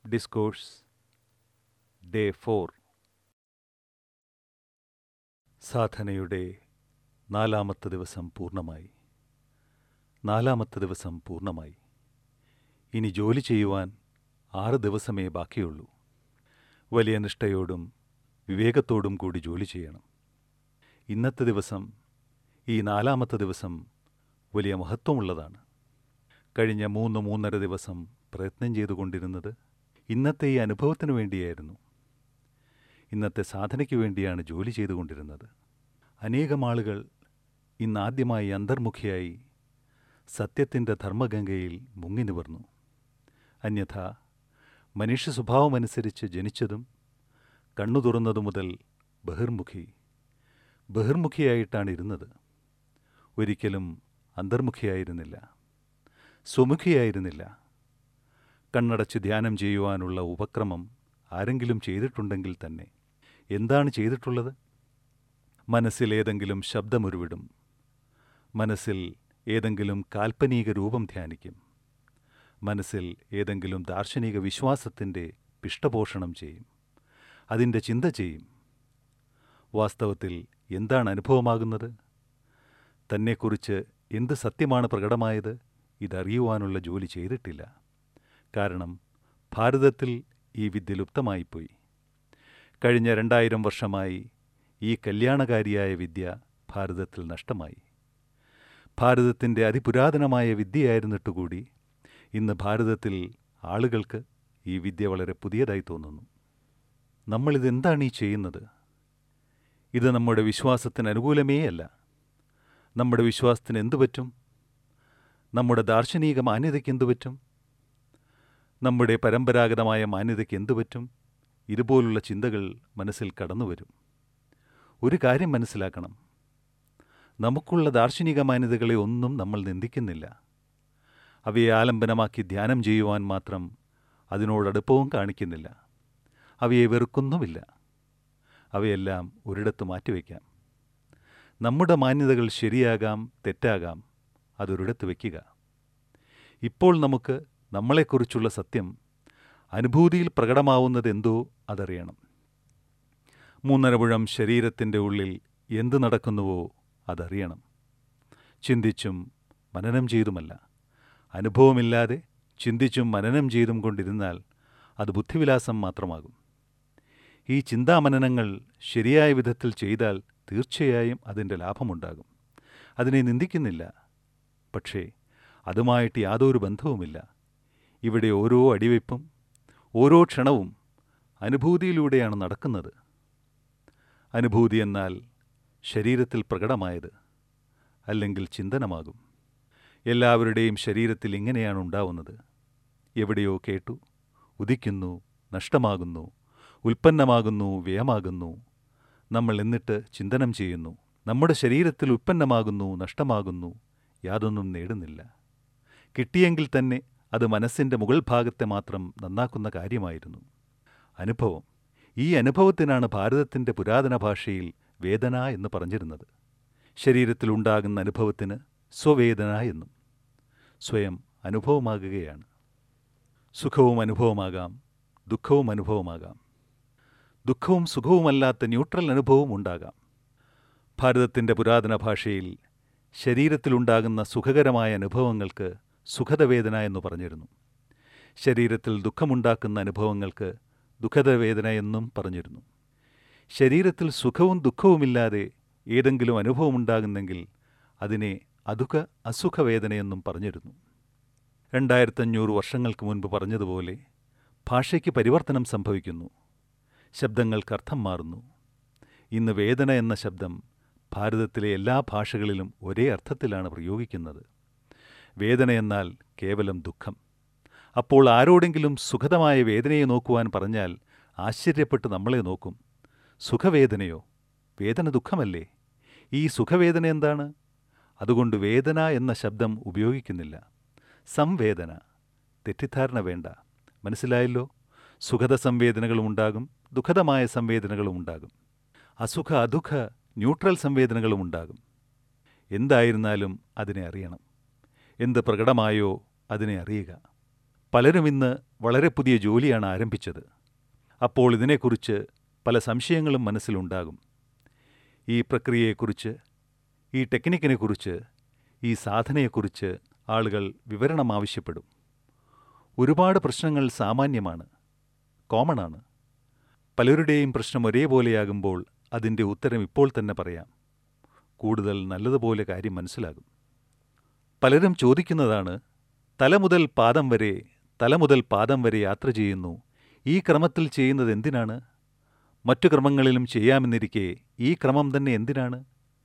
discourse day four സാധനയുടെ നാലാമത്തെ ദിവസം പൂർണ്ണമായി നാലാമത്തെ ദിവസം പൂർണ്ണമായി ഇനി ജോലി ചെയ്യുവാൻ ആറ് ദിവസമേ ബാക്കിയുള്ളൂ വലിയ നിഷ്ഠയോടും വിവേകത്തോടും കൂടി ജോലി ചെയ്യണം ഇന്നത്തെ ദിവസം ഈ നാലാമത്തെ ദിവസം വലിയ മഹത്വമുള്ളതാണ് കഴിഞ്ഞ മൂന്ന് മൂന്നര ദിവസം പ്രയത്നം ചെയ്തുകൊണ്ടിരുന്നത് ഇന്നത്തെ ഈ അനുഭവത്തിന് വേണ്ടിയായിരുന്നു ഇന്നത്തെ സാധനയ്ക്ക് വേണ്ടിയാണ് ജോലി ചെയ്തുകൊണ്ടിരുന്നത് അനേകം ആളുകൾ ഇന്നാദ്യമായി അന്തർമുഖിയായി സത്യത്തിൻ്റെ ധർമ്മഗംഗയിൽ മുങ്ങി നിവർന്നു അന്യഥ മനുഷ്യ സ്വഭാവമനുസരിച്ച് ജനിച്ചതും കണ്ണു തുറന്നതു മുതൽ ബഹിർമുഖി ബഹിർമുഖിയായിട്ടാണ് ഇരുന്നത് ഒരിക്കലും അന്തർമുഖിയായിരുന്നില്ല സ്വമുഖിയായിരുന്നില്ല കണ്ണടച്ച് ധ്യാനം ചെയ്യുവാനുള്ള ഉപക്രമം ആരെങ്കിലും ചെയ്തിട്ടുണ്ടെങ്കിൽ തന്നെ എന്താണ് ചെയ്തിട്ടുള്ളത് മനസ്സിൽ ഏതെങ്കിലും ശബ്ദമുരുവിടും മനസ്സിൽ ഏതെങ്കിലും കാൽപ്പനിക രൂപം ധ്യാനിക്കും മനസ്സിൽ ഏതെങ്കിലും ദാർശനിക വിശ്വാസത്തിൻ്റെ പിഷ്ടപോഷണം ചെയ്യും അതിൻ്റെ ചിന്ത ചെയ്യും വാസ്തവത്തിൽ എന്താണ് അനുഭവമാകുന്നത് തന്നെക്കുറിച്ച് എന്ത് സത്യമാണ് പ്രകടമായത് ഇതറിയുവാനുള്ള ജോലി ചെയ്തിട്ടില്ല കാരണം ഭാരതത്തിൽ ഈ വിദ്യ ലുപ്തമായിപ്പോയി കഴിഞ്ഞ രണ്ടായിരം വർഷമായി ഈ കല്യാണകാരിയായ വിദ്യ ഭാരതത്തിൽ നഷ്ടമായി ഭാരതത്തിൻ്റെ അതിപുരാതനമായ വിദ്യയായിരുന്നിട്ടുകൂടി ഇന്ന് ഭാരതത്തിൽ ആളുകൾക്ക് ഈ വിദ്യ വളരെ പുതിയതായി തോന്നുന്നു നമ്മളിതെന്താണ് ഈ ചെയ്യുന്നത് ഇത് നമ്മുടെ വിശ്വാസത്തിന് അനുകൂലമേ അല്ല നമ്മുടെ വിശ്വാസത്തിന് എന്തു പറ്റും നമ്മുടെ ദാർശനിക മാന്യതയ്ക്ക് എന്തു പറ്റും നമ്മുടെ പരമ്പരാഗതമായ മാന്യതയ്ക്ക് എന്തു പറ്റും ഇതുപോലുള്ള ചിന്തകൾ മനസ്സിൽ കടന്നുവരും ഒരു കാര്യം മനസ്സിലാക്കണം നമുക്കുള്ള ദാർശനിക മാന്യതകളെ ഒന്നും നമ്മൾ നിന്ദിക്കുന്നില്ല അവയെ ആലംബനമാക്കി ധ്യാനം ചെയ്യുവാൻ മാത്രം അതിനോടടുപ്പവും കാണിക്കുന്നില്ല അവയെ വെറുക്കുന്നുമില്ല അവയെല്ലാം ഒരിടത്ത് മാറ്റിവെക്കാം നമ്മുടെ മാന്യതകൾ ശരിയാകാം തെറ്റാകാം അതൊരിടത്ത് വയ്ക്കുക ഇപ്പോൾ നമുക്ക് നമ്മളെക്കുറിച്ചുള്ള സത്യം അനുഭൂതിയിൽ പ്രകടമാവുന്നത് എന്തോ അതറിയണം മൂന്നര മുഴം ശരീരത്തിൻ്റെ ഉള്ളിൽ എന്ത് നടക്കുന്നുവോ അതറിയണം ചിന്തിച്ചും മനനം ചെയ്തുമല്ല അനുഭവമില്ലാതെ ചിന്തിച്ചും മനനം ചെയ്തും കൊണ്ടിരുന്നാൽ അത് ബുദ്ധിവിലാസം മാത്രമാകും ഈ ചിന്താമനനങ്ങൾ ശരിയായ വിധത്തിൽ ചെയ്താൽ തീർച്ചയായും അതിൻ്റെ ലാഭമുണ്ടാകും അതിനെ നിന്ദിക്കുന്നില്ല പക്ഷേ അതുമായിട്ട് യാതൊരു ബന്ധവുമില്ല ഇവിടെ ഓരോ അടിവയ്പ്പും ഓരോ ക്ഷണവും അനുഭൂതിയിലൂടെയാണ് നടക്കുന്നത് അനുഭൂതി എന്നാൽ ശരീരത്തിൽ പ്രകടമായത് അല്ലെങ്കിൽ ചിന്തനമാകും എല്ലാവരുടെയും ശരീരത്തിൽ ഇങ്ങനെയാണ് ഉണ്ടാവുന്നത് എവിടെയോ കേട്ടു ഉദിക്കുന്നു നഷ്ടമാകുന്നു ഉൽപ്പന്നമാകുന്നു വ്യയമാകുന്നു നമ്മൾ എന്നിട്ട് ചിന്തനം ചെയ്യുന്നു നമ്മുടെ ശരീരത്തിൽ ഉൽപ്പന്നമാകുന്നു നഷ്ടമാകുന്നു യാതൊന്നും നേടുന്നില്ല കിട്ടിയെങ്കിൽ തന്നെ അത് മനസ്സിൻ്റെ മുകൾ ഭാഗത്തെ മാത്രം നന്നാക്കുന്ന കാര്യമായിരുന്നു അനുഭവം ഈ അനുഭവത്തിനാണ് ഭാരതത്തിൻ്റെ പുരാതന ഭാഷയിൽ വേദന എന്ന് പറഞ്ഞിരുന്നത് ശരീരത്തിലുണ്ടാകുന്ന അനുഭവത്തിന് സ്വവേദന എന്നും സ്വയം അനുഭവമാകുകയാണ് സുഖവും അനുഭവമാകാം ദുഃഖവും അനുഭവമാകാം ദുഃഖവും സുഖവുമല്ലാത്ത ന്യൂട്രൽ അനുഭവവും ഉണ്ടാകാം ഭാരതത്തിൻ്റെ പുരാതന ഭാഷയിൽ ശരീരത്തിലുണ്ടാകുന്ന സുഖകരമായ അനുഭവങ്ങൾക്ക് സുഖദവേദന എന്ന് പറഞ്ഞിരുന്നു ശരീരത്തിൽ ദുഃഖമുണ്ടാക്കുന്ന അനുഭവങ്ങൾക്ക് ദുഃഖദവേദന എന്നും പറഞ്ഞിരുന്നു ശരീരത്തിൽ സുഖവും ദുഃഖവുമില്ലാതെ ഏതെങ്കിലും അനുഭവമുണ്ടാകുന്നെങ്കിൽ അതിനെ അതുക അസുഖവേദനയെന്നും പറഞ്ഞിരുന്നു രണ്ടായിരത്തഞ്ഞൂറ് വർഷങ്ങൾക്ക് മുൻപ് പറഞ്ഞതുപോലെ ഭാഷയ്ക്ക് പരിവർത്തനം സംഭവിക്കുന്നു ശബ്ദങ്ങൾക്ക് അർത്ഥം മാറുന്നു ഇന്ന് വേദന എന്ന ശബ്ദം ഭാരതത്തിലെ എല്ലാ ഭാഷകളിലും ഒരേ അർത്ഥത്തിലാണ് പ്രയോഗിക്കുന്നത് വേദന എന്നാൽ കേവലം ദുഃഖം അപ്പോൾ ആരോടെങ്കിലും സുഖതമായ വേദനയെ നോക്കുവാൻ പറഞ്ഞാൽ ആശ്ചര്യപ്പെട്ട് നമ്മളെ നോക്കും സുഖവേദനയോ വേദന ദുഃഖമല്ലേ ഈ സുഖവേദന എന്താണ് അതുകൊണ്ട് വേദന എന്ന ശബ്ദം ഉപയോഗിക്കുന്നില്ല സംവേദന തെറ്റിദ്ധാരണ വേണ്ട മനസ്സിലായല്ലോ സുഖത സംവേദനകളും ഉണ്ടാകും ദുഃഖതമായ സംവേദനകളും ഉണ്ടാകും അസുഖ അദുഃഖ ന്യൂട്രൽ സംവേദനകളും ഉണ്ടാകും എന്തായിരുന്നാലും അതിനെ അറിയണം എന്ത് പ്രകടമായോ അതിനെ അറിയുക പലരും ഇന്ന് വളരെ പുതിയ ജോലിയാണ് ആരംഭിച്ചത് അപ്പോൾ ഇതിനെക്കുറിച്ച് പല സംശയങ്ങളും മനസ്സിലുണ്ടാകും ഈ പ്രക്രിയയെക്കുറിച്ച് ഈ ടെക്നിക്കിനെക്കുറിച്ച് ഈ സാധനയെക്കുറിച്ച് ആളുകൾ വിവരണം ആവശ്യപ്പെടും ഒരുപാട് പ്രശ്നങ്ങൾ സാമാന്യമാണ് കോമണാണ് പലരുടെയും പ്രശ്നം ഒരേപോലെയാകുമ്പോൾ അതിൻ്റെ ഉത്തരം ഇപ്പോൾ തന്നെ പറയാം കൂടുതൽ നല്ലതുപോലെ കാര്യം മനസ്സിലാകും പലരും ചോദിക്കുന്നതാണ് തല മുതൽ പാദം വരെ തല മുതൽ പാദം വരെ യാത്ര ചെയ്യുന്നു ഈ ക്രമത്തിൽ ചെയ്യുന്നത് എന്തിനാണ് മറ്റു ക്രമങ്ങളിലും ചെയ്യാമെന്നിരിക്കെ ഈ ക്രമം തന്നെ എന്തിനാണ്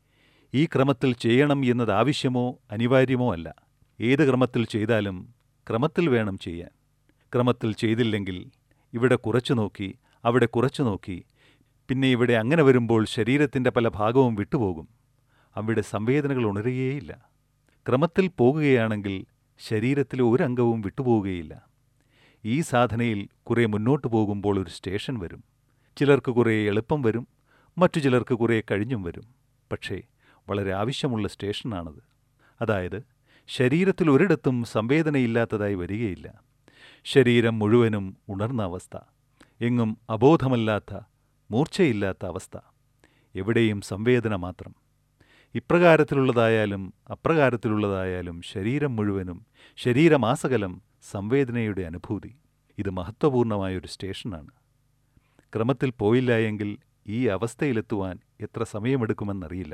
ഈ ക്രമത്തിൽ ചെയ്യണം എന്നത് ആവശ്യമോ അനിവാര്യമോ അല്ല ഏത് ക്രമത്തിൽ ചെയ്താലും ക്രമത്തിൽ വേണം ചെയ്യാൻ ക്രമത്തിൽ ചെയ്തില്ലെങ്കിൽ ഇവിടെ കുറച്ചു നോക്കി അവിടെ കുറച്ചു നോക്കി പിന്നെ ഇവിടെ അങ്ങനെ വരുമ്പോൾ ശരീരത്തിൻ്റെ പല ഭാഗവും വിട്ടുപോകും അവിടെ സംവേദനകൾ ഉണരുകയേയില്ല ക്രമത്തിൽ പോകുകയാണെങ്കിൽ ശരീരത്തിലെ ഒരംഗവും വിട്ടുപോവുകയില്ല ഈ സാധനയിൽ കുറേ മുന്നോട്ട് പോകുമ്പോൾ ഒരു സ്റ്റേഷൻ വരും ചിലർക്ക് കുറേ എളുപ്പം വരും മറ്റു ചിലർക്ക് കുറേ കഴിഞ്ഞും വരും പക്ഷേ വളരെ ആവശ്യമുള്ള സ്റ്റേഷനാണത് അതായത് ശരീരത്തിൽ ഒരിടത്തും സംവേദനയില്ലാത്തതായി വരികയില്ല ശരീരം മുഴുവനും ഉണർന്ന അവസ്ഥ എങ്ങും അബോധമല്ലാത്ത മൂർച്ചയില്ലാത്ത അവസ്ഥ എവിടെയും സംവേദന മാത്രം ഇപ്രകാരത്തിലുള്ളതായാലും അപ്രകാരത്തിലുള്ളതായാലും ശരീരം മുഴുവനും ശരീരമാസകലം സംവേദനയുടെ അനുഭൂതി ഇത് മഹത്വപൂർണമായൊരു സ്റ്റേഷനാണ് ക്രമത്തിൽ പോയില്ല എങ്കിൽ ഈ അവസ്ഥയിലെത്തുവാൻ എത്ര സമയമെടുക്കുമെന്നറിയില്ല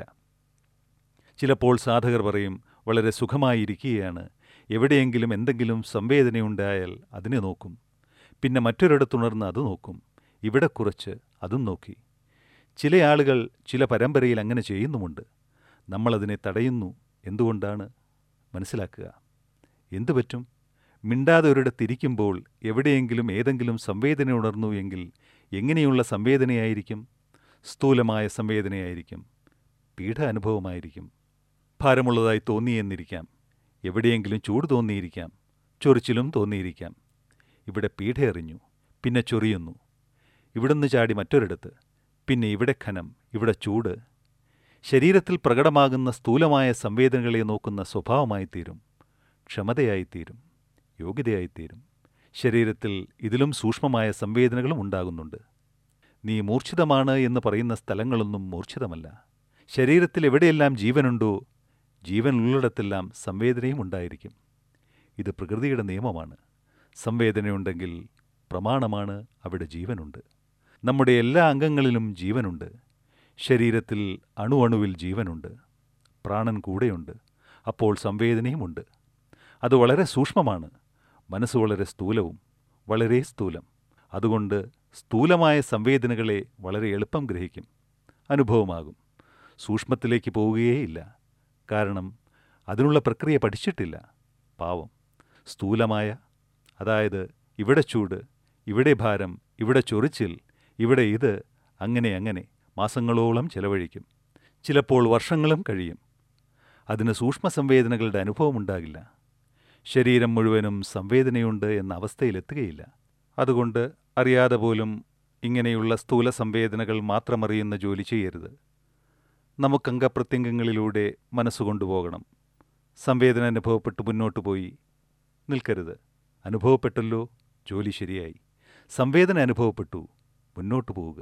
ചിലപ്പോൾ സാധകർ പറയും വളരെ സുഖമായിരിക്കുകയാണ് എവിടെയെങ്കിലും എന്തെങ്കിലും സംവേദനയുണ്ടായാൽ അതിനെ നോക്കും പിന്നെ മറ്റൊരിടത്തുണർന്ന് അത് നോക്കും ഇവിടെ കുറച്ച് അതും നോക്കി ചില ആളുകൾ ചില പരമ്പരയിൽ അങ്ങനെ ചെയ്യുന്നുമുണ്ട് നമ്മളതിനെ തടയുന്നു എന്തുകൊണ്ടാണ് മനസ്സിലാക്കുക എന്തു പറ്റും മിണ്ടാതെ ഒരിടത്തിരിക്കുമ്പോൾ എവിടെയെങ്കിലും ഏതെങ്കിലും സംവേദന ഉണർന്നു എങ്കിൽ എങ്ങനെയുള്ള സംവേദനയായിരിക്കും സ്ഥൂലമായ സംവേദനയായിരിക്കും പീഠ അനുഭവമായിരിക്കും ഭാരമുള്ളതായി തോന്നിയെന്നിരിക്കാം എവിടെയെങ്കിലും ചൂട് തോന്നിയിരിക്കാം ചൊറിച്ചിലും തോന്നിയിരിക്കാം ഇവിടെ പീഠ എറിഞ്ഞു പിന്നെ ചൊറിയുന്നു ഇവിടുന്ന് ചാടി മറ്റൊരിടത്ത് പിന്നെ ഇവിടെ ഖനം ഇവിടെ ചൂട് ശരീരത്തിൽ പ്രകടമാകുന്ന സ്ഥൂലമായ സംവേദനകളെ നോക്കുന്ന സ്വഭാവമായിത്തീരും ക്ഷമതയായിത്തീരും യോഗ്യതയായിത്തീരും ശരീരത്തിൽ ഇതിലും സൂക്ഷ്മമായ സംവേദനകളും ഉണ്ടാകുന്നുണ്ട് നീ മൂർച്ഛിതമാണ് എന്ന് പറയുന്ന സ്ഥലങ്ങളൊന്നും മൂർച്ഛിതമല്ല ശരീരത്തിൽ എവിടെയെല്ലാം ജീവനുണ്ടോ ജീവനുള്ളിടത്തെല്ലാം സംവേദനയും ഉണ്ടായിരിക്കും ഇത് പ്രകൃതിയുടെ നിയമമാണ് സംവേദനയുണ്ടെങ്കിൽ പ്രമാണമാണ് അവിടെ ജീവനുണ്ട് നമ്മുടെ എല്ലാ അംഗങ്ങളിലും ജീവനുണ്ട് ശരീരത്തിൽ അണുവണുവിൽ ജീവനുണ്ട് പ്രാണൻ കൂടെയുണ്ട് അപ്പോൾ സംവേദനയുമുണ്ട് അത് വളരെ സൂക്ഷ്മമാണ് മനസ്സ് വളരെ സ്ഥൂലവും വളരെ സ്ഥൂലം അതുകൊണ്ട് സ്ഥൂലമായ സംവേദനകളെ വളരെ എളുപ്പം ഗ്രഹിക്കും അനുഭവമാകും സൂക്ഷ്മത്തിലേക്ക് പോവുകയേയില്ല കാരണം അതിനുള്ള പ്രക്രിയ പഠിച്ചിട്ടില്ല പാവം സ്ഥൂലമായ അതായത് ഇവിടെ ചൂട് ഇവിടെ ഭാരം ഇവിടെ ചൊറിച്ചിൽ ഇവിടെ ഇത് അങ്ങനെ അങ്ങനെ മാസങ്ങളോളം ചെലവഴിക്കും ചിലപ്പോൾ വർഷങ്ങളും കഴിയും അതിന് സൂക്ഷ്മ സംവേദനകളുടെ അനുഭവമുണ്ടാകില്ല ശരീരം മുഴുവനും സംവേദനയുണ്ട് എന്ന അവസ്ഥയിലെത്തുകയില്ല അതുകൊണ്ട് അറിയാതെ പോലും ഇങ്ങനെയുള്ള സ്ഥൂല സംവേദനകൾ മാത്രമറിയുന്ന ജോലി ചെയ്യരുത് നമുക്ക് അംഗപ്രത്യംഗങ്ങളിലൂടെ മനസ്സുകൊണ്ടുപോകണം സംവേദന അനുഭവപ്പെട്ട് മുന്നോട്ട് പോയി നിൽക്കരുത് അനുഭവപ്പെട്ടല്ലോ ജോലി ശരിയായി സംവേദന അനുഭവപ്പെട്ടു മുന്നോട്ട് പോവുക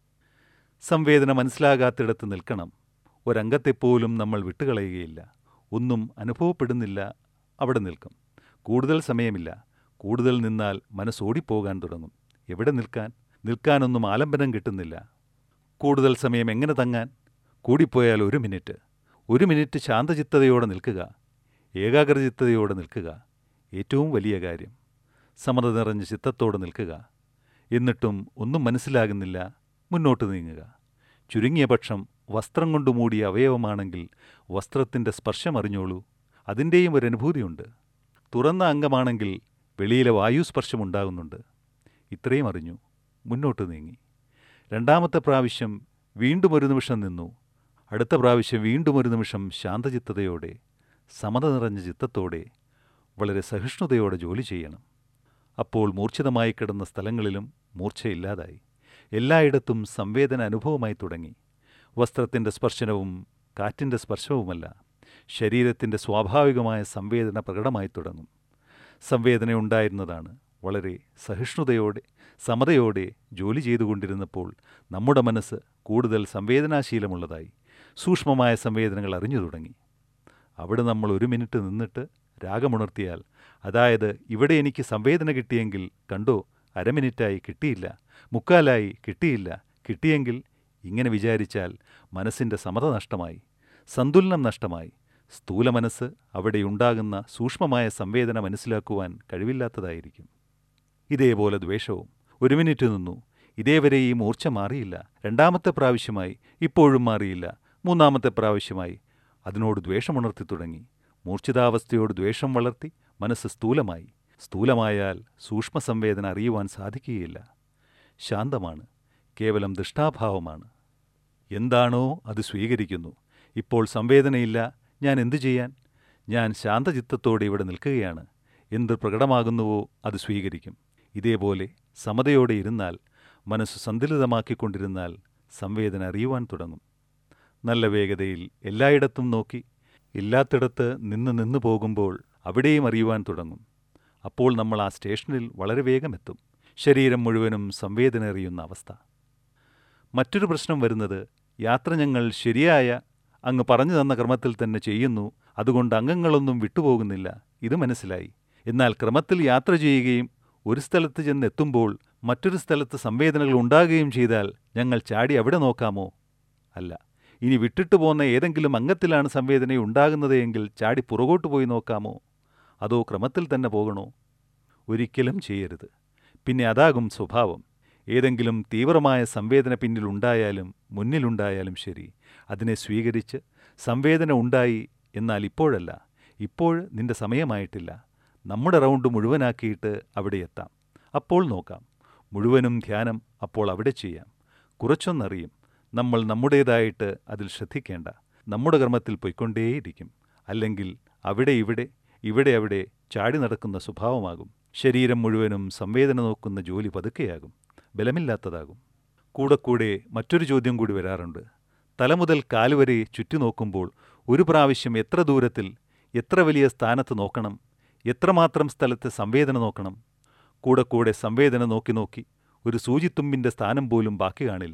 സംവേദന മനസ്സിലാകാത്തിടത്ത് നിൽക്കണം ഒരംഗത്തെപ്പോലും നമ്മൾ വിട്ടുകളയുകയില്ല ഒന്നും അനുഭവപ്പെടുന്നില്ല അവിടെ നിൽക്കും കൂടുതൽ സമയമില്ല കൂടുതൽ നിന്നാൽ മനസ്സോടിപ്പോകാൻ തുടങ്ങും എവിടെ നിൽക്കാൻ നിൽക്കാനൊന്നും ആലംബനം കിട്ടുന്നില്ല കൂടുതൽ സമയം എങ്ങനെ തങ്ങാൻ കൂടിപ്പോയാൽ ഒരു മിനിറ്റ് ഒരു മിനിറ്റ് ശാന്തചിത്തതയോടെ നിൽക്കുക ഏകാഗ്രചിത്തതയോടെ നിൽക്കുക ഏറ്റവും വലിയ കാര്യം സമത നിറഞ്ഞ ചിത്തത്തോടെ നിൽക്കുക എന്നിട്ടും ഒന്നും മനസ്സിലാകുന്നില്ല മുന്നോട്ട് നീങ്ങുക ചുരുങ്ങിയ പക്ഷം വസ്ത്രം കൊണ്ട് മൂടിയ അവയവമാണെങ്കിൽ വസ്ത്രത്തിൻ്റെ സ്പർശം അറിഞ്ഞോളൂ അതിൻ്റെയും ഒരു അനുഭൂതിയുണ്ട് തുറന്ന അംഗമാണെങ്കിൽ വെളിയിലെ വായുസ്പർശം ഉണ്ടാകുന്നുണ്ട് ഇത്രയും അറിഞ്ഞു മുന്നോട്ട് നീങ്ങി രണ്ടാമത്തെ പ്രാവശ്യം വീണ്ടും ഒരു നിമിഷം നിന്നു അടുത്ത പ്രാവശ്യം വീണ്ടും ഒരു നിമിഷം ശാന്തചിത്തതയോടെ സമത നിറഞ്ഞ ചിത്തത്തോടെ വളരെ സഹിഷ്ണുതയോടെ ജോലി ചെയ്യണം അപ്പോൾ മൂർച്ഛിതമായി കിടന്ന സ്ഥലങ്ങളിലും മൂർച്ചയില്ലാതായി എല്ലായിടത്തും സംവേദന അനുഭവമായി തുടങ്ങി വസ്ത്രത്തിൻ്റെ സ്പർശനവും കാറ്റിൻ്റെ സ്പർശവുമല്ല ശരീരത്തിൻ്റെ സ്വാഭാവികമായ സംവേദന പ്രകടമായി തുടങ്ങും സംവേദന ഉണ്ടായിരുന്നതാണ് വളരെ സഹിഷ്ണുതയോടെ സമതയോടെ ജോലി ചെയ്തുകൊണ്ടിരുന്നപ്പോൾ നമ്മുടെ മനസ്സ് കൂടുതൽ സംവേദനാശീലമുള്ളതായി സൂക്ഷ്മമായ സംവേദനകൾ അറിഞ്ഞു തുടങ്ങി അവിടെ നമ്മൾ ഒരു മിനിറ്റ് നിന്നിട്ട് രാഗമുണർത്തിയാൽ അതായത് ഇവിടെ എനിക്ക് സംവേദന കിട്ടിയെങ്കിൽ കണ്ടോ അരമിനിറ്റായി കിട്ടിയില്ല മുക്കാലായി കിട്ടിയില്ല കിട്ടിയെങ്കിൽ ഇങ്ങനെ വിചാരിച്ചാൽ മനസ്സിൻ്റെ സമത നഷ്ടമായി സന്തുലനം നഷ്ടമായി സ്ഥൂല മനസ്സ് അവിടെയുണ്ടാകുന്ന സൂക്ഷ്മമായ സംവേദന മനസ്സിലാക്കുവാൻ കഴിവില്ലാത്തതായിരിക്കും ഇതേപോലെ ദ്വേഷവും ഒരു മിനിറ്റ് നിന്നു ഇതേവരെ ഈ മൂർച്ച മാറിയില്ല രണ്ടാമത്തെ പ്രാവശ്യമായി ഇപ്പോഴും മാറിയില്ല മൂന്നാമത്തെ പ്രാവശ്യമായി അതിനോട് ദ്വേഷമുണർത്തി തുടങ്ങി മൂർച്ഛിതാവസ്ഥയോട് ദ്വേഷം വളർത്തി മനസ്സ് സ്ഥൂലമായി സ്ഥൂലമായാൽ സൂക്ഷ്മ സംവേദന അറിയുവാൻ സാധിക്കുകയില്ല ശാന്തമാണ് കേവലം ദൃഷ്ടാഭാവമാണ് എന്താണോ അത് സ്വീകരിക്കുന്നു ഇപ്പോൾ സംവേദനയില്ല ഞാൻ എന്തു ചെയ്യാൻ ഞാൻ ശാന്തചിത്തത്തോടെ ഇവിടെ നിൽക്കുകയാണ് എന്ത് പ്രകടമാകുന്നുവോ അത് സ്വീകരിക്കും ഇതേപോലെ സമതയോടെ ഇരുന്നാൽ മനസ്സ് സന്തുലിതമാക്കിക്കൊണ്ടിരുന്നാൽ സംവേദന അറിയുവാൻ തുടങ്ങും നല്ല വേഗതയിൽ എല്ലായിടത്തും നോക്കി ഇല്ലാത്തിടത്ത് നിന്ന് നിന്ന് പോകുമ്പോൾ അവിടെയും അറിയുവാൻ തുടങ്ങും അപ്പോൾ നമ്മൾ ആ സ്റ്റേഷനിൽ വളരെ വേഗമെത്തും ശരീരം മുഴുവനും സംവേദന അറിയുന്ന അവസ്ഥ മറ്റൊരു പ്രശ്നം വരുന്നത് യാത്ര ഞങ്ങൾ ശരിയായ അങ്ങ് പറഞ്ഞു തന്ന ക്രമത്തിൽ തന്നെ ചെയ്യുന്നു അതുകൊണ്ട് അംഗങ്ങളൊന്നും വിട്ടുപോകുന്നില്ല ഇത് മനസ്സിലായി എന്നാൽ ക്രമത്തിൽ യാത്ര ചെയ്യുകയും ഒരു സ്ഥലത്ത് ചെന്ന് എത്തുമ്പോൾ മറ്റൊരു സ്ഥലത്ത് സംവേദനകൾ ഉണ്ടാകുകയും ചെയ്താൽ ഞങ്ങൾ ചാടി അവിടെ നോക്കാമോ അല്ല ഇനി വിട്ടിട്ട് പോന്ന ഏതെങ്കിലും അംഗത്തിലാണ് സംവേദന ഉണ്ടാകുന്നത് എങ്കിൽ ചാടി പുറകോട്ട് പോയി നോക്കാമോ അതോ ക്രമത്തിൽ തന്നെ പോകണോ ഒരിക്കലും ചെയ്യരുത് പിന്നെ അതാകും സ്വഭാവം ഏതെങ്കിലും തീവ്രമായ സംവേദന പിന്നിലുണ്ടായാലും മുന്നിലുണ്ടായാലും ശരി അതിനെ സ്വീകരിച്ച് സംവേദന ഉണ്ടായി എന്നാൽ ഇപ്പോഴല്ല ഇപ്പോൾ നിന്റെ സമയമായിട്ടില്ല നമ്മുടെ റൗണ്ട് മുഴുവനാക്കിയിട്ട് അവിടെ എത്താം അപ്പോൾ നോക്കാം മുഴുവനും ധ്യാനം അപ്പോൾ അവിടെ ചെയ്യാം കുറച്ചൊന്നറിയും നമ്മൾ നമ്മുടേതായിട്ട് അതിൽ ശ്രദ്ധിക്കേണ്ട നമ്മുടെ കർമ്മത്തിൽ പൊയ്ക്കൊണ്ടേയിരിക്കും അല്ലെങ്കിൽ അവിടെ ഇവിടെ ഇവിടെ അവിടെ ചാടി നടക്കുന്ന സ്വഭാവമാകും ശരീരം മുഴുവനും സംവേദന നോക്കുന്ന ജോലി പതുക്കെയാകും ബലമില്ലാത്തതാകും കൂടെ കൂടെ മറ്റൊരു ചോദ്യം കൂടി വരാറുണ്ട് തല മുതൽ കാലുവരെ ചുറ്റി നോക്കുമ്പോൾ ഒരു പ്രാവശ്യം എത്ര ദൂരത്തിൽ എത്ര വലിയ സ്ഥാനത്ത് നോക്കണം എത്രമാത്രം സ്ഥലത്ത് സംവേദന നോക്കണം കൂടെ കൂടെ സംവേദന നോക്കി നോക്കി ഒരു സൂചിത്തുമ്പിൻ്റെ സ്ഥാനം പോലും ബാക്കി കാണില്ല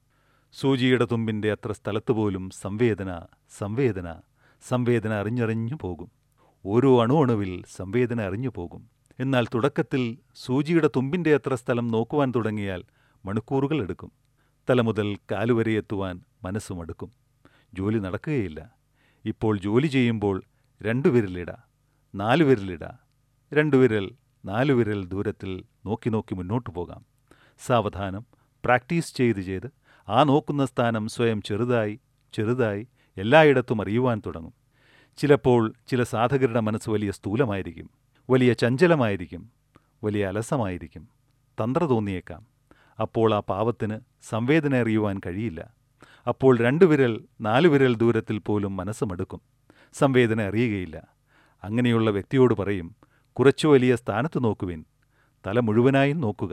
സൂചിയുടെ തുമ്പിൻ്റെ അത്ര സ്ഥലത്ത് പോലും സംവേദന സംവേദന സംവേദന അറിഞ്ഞറിഞ്ഞു പോകും ഓരോ അണുവണുവിൽ സംവേദന അറിഞ്ഞു പോകും എന്നാൽ തുടക്കത്തിൽ സൂചിയുടെ തുമ്പിൻ്റെ അത്ര സ്ഥലം നോക്കുവാൻ തുടങ്ങിയാൽ മണിക്കൂറുകൾ എടുക്കും തല മുതൽ കാലുവരെ എത്തുവാൻ മനസ്സുമടുക്കും ജോലി നടക്കുകയില്ല ഇപ്പോൾ ജോലി ചെയ്യുമ്പോൾ രണ്ടു വിരലിട നാലു വിരലിട രണ്ടു വിരൽ നാലു വിരൽ ദൂരത്തിൽ നോക്കി നോക്കി മുന്നോട്ടു പോകാം സാവധാനം പ്രാക്ടീസ് ചെയ്ത് ചെയ്ത് ആ നോക്കുന്ന സ്ഥാനം സ്വയം ചെറുതായി ചെറുതായി എല്ലായിടത്തും അറിയുവാൻ തുടങ്ങും ചിലപ്പോൾ ചില സാധകരുടെ മനസ്സ് വലിയ സ്ഥൂലമായിരിക്കും വലിയ ചഞ്ചലമായിരിക്കും വലിയ അലസമായിരിക്കും തന്ത്ര തോന്നിയേക്കാം അപ്പോൾ ആ പാവത്തിന് സംവേദന അറിയുവാൻ കഴിയില്ല അപ്പോൾ രണ്ടു വിരൽ നാലു വിരൽ ദൂരത്തിൽ പോലും മനസ്സ് മടുക്കും സംവേദന അറിയുകയില്ല അങ്ങനെയുള്ള വ്യക്തിയോട് പറയും കുറച്ചു വലിയ സ്ഥാനത്ത് നോക്കുവിൻ തല മുഴുവനായും നോക്കുക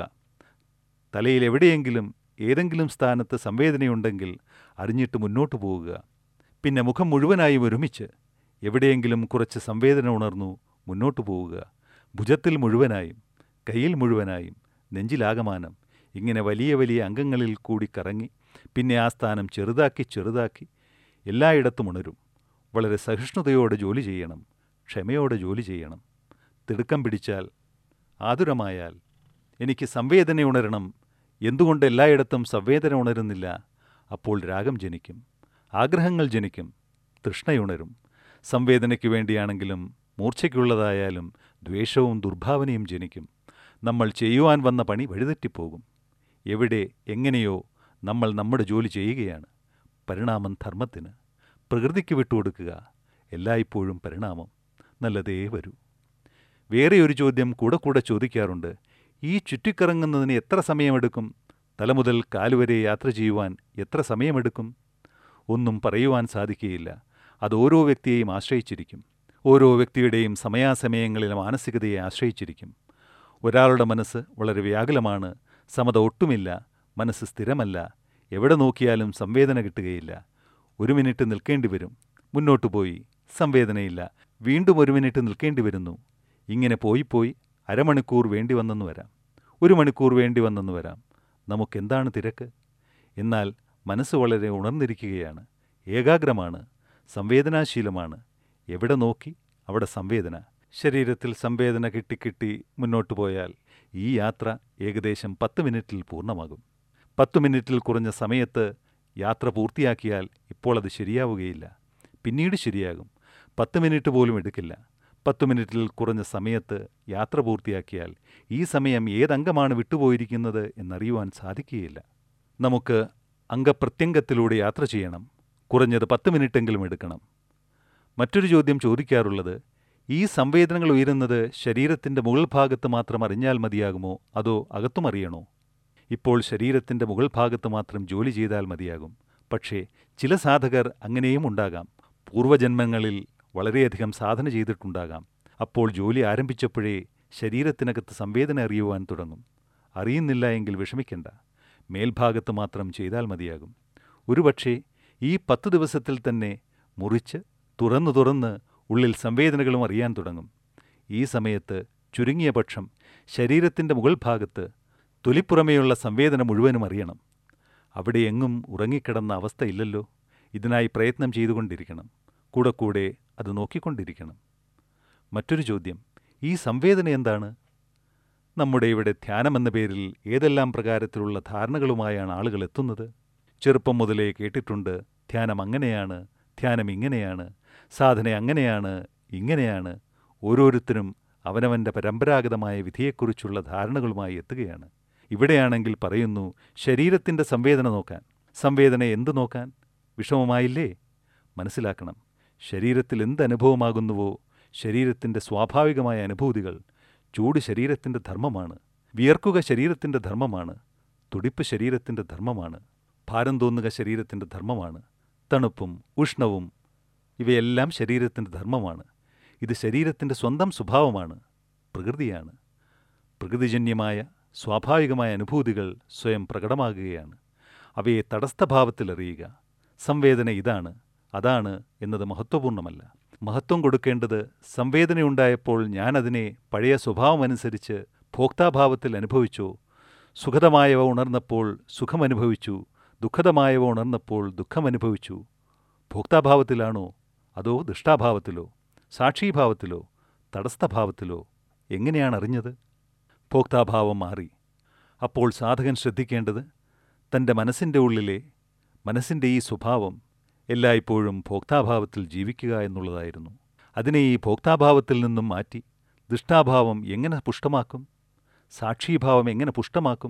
തലയിൽ എവിടെയെങ്കിലും ഏതെങ്കിലും സ്ഥാനത്ത് സംവേദനയുണ്ടെങ്കിൽ അറിഞ്ഞിട്ട് മുന്നോട്ടു പോകുക പിന്നെ മുഖം മുഴുവനായും ഒരുമിച്ച് എവിടെയെങ്കിലും കുറച്ച് സംവേദന ഉണർന്നു മുന്നോട്ടു പോവുക ഭുജത്തിൽ മുഴുവനായും കയ്യിൽ മുഴുവനായും നെഞ്ചിലാകമാനം ഇങ്ങനെ വലിയ വലിയ അംഗങ്ങളിൽ കൂടി കറങ്ങി പിന്നെ ആ സ്ഥാനം ചെറുതാക്കി ചെറുതാക്കി എല്ലായിടത്തും ഉണരും വളരെ സഹിഷ്ണുതയോടെ ജോലി ചെയ്യണം ക്ഷമയോടെ ജോലി ചെയ്യണം തിടുക്കം പിടിച്ചാൽ ആതുരമായാൽ എനിക്ക് സംവേദന ഉണരണം എന്തുകൊണ്ട് എല്ലായിടത്തും സംവേദന ഉണരുന്നില്ല അപ്പോൾ രാഗം ജനിക്കും ആഗ്രഹങ്ങൾ ജനിക്കും തൃഷ്ണയുണരും സംവേദനയ്ക്ക് വേണ്ടിയാണെങ്കിലും മൂർച്ചയ്ക്കുള്ളതായാലും ദ്വേഷവും ദുർഭാവനയും ജനിക്കും നമ്മൾ ചെയ്യുവാൻ വന്ന പണി വഴിതെറ്റിപ്പോകും എവിടെ എങ്ങനെയോ നമ്മൾ നമ്മുടെ ജോലി ചെയ്യുകയാണ് പരിണാമം ധർമ്മത്തിന് പ്രകൃതിക്ക് വിട്ടുകൊടുക്കുക എല്ലായ്പ്പോഴും പരിണാമം നല്ലതേ വരൂ വേറെ ഒരു ചോദ്യം കൂടെ കൂടെ ചോദിക്കാറുണ്ട് ഈ ചുറ്റിക്കറങ്ങുന്നതിന് എത്ര സമയമെടുക്കും തലമുതൽ കാലുവരെ യാത്ര ചെയ്യുവാൻ എത്ര സമയമെടുക്കും ഒന്നും പറയുവാൻ സാധിക്കുകയില്ല അത് ഓരോ വ്യക്തിയെയും ആശ്രയിച്ചിരിക്കും ഓരോ വ്യക്തിയുടെയും സമയാസമയങ്ങളിലെ മാനസികതയെ ആശ്രയിച്ചിരിക്കും ഒരാളുടെ മനസ്സ് വളരെ വ്യാകുലമാണ് സമത ഒട്ടുമില്ല മനസ്സ് സ്ഥിരമല്ല എവിടെ നോക്കിയാലും സംവേദന കിട്ടുകയില്ല ഒരു മിനിറ്റ് നിൽക്കേണ്ടി വരും മുന്നോട്ടു പോയി സംവേദനയില്ല വീണ്ടും ഒരു മിനിറ്റ് നിൽക്കേണ്ടി വരുന്നു ഇങ്ങനെ പോയി പോയി അരമണിക്കൂർ വേണ്ടി വന്നെന്ന് വരാം ഒരു മണിക്കൂർ വേണ്ടി വന്നെന്ന് വരാം നമുക്കെന്താണ് തിരക്ക് എന്നാൽ മനസ്സ് വളരെ ഉണർന്നിരിക്കുകയാണ് ഏകാഗ്രമാണ് സംവേദനാശീലമാണ് എവിടെ നോക്കി അവിടെ സംവേദന ശരീരത്തിൽ സംവേദന കിട്ടിക്കിട്ടി മുന്നോട്ട് പോയാൽ ഈ യാത്ര ഏകദേശം പത്ത് മിനിറ്റിൽ പൂർണ്ണമാകും പത്ത് മിനിറ്റിൽ കുറഞ്ഞ സമയത്ത് യാത്ര പൂർത്തിയാക്കിയാൽ ഇപ്പോൾ അത് ശരിയാവുകയില്ല പിന്നീട് ശരിയാകും പത്ത് മിനിറ്റ് പോലും എടുക്കില്ല പത്ത് മിനിറ്റിൽ കുറഞ്ഞ സമയത്ത് യാത്ര പൂർത്തിയാക്കിയാൽ ഈ സമയം ഏതംഗമാണ് വിട്ടുപോയിരിക്കുന്നത് എന്നറിയുവാൻ സാധിക്കുകയില്ല നമുക്ക് അംഗപ്രത്യംഗത്തിലൂടെ യാത്ര ചെയ്യണം കുറഞ്ഞത് പത്ത് മിനിറ്റെങ്കിലും എടുക്കണം മറ്റൊരു ചോദ്യം ചോദിക്കാറുള്ളത് ഈ സംവേദനങ്ങൾ ഉയരുന്നത് ശരീരത്തിൻ്റെ മുകൾ ഭാഗത്ത് മാത്രം അറിഞ്ഞാൽ മതിയാകുമോ അതോ അകത്തും അറിയണോ ഇപ്പോൾ ശരീരത്തിൻ്റെ മുകൾ ഭാഗത്ത് മാത്രം ജോലി ചെയ്താൽ മതിയാകും പക്ഷേ ചില സാധകർ അങ്ങനെയും ഉണ്ടാകാം പൂർവജന്മങ്ങളിൽ വളരെയധികം സാധന ചെയ്തിട്ടുണ്ടാകാം അപ്പോൾ ജോലി ആരംഭിച്ചപ്പോഴേ ശരീരത്തിനകത്ത് സംവേദന അറിയുവാൻ തുടങ്ങും അറിയുന്നില്ല എങ്കിൽ വിഷമിക്കണ്ട മേൽഭാഗത്ത് മാത്രം ചെയ്താൽ മതിയാകും ഒരുപക്ഷേ ഈ പത്ത് ദിവസത്തിൽ തന്നെ മുറിച്ച് തുറന്നു തുറന്ന് ഉള്ളിൽ സംവേദനകളും അറിയാൻ തുടങ്ങും ഈ സമയത്ത് ചുരുങ്ങിയ പക്ഷം ശരീരത്തിൻ്റെ മുകൾ ഭാഗത്ത് തൊലിപ്പുറമേയുള്ള സംവേദന മുഴുവനും അറിയണം അവിടെ എങ്ങും ഉറങ്ങിക്കിടന്ന അവസ്ഥയില്ലല്ലോ ഇതിനായി പ്രയത്നം ചെയ്തുകൊണ്ടിരിക്കണം കൂടെ കൂടെ അത് നോക്കിക്കൊണ്ടിരിക്കണം മറ്റൊരു ചോദ്യം ഈ സംവേദന എന്താണ് നമ്മുടെ ഇവിടെ ധ്യാനമെന്ന പേരിൽ ഏതെല്ലാം പ്രകാരത്തിലുള്ള ധാരണകളുമായാണ് ആളുകൾ എത്തുന്നത് ചെറുപ്പം മുതലേ കേട്ടിട്ടുണ്ട് ധ്യാനം അങ്ങനെയാണ് ധ്യാനം ഇങ്ങനെയാണ് സാധന അങ്ങനെയാണ് ഇങ്ങനെയാണ് ഓരോരുത്തരും അവനവൻ്റെ പരമ്പരാഗതമായ വിധിയെക്കുറിച്ചുള്ള ധാരണകളുമായി എത്തുകയാണ് ഇവിടെയാണെങ്കിൽ പറയുന്നു ശരീരത്തിൻ്റെ സംവേദന നോക്കാൻ സംവേദന എന്ത് നോക്കാൻ വിഷമമായില്ലേ മനസ്സിലാക്കണം ശരീരത്തിൽ എന്ത് അനുഭവമാകുന്നുവോ ശരീരത്തിൻ്റെ സ്വാഭാവികമായ അനുഭൂതികൾ ചൂട് ശരീരത്തിൻ്റെ ധർമ്മമാണ് വിയർക്കുക ശരീരത്തിൻ്റെ ധർമ്മമാണ് തുടിപ്പ് ശരീരത്തിൻ്റെ ധർമ്മമാണ് ഭാരം തോന്നുക ശരീരത്തിൻ്റെ ധർമ്മമാണ് തണുപ്പും ഉഷ്ണവും ഇവയെല്ലാം ശരീരത്തിൻ്റെ ധർമ്മമാണ് ഇത് ശരീരത്തിൻ്റെ സ്വന്തം സ്വഭാവമാണ് പ്രകൃതിയാണ് പ്രകൃതിജന്യമായ സ്വാഭാവികമായ അനുഭൂതികൾ സ്വയം പ്രകടമാകുകയാണ് അവയെ തടസ്ഥഭാവത്തിലറിയുക സംവേദന ഇതാണ് അതാണ് എന്നത് മഹത്വപൂർണ്ണമല്ല മഹത്വം കൊടുക്കേണ്ടത് സംവേദനയുണ്ടായപ്പോൾ ഞാനതിനെ പഴയ സ്വഭാവമനുസരിച്ച് ഭോക്താഭാവത്തിൽ അനുഭവിച്ചോ സുഖതമായവ ഉണർന്നപ്പോൾ സുഖമനുഭവിച്ചു ദുഃഖതമായവ ഉണർന്നപ്പോൾ ദുഃഖമനുഭവിച്ചു ഭോക്താഭാവത്തിലാണോ അതോ ദുഷ്ടാഭാവത്തിലോ സാക്ഷീഭാവത്തിലോ തടസ്ഥഭാവത്തിലോ എങ്ങനെയാണ് അറിഞ്ഞത് ഭോക്താഭാവം മാറി അപ്പോൾ സാധകൻ ശ്രദ്ധിക്കേണ്ടത് തൻ്റെ മനസ്സിൻ്റെ ഉള്ളിലെ മനസ്സിൻ്റെ ഈ സ്വഭാവം എല്ലായ്പ്പോഴും ഭോക്താഭാവത്തിൽ ജീവിക്കുക എന്നുള്ളതായിരുന്നു അതിനെ ഈ ഭോക്താഭാവത്തിൽ നിന്നും മാറ്റി ദുഷ്ടാഭാവം എങ്ങനെ പുഷ്ടമാക്കും സാക്ഷീഭാവം എങ്ങനെ പുഷ്ടമാക്കും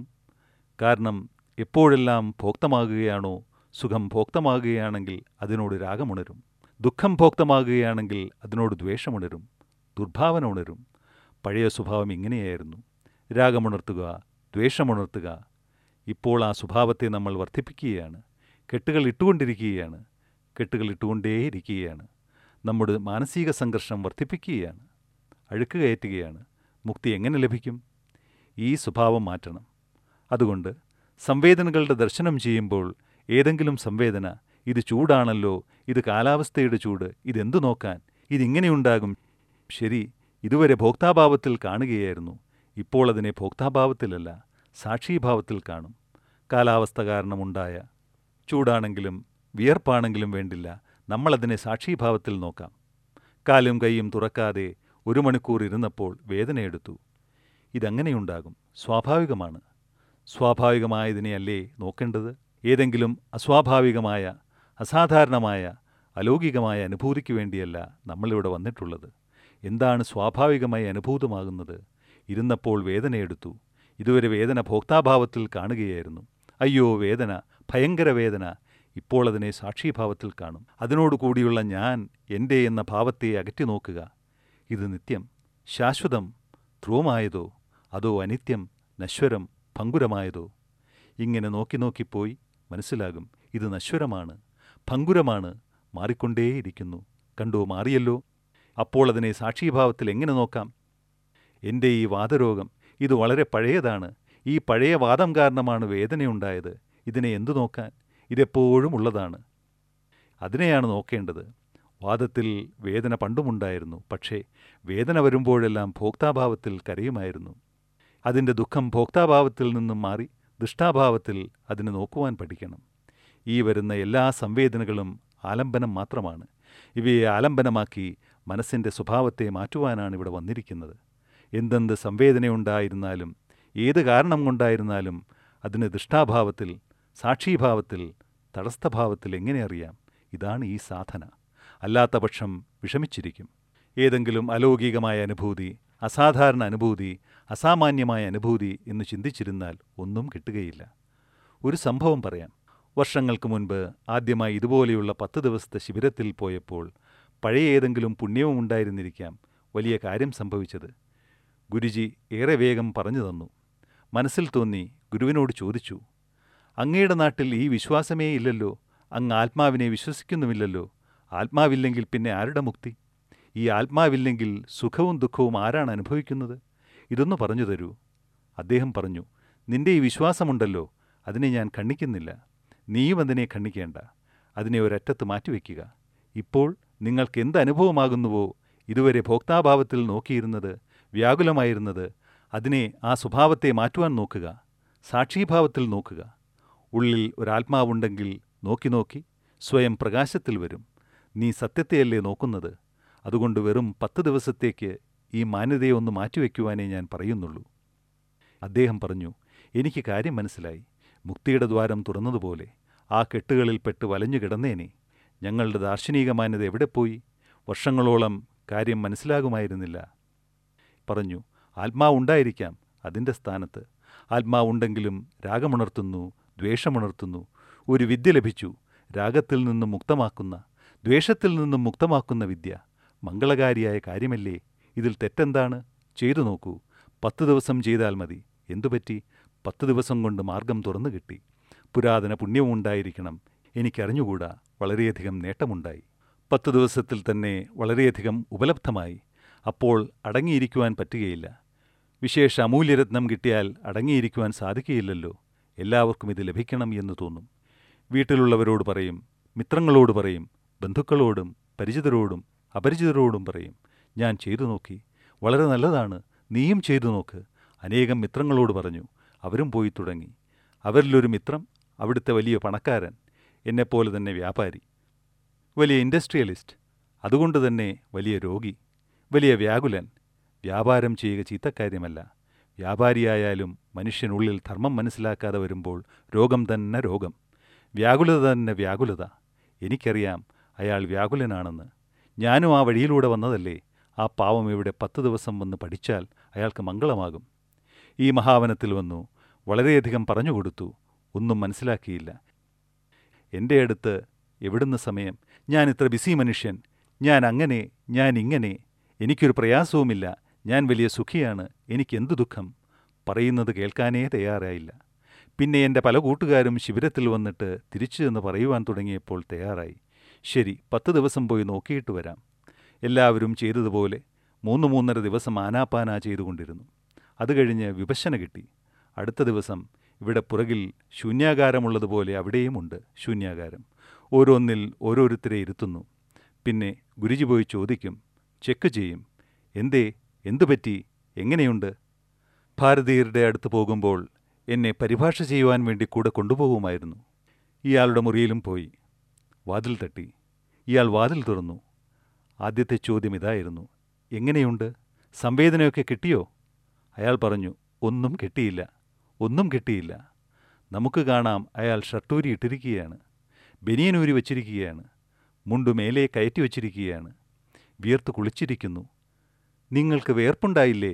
കാരണം എപ്പോഴെല്ലാം ഭോക്തമാകുകയാണോ സുഖം ഭോക്തമാകുകയാണെങ്കിൽ അതിനോട് രാഗമുണരും ദുഃഖം ഭോക്തമാകുകയാണെങ്കിൽ അതിനോട് ദ്വേഷമുണരും ദുർഭാവന ഉണരും പഴയ സ്വഭാവം ഇങ്ങനെയായിരുന്നു രാഗമുണർത്തുക ദ്വേഷമുണർത്തുക ഇപ്പോൾ ആ സ്വഭാവത്തെ നമ്മൾ വർദ്ധിപ്പിക്കുകയാണ് കെട്ടുകൾ ഇട്ടുകൊണ്ടിരിക്കുകയാണ് കെട്ടുകൾ ഇട്ടുകൊണ്ടേയിരിക്കുകയാണ് നമ്മുടെ മാനസിക സംഘർഷം വർദ്ധിപ്പിക്കുകയാണ് അഴുക്ക് കയറ്റുകയാണ് മുക്തി എങ്ങനെ ലഭിക്കും ഈ സ്വഭാവം മാറ്റണം അതുകൊണ്ട് സംവേദനകളുടെ ദർശനം ചെയ്യുമ്പോൾ ഏതെങ്കിലും സംവേദന ഇത് ചൂടാണല്ലോ ഇത് കാലാവസ്ഥയുടെ ചൂട് ഇതെന്തു നോക്കാൻ ഇതിങ്ങനെയുണ്ടാകും ശരി ഇതുവരെ ഭോക്താഭാവത്തിൽ കാണുകയായിരുന്നു ഇപ്പോൾ അതിനെ ഭോക്താഭാവത്തിലല്ല സാക്ഷീഭാവത്തിൽ കാണും കാലാവസ്ഥ കാരണമുണ്ടായ ചൂടാണെങ്കിലും വിയർപ്പാണെങ്കിലും വേണ്ടില്ല നമ്മളതിനെ സാക്ഷീഭാവത്തിൽ നോക്കാം കാലും കൈയും തുറക്കാതെ ഒരു മണിക്കൂർ ഇരുന്നപ്പോൾ വേദനയെടുത്തു ഇതങ്ങനെയുണ്ടാകും സ്വാഭാവികമാണ് സ്വാഭാവികമായതിനെയല്ലേ നോക്കേണ്ടത് ഏതെങ്കിലും അസ്വാഭാവികമായ അസാധാരണമായ അലൗകികമായ അനുഭൂതിക്ക് വേണ്ടിയല്ല നമ്മളിവിടെ വന്നിട്ടുള്ളത് എന്താണ് സ്വാഭാവികമായി അനുഭൂതമാകുന്നത് ഇരുന്നപ്പോൾ വേദനയെടുത്തു ഇതുവരെ വേദന ഭോക്താഭാവത്തിൽ കാണുകയായിരുന്നു അയ്യോ വേദന ഭയങ്കര വേദന ഇപ്പോൾ അതിനെ സാക്ഷീഭാവത്തിൽ കാണും അതിനോട് കൂടിയുള്ള ഞാൻ എൻ്റെ എന്ന ഭാവത്തെ അകറ്റി നോക്കുക ഇത് നിത്യം ശാശ്വതം ധ്രുവമായതോ അതോ അനിത്യം നശ്വരം ഭങ്കുരമായതോ ഇങ്ങനെ നോക്കി നോക്കിപ്പോയി മനസ്സിലാകും ഇത് നശ്വരമാണ് ഭങ്കുരമാണ് മാറിക്കൊണ്ടേയിരിക്കുന്നു കണ്ടോ മാറിയല്ലോ അപ്പോൾ അതിനെ സാക്ഷീഭാവത്തിൽ എങ്ങനെ നോക്കാം എൻ്റെ ഈ വാദരോഗം ഇത് വളരെ പഴയതാണ് ഈ പഴയ വാദം കാരണമാണ് വേദനയുണ്ടായത് ഇതിനെ എന്തു നോക്കാൻ ഇതെപ്പോഴും ഉള്ളതാണ് അതിനെയാണ് നോക്കേണ്ടത് വാദത്തിൽ വേദന പണ്ടുമുണ്ടായിരുന്നു പക്ഷേ വേദന വരുമ്പോഴെല്ലാം ഭോക്താഭാവത്തിൽ കരയുമായിരുന്നു അതിൻ്റെ ദുഃഖം ഭോക്താഭാവത്തിൽ നിന്നും മാറി ദുഷ്ടാഭാവത്തിൽ അതിനെ നോക്കുവാൻ പഠിക്കണം ഈ വരുന്ന എല്ലാ സംവേദനകളും ആലംബനം മാത്രമാണ് ഇവയെ ആലംബനമാക്കി മനസ്സിൻ്റെ സ്വഭാവത്തെ മാറ്റുവാനാണ് ഇവിടെ വന്നിരിക്കുന്നത് എന്തെന്ത് സംവേദനയുണ്ടായിരുന്നാലും ഏത് കാരണം കൊണ്ടായിരുന്നാലും അതിന് ദുഷ്ടാഭാവത്തിൽ സാക്ഷീഭാവത്തിൽ തടസ്ഥഭാവത്തിൽ എങ്ങനെ അറിയാം ഇതാണ് ഈ സാധന അല്ലാത്ത പക്ഷം വിഷമിച്ചിരിക്കും ഏതെങ്കിലും അലൗകികമായ അനുഭൂതി അസാധാരണ അനുഭൂതി അസാമാന്യമായ അനുഭൂതി എന്ന് ചിന്തിച്ചിരുന്നാൽ ഒന്നും കിട്ടുകയില്ല ഒരു സംഭവം പറയാം വർഷങ്ങൾക്ക് മുൻപ് ആദ്യമായി ഇതുപോലെയുള്ള പത്ത് ദിവസത്തെ ശിബിരത്തിൽ പോയപ്പോൾ പഴയ ഏതെങ്കിലും പുണ്യവും ഉണ്ടായിരുന്നിരിക്കാം വലിയ കാര്യം സംഭവിച്ചത് ഗുരുജി ഏറെ വേഗം പറഞ്ഞു തന്നു മനസ്സിൽ തോന്നി ഗുരുവിനോട് ചോദിച്ചു അങ്ങയുടെ നാട്ടിൽ ഈ വിശ്വാസമേ ഇല്ലല്ലോ അങ്ങ് ആത്മാവിനെ വിശ്വസിക്കുന്നുമില്ലല്ലോ ആത്മാവില്ലെങ്കിൽ പിന്നെ ആരുടെ മുക്തി ഈ ആത്മാവില്ലെങ്കിൽ സുഖവും ദുഃഖവും ആരാണ് അനുഭവിക്കുന്നത് ഇതൊന്നു പറഞ്ഞു തരൂ അദ്ദേഹം പറഞ്ഞു നിന്റെ ഈ വിശ്വാസമുണ്ടല്ലോ അതിനെ ഞാൻ ഖണ്ഡിക്കുന്നില്ല നീയും അതിനെ ഖണ്ഡിക്കേണ്ട അതിനെ ഒരറ്റത്ത് മാറ്റിവെക്കുക ഇപ്പോൾ നിങ്ങൾക്ക് എന്ത് അനുഭവമാകുന്നുവോ ഇതുവരെ ഭോക്താഭാവത്തിൽ നോക്കിയിരുന്നത് വ്യാകുലമായിരുന്നത് അതിനെ ആ സ്വഭാവത്തെ മാറ്റുവാൻ നോക്കുക സാക്ഷീഭാവത്തിൽ നോക്കുക ഉള്ളിൽ ഒരാത്മാവുണ്ടെങ്കിൽ നോക്കി നോക്കി സ്വയം പ്രകാശത്തിൽ വരും നീ സത്യത്തെയല്ലേ നോക്കുന്നത് അതുകൊണ്ട് വെറും പത്ത് ദിവസത്തേക്ക് ഈ മാന്യതയെ ഒന്ന് മാറ്റിവെക്കുവാനേ ഞാൻ പറയുന്നുള്ളൂ അദ്ദേഹം പറഞ്ഞു എനിക്ക് കാര്യം മനസ്സിലായി മുക്തിയുടെ ദ്വാരം തുറന്നതുപോലെ ആ കെട്ടുകളിൽ പെട്ട് വലഞ്ഞു കിടന്നേനെ ഞങ്ങളുടെ ദാർശനിക മാന്യത എവിടെ പോയി വർഷങ്ങളോളം കാര്യം മനസ്സിലാകുമായിരുന്നില്ല പറഞ്ഞു ആത്മാവുണ്ടായിരിക്കാം അതിൻ്റെ സ്ഥാനത്ത് ആത്മാവുണ്ടെങ്കിലും രാഗമുണർത്തുന്നു ദ്വേഷമുണർത്തുന്നു ഒരു വിദ്യ ലഭിച്ചു രാഗത്തിൽ നിന്നും മുക്തമാക്കുന്ന ദ്വേഷത്തിൽ നിന്നും മുക്തമാക്കുന്ന വിദ്യ മംഗളകാരിയായ കാര്യമല്ലേ ഇതിൽ തെറ്റെന്താണ് ചെയ്തു നോക്കൂ പത്ത് ദിവസം ചെയ്താൽ മതി എന്തുപറ്റി പത്ത് ദിവസം കൊണ്ട് മാർഗം തുറന്നു കിട്ടി പുരാതന പുണ്യമുണ്ടായിരിക്കണം എനിക്കറിഞ്ഞുകൂടാ വളരെയധികം നേട്ടമുണ്ടായി പത്ത് ദിവസത്തിൽ തന്നെ വളരെയധികം ഉപലബ്ധമായി അപ്പോൾ അടങ്ങിയിരിക്കുവാൻ പറ്റുകയില്ല വിശേഷ അമൂല്യരത്നം കിട്ടിയാൽ അടങ്ങിയിരിക്കുവാൻ സാധിക്കുകയില്ലല്ലോ എല്ലാവർക്കും ഇത് ലഭിക്കണം എന്ന് തോന്നും വീട്ടിലുള്ളവരോട് പറയും മിത്രങ്ങളോട് പറയും ബന്ധുക്കളോടും പരിചിതരോടും അപരിചിതരോടും പറയും ഞാൻ ചെയ്തു നോക്കി വളരെ നല്ലതാണ് നീയും ചെയ്തു നോക്ക് അനേകം മിത്രങ്ങളോട് പറഞ്ഞു അവരും പോയി തുടങ്ങി അവരിലൊരു മിത്രം അവിടുത്തെ വലിയ പണക്കാരൻ എന്നെപ്പോലെ തന്നെ വ്യാപാരി വലിയ ഇൻഡസ്ട്രിയലിസ്റ്റ് അതുകൊണ്ട് തന്നെ വലിയ രോഗി വലിയ വ്യാകുലൻ വ്യാപാരം ചെയ്യുക ചീത്തക്കാര്യമല്ല വ്യാപാരിയായാലും മനുഷ്യനുള്ളിൽ ധർമ്മം മനസ്സിലാക്കാതെ വരുമ്പോൾ രോഗം തന്നെ രോഗം വ്യാകുലത തന്നെ വ്യാകുലത എനിക്കറിയാം അയാൾ വ്യാകുലനാണെന്ന് ഞാനും ആ വഴിയിലൂടെ വന്നതല്ലേ ആ പാവം ഇവിടെ പത്ത് ദിവസം വന്ന് പഠിച്ചാൽ അയാൾക്ക് മംഗളമാകും ഈ മഹാവനത്തിൽ വന്നു വളരെയധികം പറഞ്ഞുകൊടുത്തു ഒന്നും മനസ്സിലാക്കിയില്ല എൻ്റെ അടുത്ത് എവിടുന്ന് സമയം ഞാൻ ഇത്ര ബിസി മനുഷ്യൻ ഞാൻ അങ്ങനെ ഞാൻ ഇങ്ങനെ എനിക്കൊരു പ്രയാസവുമില്ല ഞാൻ വലിയ സുഖിയാണ് എനിക്കെന്തു ദുഃഖം പറയുന്നത് കേൾക്കാനേ തയ്യാറായില്ല പിന്നെ എൻ്റെ പല കൂട്ടുകാരും ശിബിരത്തിൽ വന്നിട്ട് തിരിച്ചു എന്ന് പറയുവാൻ തുടങ്ങിയപ്പോൾ തയ്യാറായി ശരി പത്ത് ദിവസം പോയി നോക്കിയിട്ട് വരാം എല്ലാവരും ചെയ്തതുപോലെ മൂന്ന് മൂന്നര ദിവസം ആനാപ്പാന ചെയ്തുകൊണ്ടിരുന്നു അത് കഴിഞ്ഞ് വിഭജന കിട്ടി അടുത്ത ദിവസം ഇവിടെ പുറകിൽ ശൂന്യാകാരമുള്ളതുപോലെ അവിടെയുമുണ്ട് ശൂന്യാകാരം ഓരോന്നിൽ ഓരോരുത്തരെ ഇരുത്തുന്നു പിന്നെ ഗുരുജി പോയി ചോദിക്കും ചെക്ക് ചെയ്യും എന്തേ എന്തുപറ്റി എങ്ങനെയുണ്ട് ഭാരതീയരുടെ അടുത്ത് പോകുമ്പോൾ എന്നെ പരിഭാഷ ചെയ്യുവാൻ വേണ്ടി കൂടെ കൊണ്ടുപോകുമായിരുന്നു ഇയാളുടെ മുറിയിലും പോയി വാതിൽ തട്ടി ഇയാൾ വാതിൽ തുറന്നു ആദ്യത്തെ ചോദ്യം ഇതായിരുന്നു എങ്ങനെയുണ്ട് സംവേദനയൊക്കെ കിട്ടിയോ അയാൾ പറഞ്ഞു ഒന്നും കിട്ടിയില്ല ഒന്നും കിട്ടിയില്ല നമുക്ക് കാണാം അയാൾ ഷർട്ടൂരി ഇട്ടിരിക്കുകയാണ് ബനിയനൂരി വച്ചിരിക്കുകയാണ് മുണ്ടു മേലെ കയറ്റി വച്ചിരിക്കുകയാണ് വിയർത്ത് കുളിച്ചിരിക്കുന്നു നിങ്ങൾക്ക് വേർപ്പുണ്ടായില്ലേ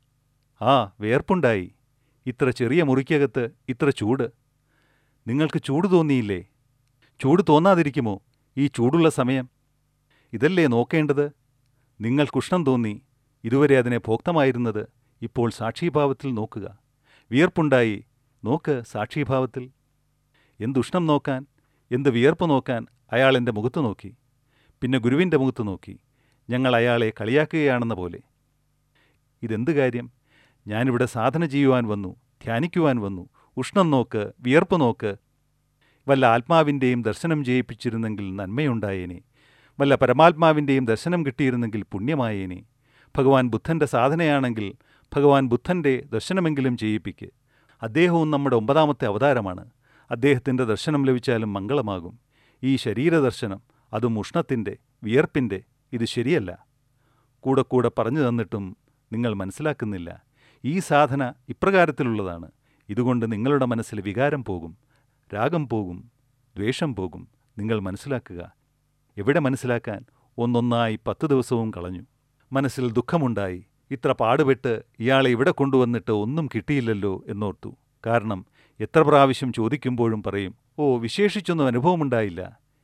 ആ വേർപ്പുണ്ടായി ഇത്ര ചെറിയ മുറിക്കകത്ത് ഇത്ര ചൂട് നിങ്ങൾക്ക് ചൂട് തോന്നിയില്ലേ ചൂട് തോന്നാതിരിക്കുമോ ഈ ചൂടുള്ള സമയം ഇതല്ലേ നോക്കേണ്ടത് നിങ്ങൾക്ക് ഉഷ്ണം തോന്നി ഇതുവരെ അതിനെ ഭോക്തമായിരുന്നത് ഇപ്പോൾ സാക്ഷീഭാവത്തിൽ നോക്കുക വിയർപ്പുണ്ടായി നോക്ക് സാക്ഷീഭാവത്തിൽ എന്തുഷ്ണം നോക്കാൻ എന്ത് വിയർപ്പ് നോക്കാൻ അയാൾ എൻ്റെ മുഖത്ത് നോക്കി പിന്നെ ഗുരുവിൻ്റെ മുഖത്ത് നോക്കി ഞങ്ങൾ അയാളെ കളിയാക്കുകയാണെന്ന പോലെ ഇതെന്ത് കാര്യം ഞാനിവിടെ സാധന ചെയ്യുവാൻ വന്നു ധ്യാനിക്കുവാൻ വന്നു ഉഷ്ണം നോക്ക് വിയർപ്പ് നോക്ക് വല്ല ആത്മാവിൻ്റെയും ദർശനം ചെയ്യിപ്പിച്ചിരുന്നെങ്കിൽ നന്മയുണ്ടായേനെ വല്ല പരമാത്മാവിൻ്റെയും ദർശനം കിട്ടിയിരുന്നെങ്കിൽ പുണ്യമായേനെ ഭഗവാൻ ബുദ്ധൻ്റെ സാധനയാണെങ്കിൽ ഭഗവാൻ ബുദ്ധൻ്റെ ദർശനമെങ്കിലും ചെയ്യിപ്പിക്ക് അദ്ദേഹവും നമ്മുടെ ഒമ്പതാമത്തെ അവതാരമാണ് അദ്ദേഹത്തിൻ്റെ ദർശനം ലഭിച്ചാലും മംഗളമാകും ഈ ശരീരദർശനം അതും ഉഷ്ണത്തിൻ്റെ വിയർപ്പിൻ്റെ ഇത് ശരിയല്ല കൂടെ കൂടെ പറഞ്ഞു തന്നിട്ടും നിങ്ങൾ മനസ്സിലാക്കുന്നില്ല ഈ സാധന ഇപ്രകാരത്തിലുള്ളതാണ് ഇതുകൊണ്ട് നിങ്ങളുടെ മനസ്സിൽ വികാരം പോകും രാഗം പോകും ദ്വേഷം പോകും നിങ്ങൾ മനസ്സിലാക്കുക എവിടെ മനസ്സിലാക്കാൻ ഒന്നൊന്നായി പത്ത് ദിവസവും കളഞ്ഞു മനസ്സിൽ ദുഃഖമുണ്ടായി ഇത്ര പാടുപെട്ട് ഇയാളെ ഇവിടെ കൊണ്ടുവന്നിട്ട് ഒന്നും കിട്ടിയില്ലല്ലോ എന്നോർത്തു കാരണം എത്ര പ്രാവശ്യം ചോദിക്കുമ്പോഴും പറയും ഓ വിശേഷിച്ചൊന്നും അനുഭവമുണ്ടായില്ല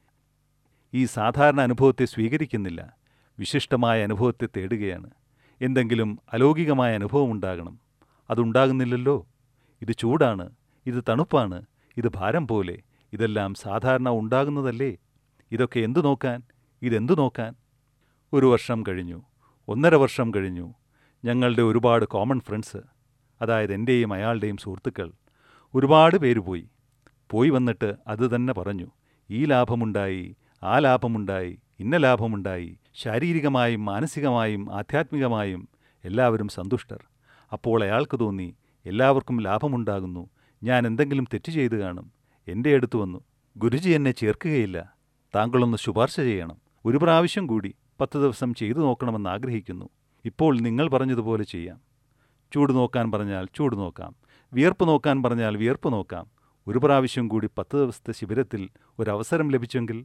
ഈ സാധാരണ അനുഭവത്തെ സ്വീകരിക്കുന്നില്ല വിശിഷ്ടമായ അനുഭവത്തെ തേടുകയാണ് എന്തെങ്കിലും അലൗകികമായ അനുഭവം ഉണ്ടാകണം അതുണ്ടാകുന്നില്ലല്ലോ ഇത് ചൂടാണ് ഇത് തണുപ്പാണ് ഇത് ഭാരം പോലെ ഇതെല്ലാം സാധാരണ ഉണ്ടാകുന്നതല്ലേ ഇതൊക്കെ എന്തു നോക്കാൻ ഇതെന്തു നോക്കാൻ ഒരു വർഷം കഴിഞ്ഞു ഒന്നര വർഷം കഴിഞ്ഞു ഞങ്ങളുടെ ഒരുപാട് കോമൺ ഫ്രണ്ട്സ് അതായത് എൻ്റെയും അയാളുടെയും സുഹൃത്തുക്കൾ ഒരുപാട് പേര് പോയി പോയി വന്നിട്ട് അത് തന്നെ പറഞ്ഞു ഈ ലാഭമുണ്ടായി ആ ലാഭമുണ്ടായി ഇന്ന ലാഭമുണ്ടായി ശാരീരികമായും മാനസികമായും ആധ്യാത്മികമായും എല്ലാവരും സന്തുഷ്ടർ അപ്പോൾ അയാൾക്ക് തോന്നി എല്ലാവർക്കും ലാഭമുണ്ടാകുന്നു ഞാൻ എന്തെങ്കിലും തെറ്റ് ചെയ്തു കാണും എൻ്റെ അടുത്ത് വന്നു ഗുരുജി എന്നെ ചേർക്കുകയില്ല താങ്കളൊന്ന് ശുപാർശ ചെയ്യണം ഒരു പ്രാവശ്യം കൂടി പത്ത് ദിവസം ചെയ്തു നോക്കണമെന്ന് ആഗ്രഹിക്കുന്നു ഇപ്പോൾ നിങ്ങൾ പറഞ്ഞതുപോലെ ചെയ്യാം ചൂട് നോക്കാൻ പറഞ്ഞാൽ ചൂട് നോക്കാം വിയർപ്പ് നോക്കാൻ പറഞ്ഞാൽ വിയർപ്പ് നോക്കാം ഒരു പ്രാവശ്യം കൂടി പത്ത് ദിവസത്തെ ശിബിരത്തിൽ ഒരവസരം ലഭിച്ചെങ്കിൽ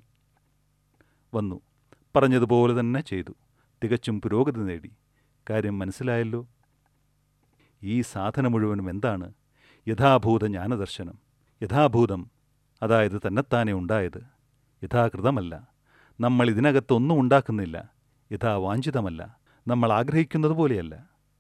വന്നു പറഞ്ഞതുപോലെ തന്നെ ചെയ്തു തികച്ചും പുരോഗതി നേടി കാര്യം മനസ്സിലായല്ലോ ഈ സാധന മുഴുവനും എന്താണ് യഥാഭൂത ജ്ഞാനദർശനം യഥാഭൂതം അതായത് തന്നെത്താനെ ഉണ്ടായത് യഥാകൃതമല്ല നമ്മൾ ഇതിനകത്തൊന്നും ഉണ്ടാക്കുന്നില്ല യഥാവാഞ്ചിതമല്ല നമ്മൾ ആഗ്രഹിക്കുന്നത് പോലെയല്ല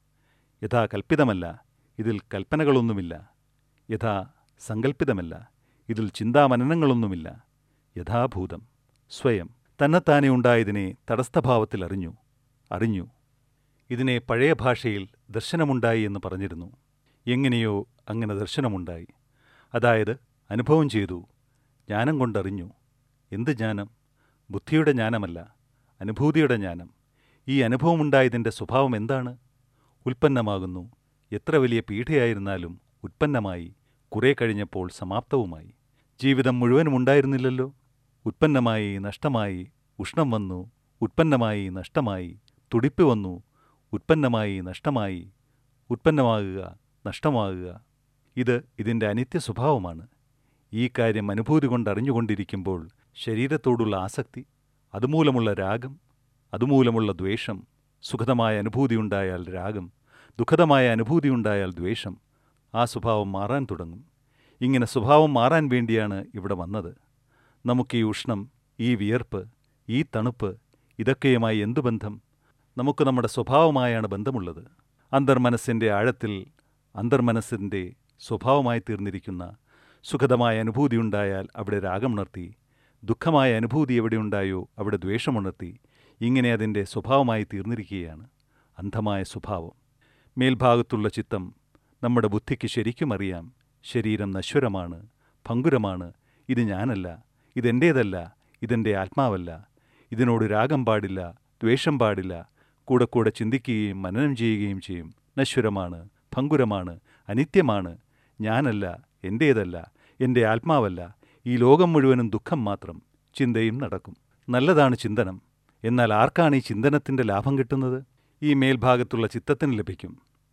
യഥാ കൽപ്പിതമല്ല ഇതിൽ കൽപ്പനകളൊന്നുമില്ല യഥാ സങ്കൽപ്പിതമല്ല ഇതിൽ ചിന്താമനനങ്ങളൊന്നുമില്ല യഥാഭൂതം സ്വയം തന്നെത്താനെ ഉണ്ടായതിനെ തടസ്ഥഭാവത്തിൽ അറിഞ്ഞു അറിഞ്ഞു ഇതിനെ പഴയ ഭാഷയിൽ ദർശനമുണ്ടായി എന്ന് പറഞ്ഞിരുന്നു എങ്ങനെയോ അങ്ങനെ ദർശനമുണ്ടായി അതായത് അനുഭവം ചെയ്തു ജ്ഞാനം കൊണ്ടറിഞ്ഞു എന്ത് ജ്ഞാനം ബുദ്ധിയുടെ ജ്ഞാനമല്ല അനുഭൂതിയുടെ ജ്ഞാനം ഈ അനുഭവമുണ്ടായതിൻ്റെ സ്വഭാവം എന്താണ് ഉൽപ്പന്നമാകുന്നു എത്ര വലിയ പീഠയായിരുന്നാലും ഉൽപ്പന്നമായി കുറേ കഴിഞ്ഞപ്പോൾ സമാപ്തവുമായി ജീവിതം മുഴുവനും ഉണ്ടായിരുന്നില്ലല്ലോ ഉൽപ്പന്നമായി നഷ്ടമായി ഉഷ്ണം വന്നു ഉൽപ്പന്നമായി നഷ്ടമായി തുടിപ്പ് വന്നു ഉൽപ്പന്നമായി നഷ്ടമായി ഉൽപ്പന്നമാകുക നഷ്ടമാകുക ഇത് ഇതിൻ്റെ അനിത്യ സ്വഭാവമാണ് ഈ കാര്യം അനുഭൂതി കൊണ്ടറിഞ്ഞുകൊണ്ടിരിക്കുമ്പോൾ ശരീരത്തോടുള്ള ആസക്തി അതുമൂലമുള്ള രാഗം അതുമൂലമുള്ള ദ്വേഷം സുഖതമായ അനുഭൂതിയുണ്ടായാൽ രാഗം ദുഃഖതമായ അനുഭൂതിയുണ്ടായാൽ ദ്വേഷം ആ സ്വഭാവം മാറാൻ തുടങ്ങും ഇങ്ങനെ സ്വഭാവം മാറാൻ വേണ്ടിയാണ് ഇവിടെ വന്നത് നമുക്ക് ഈ ഉഷ്ണം ഈ വിയർപ്പ് ഈ തണുപ്പ് ഇതൊക്കെയുമായി എന്തു ബന്ധം നമുക്ക് നമ്മുടെ സ്വഭാവമായാണ് ബന്ധമുള്ളത് അന്തർമനസ്സിൻ്റെ ആഴത്തിൽ അന്തർമനസ്സിൻ്റെ സ്വഭാവമായി തീർന്നിരിക്കുന്ന സുഖതമായ അനുഭൂതിയുണ്ടായാൽ അവിടെ രാഗമുണർത്തി ദുഃഖമായ അനുഭൂതി എവിടെയുണ്ടായോ അവിടെ ദ്വേഷമുണർത്തി ഇങ്ങനെ അതിൻ്റെ സ്വഭാവമായി തീർന്നിരിക്കുകയാണ് അന്ധമായ സ്വഭാവം മേൽഭാഗത്തുള്ള ചിത്തം നമ്മുടെ ബുദ്ധിക്ക് ശരിക്കും അറിയാം ശരീരം നശ്വരമാണ് ഭങ്കുരമാണ് ഇത് ഞാനല്ല ഇതെൻ്റേതല്ല ഇതെൻ്റെ ആത്മാവല്ല ഇതിനോട് രാഗം പാടില്ല ദ്വേഷം പാടില്ല കൂടെ കൂടെ ചിന്തിക്കുകയും മനനം ചെയ്യുകയും ചെയ്യും നശ്വരമാണ് ഭങ്കുരമാണ് അനിത്യമാണ് ഞാനല്ല എൻ്റേതല്ല എൻ്റെ ആത്മാവല്ല ഈ ലോകം മുഴുവനും ദുഃഖം മാത്രം ചിന്തയും നടക്കും നല്ലതാണ് ചിന്തനം എന്നാൽ ആർക്കാണ് ഈ ചിന്തനത്തിൻ്റെ ലാഭം കിട്ടുന്നത് ഈ മേൽഭാഗത്തുള്ള ചിത്തത്തിന് ലഭിക്കും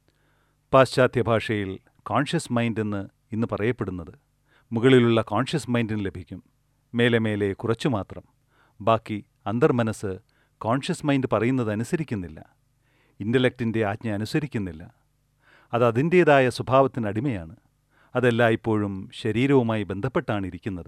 പാശ്ചാത്യ ഭാഷയിൽ കോൺഷ്യസ് മൈൻഡ് എന്ന് ഇന്ന് പറയപ്പെടുന്നത് മുകളിലുള്ള കോൺഷ്യസ് മൈൻഡിന് ലഭിക്കും മേലെ മേലെ കുറച്ചു മാത്രം ബാക്കി അന്തർമനസ്സ് കോൺഷ്യസ് മൈൻഡ് പറയുന്നത് അനുസരിക്കുന്നില്ല ഇൻ്റലക്റ്റിൻ്റെ ആജ്ഞ അനുസരിക്കുന്നില്ല അത് അതിൻ്റേതായ സ്വഭാവത്തിന് അടിമയാണ് അതെല്ലായ്പ്പോഴും ശരീരവുമായി ബന്ധപ്പെട്ടാണ് ഇരിക്കുന്നത്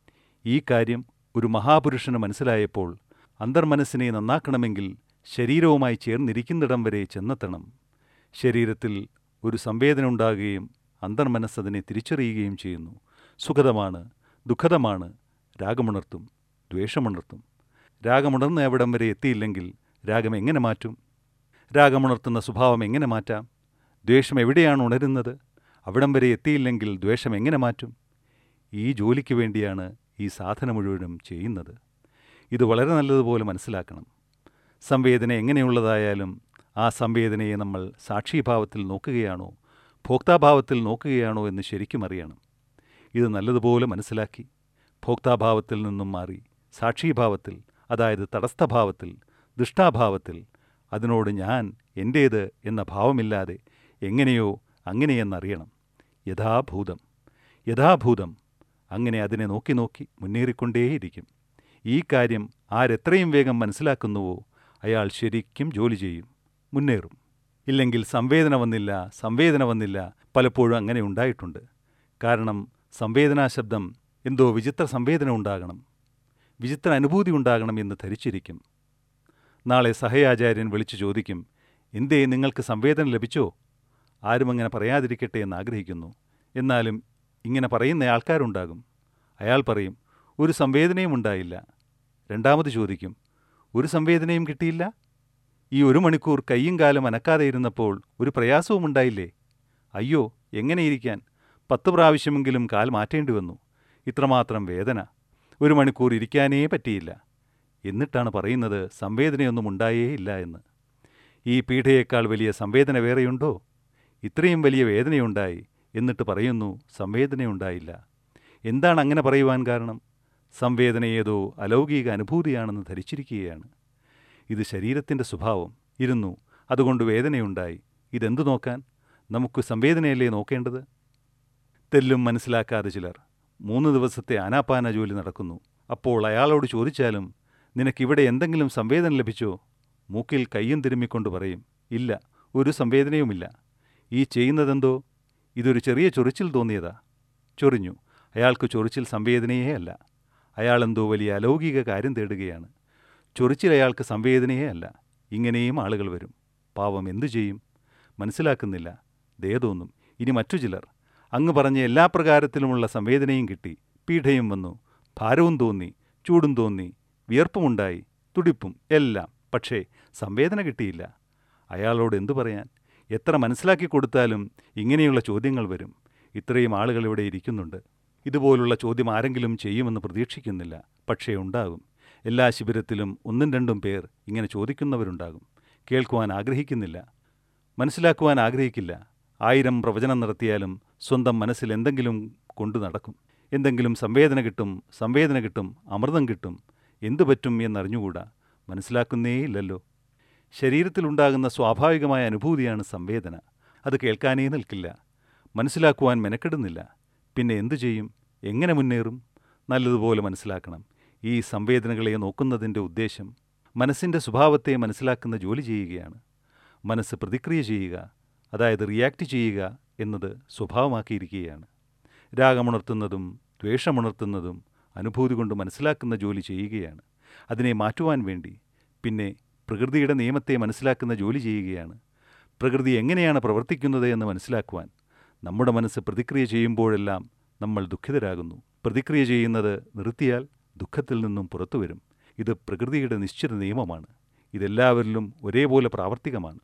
ഈ കാര്യം ഒരു മഹാപുരുഷന് മനസ്സിലായപ്പോൾ അന്തർമനസ്സിനെ നന്നാക്കണമെങ്കിൽ ശരീരവുമായി ചേർന്നിരിക്കുന്നിടം വരെ ചെന്നെത്തണം ശരീരത്തിൽ ഒരു സംവേദന ഉണ്ടാകുകയും അന്തർമനസ്സതിനെ തിരിച്ചറിയുകയും ചെയ്യുന്നു സുഖതമാണ് ദുഃഖതമാണ് രാഗമുണർത്തും ദ്വേഷമുണർത്തും രാഗമുണർന്ന അവിടം വരെ എത്തിയില്ലെങ്കിൽ രാഗം എങ്ങനെ മാറ്റും രാഗമുണർത്തുന്ന സ്വഭാവം എങ്ങനെ മാറ്റാം ദ്വേഷം എവിടെയാണ് ഉണരുന്നത് അവിടം വരെ എത്തിയില്ലെങ്കിൽ ദ്വേഷം എങ്ങനെ മാറ്റും ഈ ജോലിക്ക് വേണ്ടിയാണ് ഈ സാധന മുഴുവനും ചെയ്യുന്നത് ഇത് വളരെ നല്ലതുപോലെ മനസ്സിലാക്കണം സംവേദന എങ്ങനെയുള്ളതായാലും ആ സംവേദനയെ നമ്മൾ സാക്ഷിഭാവത്തിൽ നോക്കുകയാണോ ഭോക്താഭാവത്തിൽ നോക്കുകയാണോ എന്ന് ശരിക്കും അറിയണം ഇത് നല്ലതുപോലെ മനസ്സിലാക്കി ഭോക്താഭാവത്തിൽ നിന്നും മാറി സാക്ഷിഭാവത്തിൽ അതായത് തടസ്ഥഭാവത്തിൽ ദുഷ്ടാഭാവത്തിൽ അതിനോട് ഞാൻ എൻ്റേത് എന്ന ഭാവമില്ലാതെ എങ്ങനെയോ അങ്ങനെയെന്നറിയണം യഥാഭൂതം യഥാഭൂതം അങ്ങനെ അതിനെ നോക്കി നോക്കി മുന്നേറിക്കൊണ്ടേയിരിക്കും ഈ കാര്യം ആരെത്രയും വേഗം മനസ്സിലാക്കുന്നുവോ അയാൾ ശരിക്കും ജോലി ചെയ്യും മുന്നേറും ഇല്ലെങ്കിൽ സംവേദന വന്നില്ല സംവേദന വന്നില്ല പലപ്പോഴും അങ്ങനെ ഉണ്ടായിട്ടുണ്ട് കാരണം സംവേദനാ ശബ്ദം എന്തോ വിചിത്ര സംവേദന ഉണ്ടാകണം വിചിത്ര അനുഭൂതി ഉണ്ടാകണം എന്ന് ധരിച്ചിരിക്കും നാളെ സഹയാചാര്യൻ വിളിച്ചു ചോദിക്കും എന്തേ നിങ്ങൾക്ക് സംവേദന ലഭിച്ചോ ആരും അങ്ങനെ പറയാതിരിക്കട്ടെ എന്ന് ആഗ്രഹിക്കുന്നു എന്നാലും ഇങ്ങനെ പറയുന്ന ആൾക്കാരുണ്ടാകും അയാൾ പറയും ഒരു സംവേദനയും ഉണ്ടായില്ല രണ്ടാമത് ചോദിക്കും ഒരു സംവേദനയും കിട്ടിയില്ല ഈ ഒരു മണിക്കൂർ കയ്യും കാലും അനക്കാതെ ഇരുന്നപ്പോൾ ഒരു പ്രയാസവും ഉണ്ടായില്ലേ അയ്യോ എങ്ങനെയിരിക്കാൻ പത്ത് പ്രാവശ്യമെങ്കിലും കാൽ മാറ്റേണ്ടി വന്നു ഇത്രമാത്രം വേദന ഒരു മണിക്കൂർ ഇരിക്കാനേ പറ്റിയില്ല എന്നിട്ടാണ് പറയുന്നത് സംവേദനയൊന്നും ഉണ്ടായേ ഇല്ല എന്ന് ഈ പീഠയേക്കാൾ വലിയ സംവേദന വേറെയുണ്ടോ ഇത്രയും വലിയ വേദനയുണ്ടായി എന്നിട്ട് പറയുന്നു സംവേദനയുണ്ടായില്ല എന്താണ് അങ്ങനെ പറയുവാൻ കാരണം സംവേദന ഏതോ അലൗകിക അനുഭൂതിയാണെന്ന് ധരിച്ചിരിക്കുകയാണ് ഇത് ശരീരത്തിൻ്റെ സ്വഭാവം ഇരുന്നു അതുകൊണ്ട് വേദനയുണ്ടായി ഇതെന്തു നോക്കാൻ നമുക്ക് സംവേദനയല്ലേ നോക്കേണ്ടത് തെല്ലും മനസ്സിലാക്കാതെ ചിലർ മൂന്ന് ദിവസത്തെ ആനാപാന ജോലി നടക്കുന്നു അപ്പോൾ അയാളോട് ചോദിച്ചാലും നിനക്കിവിടെ എന്തെങ്കിലും സംവേദന ലഭിച്ചോ മൂക്കിൽ കയ്യും തിരുമ്മിക്കൊണ്ട് പറയും ഇല്ല ഒരു സംവേദനയുമില്ല ഈ ചെയ്യുന്നതെന്തോ ഇതൊരു ചെറിയ ചൊറിച്ചിൽ തോന്നിയതാ ചൊറിഞ്ഞു അയാൾക്ക് ചൊറിച്ചിൽ സംവേദനയേ അല്ല അയാളെന്തോ വലിയ അലൗകിക കാര്യം തേടുകയാണ് ചൊറിച്ചിൽ അയാൾക്ക് സംവേദനയേ അല്ല ഇങ്ങനെയും ആളുകൾ വരും പാവം എന്തു ചെയ്യും മനസ്സിലാക്കുന്നില്ല ദയ തോന്നും ഇനി മറ്റു ചിലർ അങ്ങ് പറഞ്ഞ എല്ലാ പ്രകാരത്തിലുമുള്ള സംവേദനയും കിട്ടി പീഠയും വന്നു ഭാരവും തോന്നി ചൂടും തോന്നി വിയർപ്പുമുണ്ടായി തുടിപ്പും എല്ലാം പക്ഷേ സംവേദന കിട്ടിയില്ല അയാളോട് എന്തു പറയാൻ എത്ര മനസ്സിലാക്കി കൊടുത്താലും ഇങ്ങനെയുള്ള ചോദ്യങ്ങൾ വരും ഇത്രയും ആളുകൾ ഇവിടെ ഇരിക്കുന്നുണ്ട് ഇതുപോലുള്ള ചോദ്യം ആരെങ്കിലും ചെയ്യുമെന്ന് പ്രതീക്ഷിക്കുന്നില്ല പക്ഷേ ഉണ്ടാകും എല്ലാ ശിബിരത്തിലും ഒന്നും രണ്ടും പേർ ഇങ്ങനെ ചോദിക്കുന്നവരുണ്ടാകും കേൾക്കുവാൻ ആഗ്രഹിക്കുന്നില്ല മനസ്സിലാക്കുവാൻ ആഗ്രഹിക്കില്ല ആയിരം പ്രവചനം നടത്തിയാലും സ്വന്തം മനസ്സിൽ എന്തെങ്കിലും കൊണ്ടു നടക്കും എന്തെങ്കിലും സംവേദന കിട്ടും സംവേദന കിട്ടും അമൃതം കിട്ടും എന്തു പറ്റും എന്നറിഞ്ഞുകൂടാ മനസ്സിലാക്കുന്നേയില്ലല്ലോ ശരീരത്തിലുണ്ടാകുന്ന സ്വാഭാവികമായ അനുഭൂതിയാണ് സംവേദന അത് കേൾക്കാനേ നിൽക്കില്ല മനസ്സിലാക്കുവാൻ മെനക്കെടുന്നില്ല പിന്നെ എന്തു ചെയ്യും എങ്ങനെ മുന്നേറും നല്ലതുപോലെ മനസ്സിലാക്കണം ഈ സംവേദനകളെ നോക്കുന്നതിൻ്റെ ഉദ്ദേശം മനസ്സിൻ്റെ സ്വഭാവത്തെ മനസ്സിലാക്കുന്ന ജോലി ചെയ്യുകയാണ് മനസ്സ് പ്രതിക്രിയ ചെയ്യുക അതായത് റിയാക്ട് ചെയ്യുക എന്നത് സ്വഭാവമാക്കിയിരിക്കുകയാണ് രാഗമുണർത്തുന്നതും ദ്വേഷമുണർത്തുന്നതും അനുഭൂതി കൊണ്ട് മനസ്സിലാക്കുന്ന ജോലി ചെയ്യുകയാണ് അതിനെ മാറ്റുവാൻ വേണ്ടി പിന്നെ പ്രകൃതിയുടെ നിയമത്തെ മനസ്സിലാക്കുന്ന ജോലി ചെയ്യുകയാണ് പ്രകൃതി എങ്ങനെയാണ് പ്രവർത്തിക്കുന്നത് എന്ന് മനസ്സിലാക്കുവാൻ നമ്മുടെ മനസ്സ് പ്രതിക്രിയ ചെയ്യുമ്പോഴെല്ലാം നമ്മൾ ദുഃഖിതരാകുന്നു പ്രതിക്രിയ ചെയ്യുന്നത് നിർത്തിയാൽ ദുഃഖത്തിൽ നിന്നും പുറത്തു വരും ഇത് പ്രകൃതിയുടെ നിശ്ചിത നിയമമാണ് ഇതെല്ലാവരിലും ഒരേപോലെ പ്രാവർത്തികമാണ്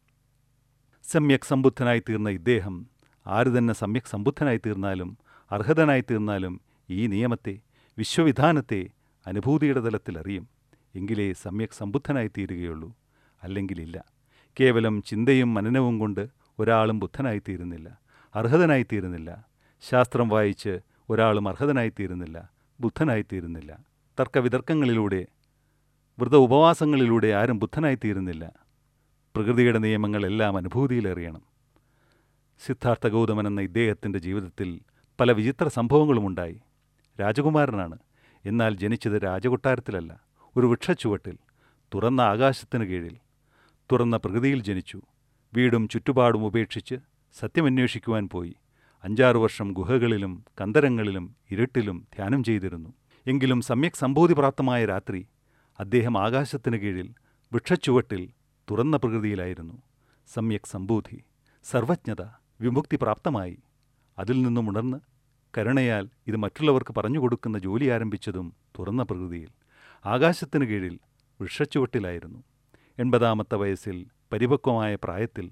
സമ്യക് സമ്പുദ്ധനായി തീർന്ന ഇദ്ദേഹം ആര് തന്നെ സമ്യക് സമ്പുദ്ധനായി തീർന്നാലും അർഹതനായി തീർന്നാലും ഈ നിയമത്തെ വിശ്വവിധാനത്തെ അനുഭൂതിയുടെ തലത്തിൽ അറിയും എങ്കിലേ സമ്യക് സമ്പുദ്ധനായി തീരുകയുള്ളൂ അല്ലെങ്കിലില്ല കേവലം ചിന്തയും മനനവും കൊണ്ട് ഒരാളും ബുദ്ധനായിത്തീരുന്നില്ല അർഹതനായിത്തീരുന്നില്ല ശാസ്ത്രം വായിച്ച് ഒരാളും അർഹതനായിത്തീരുന്നില്ല ബുദ്ധനായിത്തീരുന്നില്ല തർക്കവിതർക്കങ്ങളിലൂടെ വ്രത ഉപവാസങ്ങളിലൂടെ ആരും ബുദ്ധനായിത്തീരുന്നില്ല പ്രകൃതിയുടെ നിയമങ്ങളെല്ലാം അനുഭൂതിയിലെറിയണം സിദ്ധാർത്ഥ ഗൗതമൻ എന്ന ഇദ്ദേഹത്തിൻ്റെ ജീവിതത്തിൽ പല വിചിത്ര സംഭവങ്ങളുമുണ്ടായി രാജകുമാരനാണ് എന്നാൽ ജനിച്ചത് രാജകൊട്ടാരത്തിലല്ല ഒരു വൃക്ഷച്ചുവട്ടിൽ തുറന്ന ആകാശത്തിന് കീഴിൽ തുറന്ന പ്രകൃതിയിൽ ജനിച്ചു വീടും ചുറ്റുപാടും ഉപേക്ഷിച്ച് സത്യമന്വേഷിക്കുവാൻ പോയി അഞ്ചാറു വർഷം ഗുഹകളിലും കന്തരങ്ങളിലും ഇരുട്ടിലും ധ്യാനം ചെയ്തിരുന്നു എങ്കിലും സമ്യക് സംബോധി പ്രാപ്തമായ രാത്രി അദ്ദേഹം ആകാശത്തിന് കീഴിൽ വൃക്ഷച്ചുവട്ടിൽ തുറന്ന പ്രകൃതിയിലായിരുന്നു സമ്യക് സംബോധി സർവജ്ഞത വിമുക്തി പ്രാപ്തമായി അതിൽ നിന്നും ഉണർന്ന് കരുണയാൽ ഇത് മറ്റുള്ളവർക്ക് പറഞ്ഞുകൊടുക്കുന്ന ജോലി ആരംഭിച്ചതും തുറന്ന പ്രകൃതിയിൽ ആകാശത്തിന് കീഴിൽ വൃക്ഷച്ചുവട്ടിലായിരുന്നു എൺപതാമത്തെ വയസ്സിൽ പരിപക്വമായ പ്രായത്തിൽ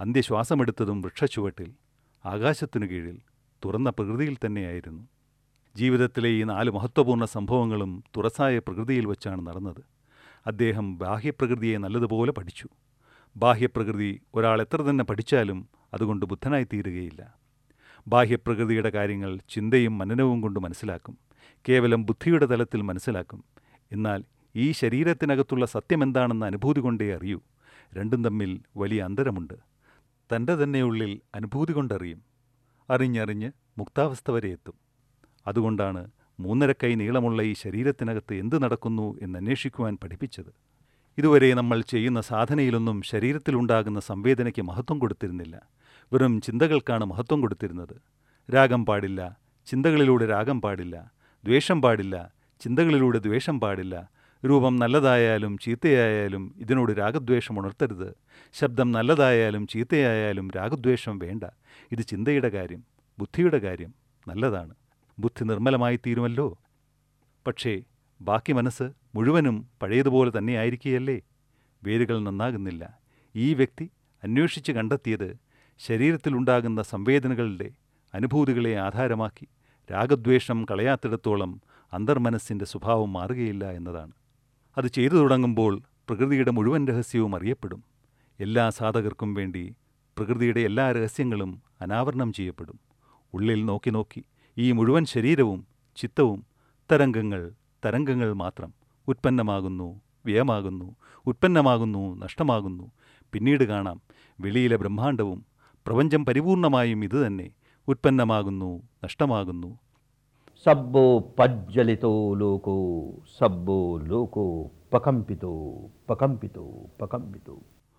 അന്ത്യശ്വാസമെടുത്തതും വൃക്ഷച്ചുവട്ടിൽ ആകാശത്തിനു കീഴിൽ തുറന്ന പ്രകൃതിയിൽ തന്നെയായിരുന്നു ജീവിതത്തിലെ ഈ നാല് മഹത്വപൂർണ്ണ സംഭവങ്ങളും തുറസായ പ്രകൃതിയിൽ വച്ചാണ് നടന്നത് അദ്ദേഹം ബാഹ്യപ്രകൃതിയെ നല്ലതുപോലെ പഠിച്ചു ബാഹ്യപ്രകൃതി ഒരാൾ എത്ര തന്നെ പഠിച്ചാലും അതുകൊണ്ട് ബുദ്ധനായി തീരുകയില്ല ബാഹ്യപ്രകൃതിയുടെ കാര്യങ്ങൾ ചിന്തയും മനനവും കൊണ്ട് മനസ്സിലാക്കും കേവലം ബുദ്ധിയുടെ തലത്തിൽ മനസ്സിലാക്കും എന്നാൽ ഈ ശരീരത്തിനകത്തുള്ള സത്യമെന്താണെന്ന അനുഭൂതി കൊണ്ടേ അറിയൂ രണ്ടും തമ്മിൽ വലിയ അന്തരമുണ്ട് തൻ്റെ തന്നെ ഉള്ളിൽ അനുഭൂതി കൊണ്ടറിയും അറിഞ്ഞറിഞ്ഞ് മുക്താവസ്ഥ വരെ എത്തും അതുകൊണ്ടാണ് മൂന്നര കൈ നീളമുള്ള ഈ ശരീരത്തിനകത്ത് എന്ത് നടക്കുന്നു എന്നന്വേഷിക്കുവാൻ പഠിപ്പിച്ചത് ഇതുവരെ നമ്മൾ ചെയ്യുന്ന സാധനയിലൊന്നും ശരീരത്തിലുണ്ടാകുന്ന സംവേദനയ്ക്ക് മഹത്വം കൊടുത്തിരുന്നില്ല വെറും ചിന്തകൾക്കാണ് മഹത്വം കൊടുത്തിരുന്നത് രാഗം പാടില്ല ചിന്തകളിലൂടെ രാഗം പാടില്ല ദ്വേഷം പാടില്ല ചിന്തകളിലൂടെ ദ്വേഷം പാടില്ല രൂപം നല്ലതായാലും ചീത്തയായാലും ഇതിനോട് രാഗദ്വേഷം ഉണർത്തരുത് ശബ്ദം നല്ലതായാലും ചീത്തയായാലും രാഗദ്വേഷം വേണ്ട ഇത് ചിന്തയുടെ കാര്യം ബുദ്ധിയുടെ കാര്യം നല്ലതാണ് ബുദ്ധി നിർമ്മലമായി തീരുമല്ലോ പക്ഷേ ബാക്കി മനസ്സ് മുഴുവനും പഴയതുപോലെ തന്നെയായിരിക്കുകയല്ലേ വേരുകൾ നന്നാകുന്നില്ല ഈ വ്യക്തി അന്വേഷിച്ച് കണ്ടെത്തിയത് ശരീരത്തിലുണ്ടാകുന്ന സംവേദനകളുടെ അനുഭൂതികളെ ആധാരമാക്കി രാഗദ്വേഷം കളയാത്തിടത്തോളം അന്തർമനസ്സിൻ്റെ സ്വഭാവം മാറുകയില്ല എന്നതാണ് അത് ചെയ്തു തുടങ്ങുമ്പോൾ പ്രകൃതിയുടെ മുഴുവൻ രഹസ്യവും അറിയപ്പെടും എല്ലാ സാധകർക്കും വേണ്ടി പ്രകൃതിയുടെ എല്ലാ രഹസ്യങ്ങളും അനാവരണം ചെയ്യപ്പെടും ഉള്ളിൽ നോക്കി നോക്കി ഈ മുഴുവൻ ശരീരവും ചിത്തവും തരംഗങ്ങൾ തരംഗങ്ങൾ മാത്രം ഉത്പന്നമാകുന്നു വ്യയമാകുന്നു ഉത്പന്നമാകുന്നു നഷ്ടമാകുന്നു പിന്നീട് കാണാം വെളിയിലെ ബ്രഹ്മാണ്ടവും പ്രപഞ്ചം പരിപൂർണമായും ഇതുതന്നെ ഉത്പന്നമാകുന്നു നഷ്ടമാകുന്നു సబ్బో పజ్జలితో లోకో సబ్బో లోకో పకంపితో పకంపితో పకంపితో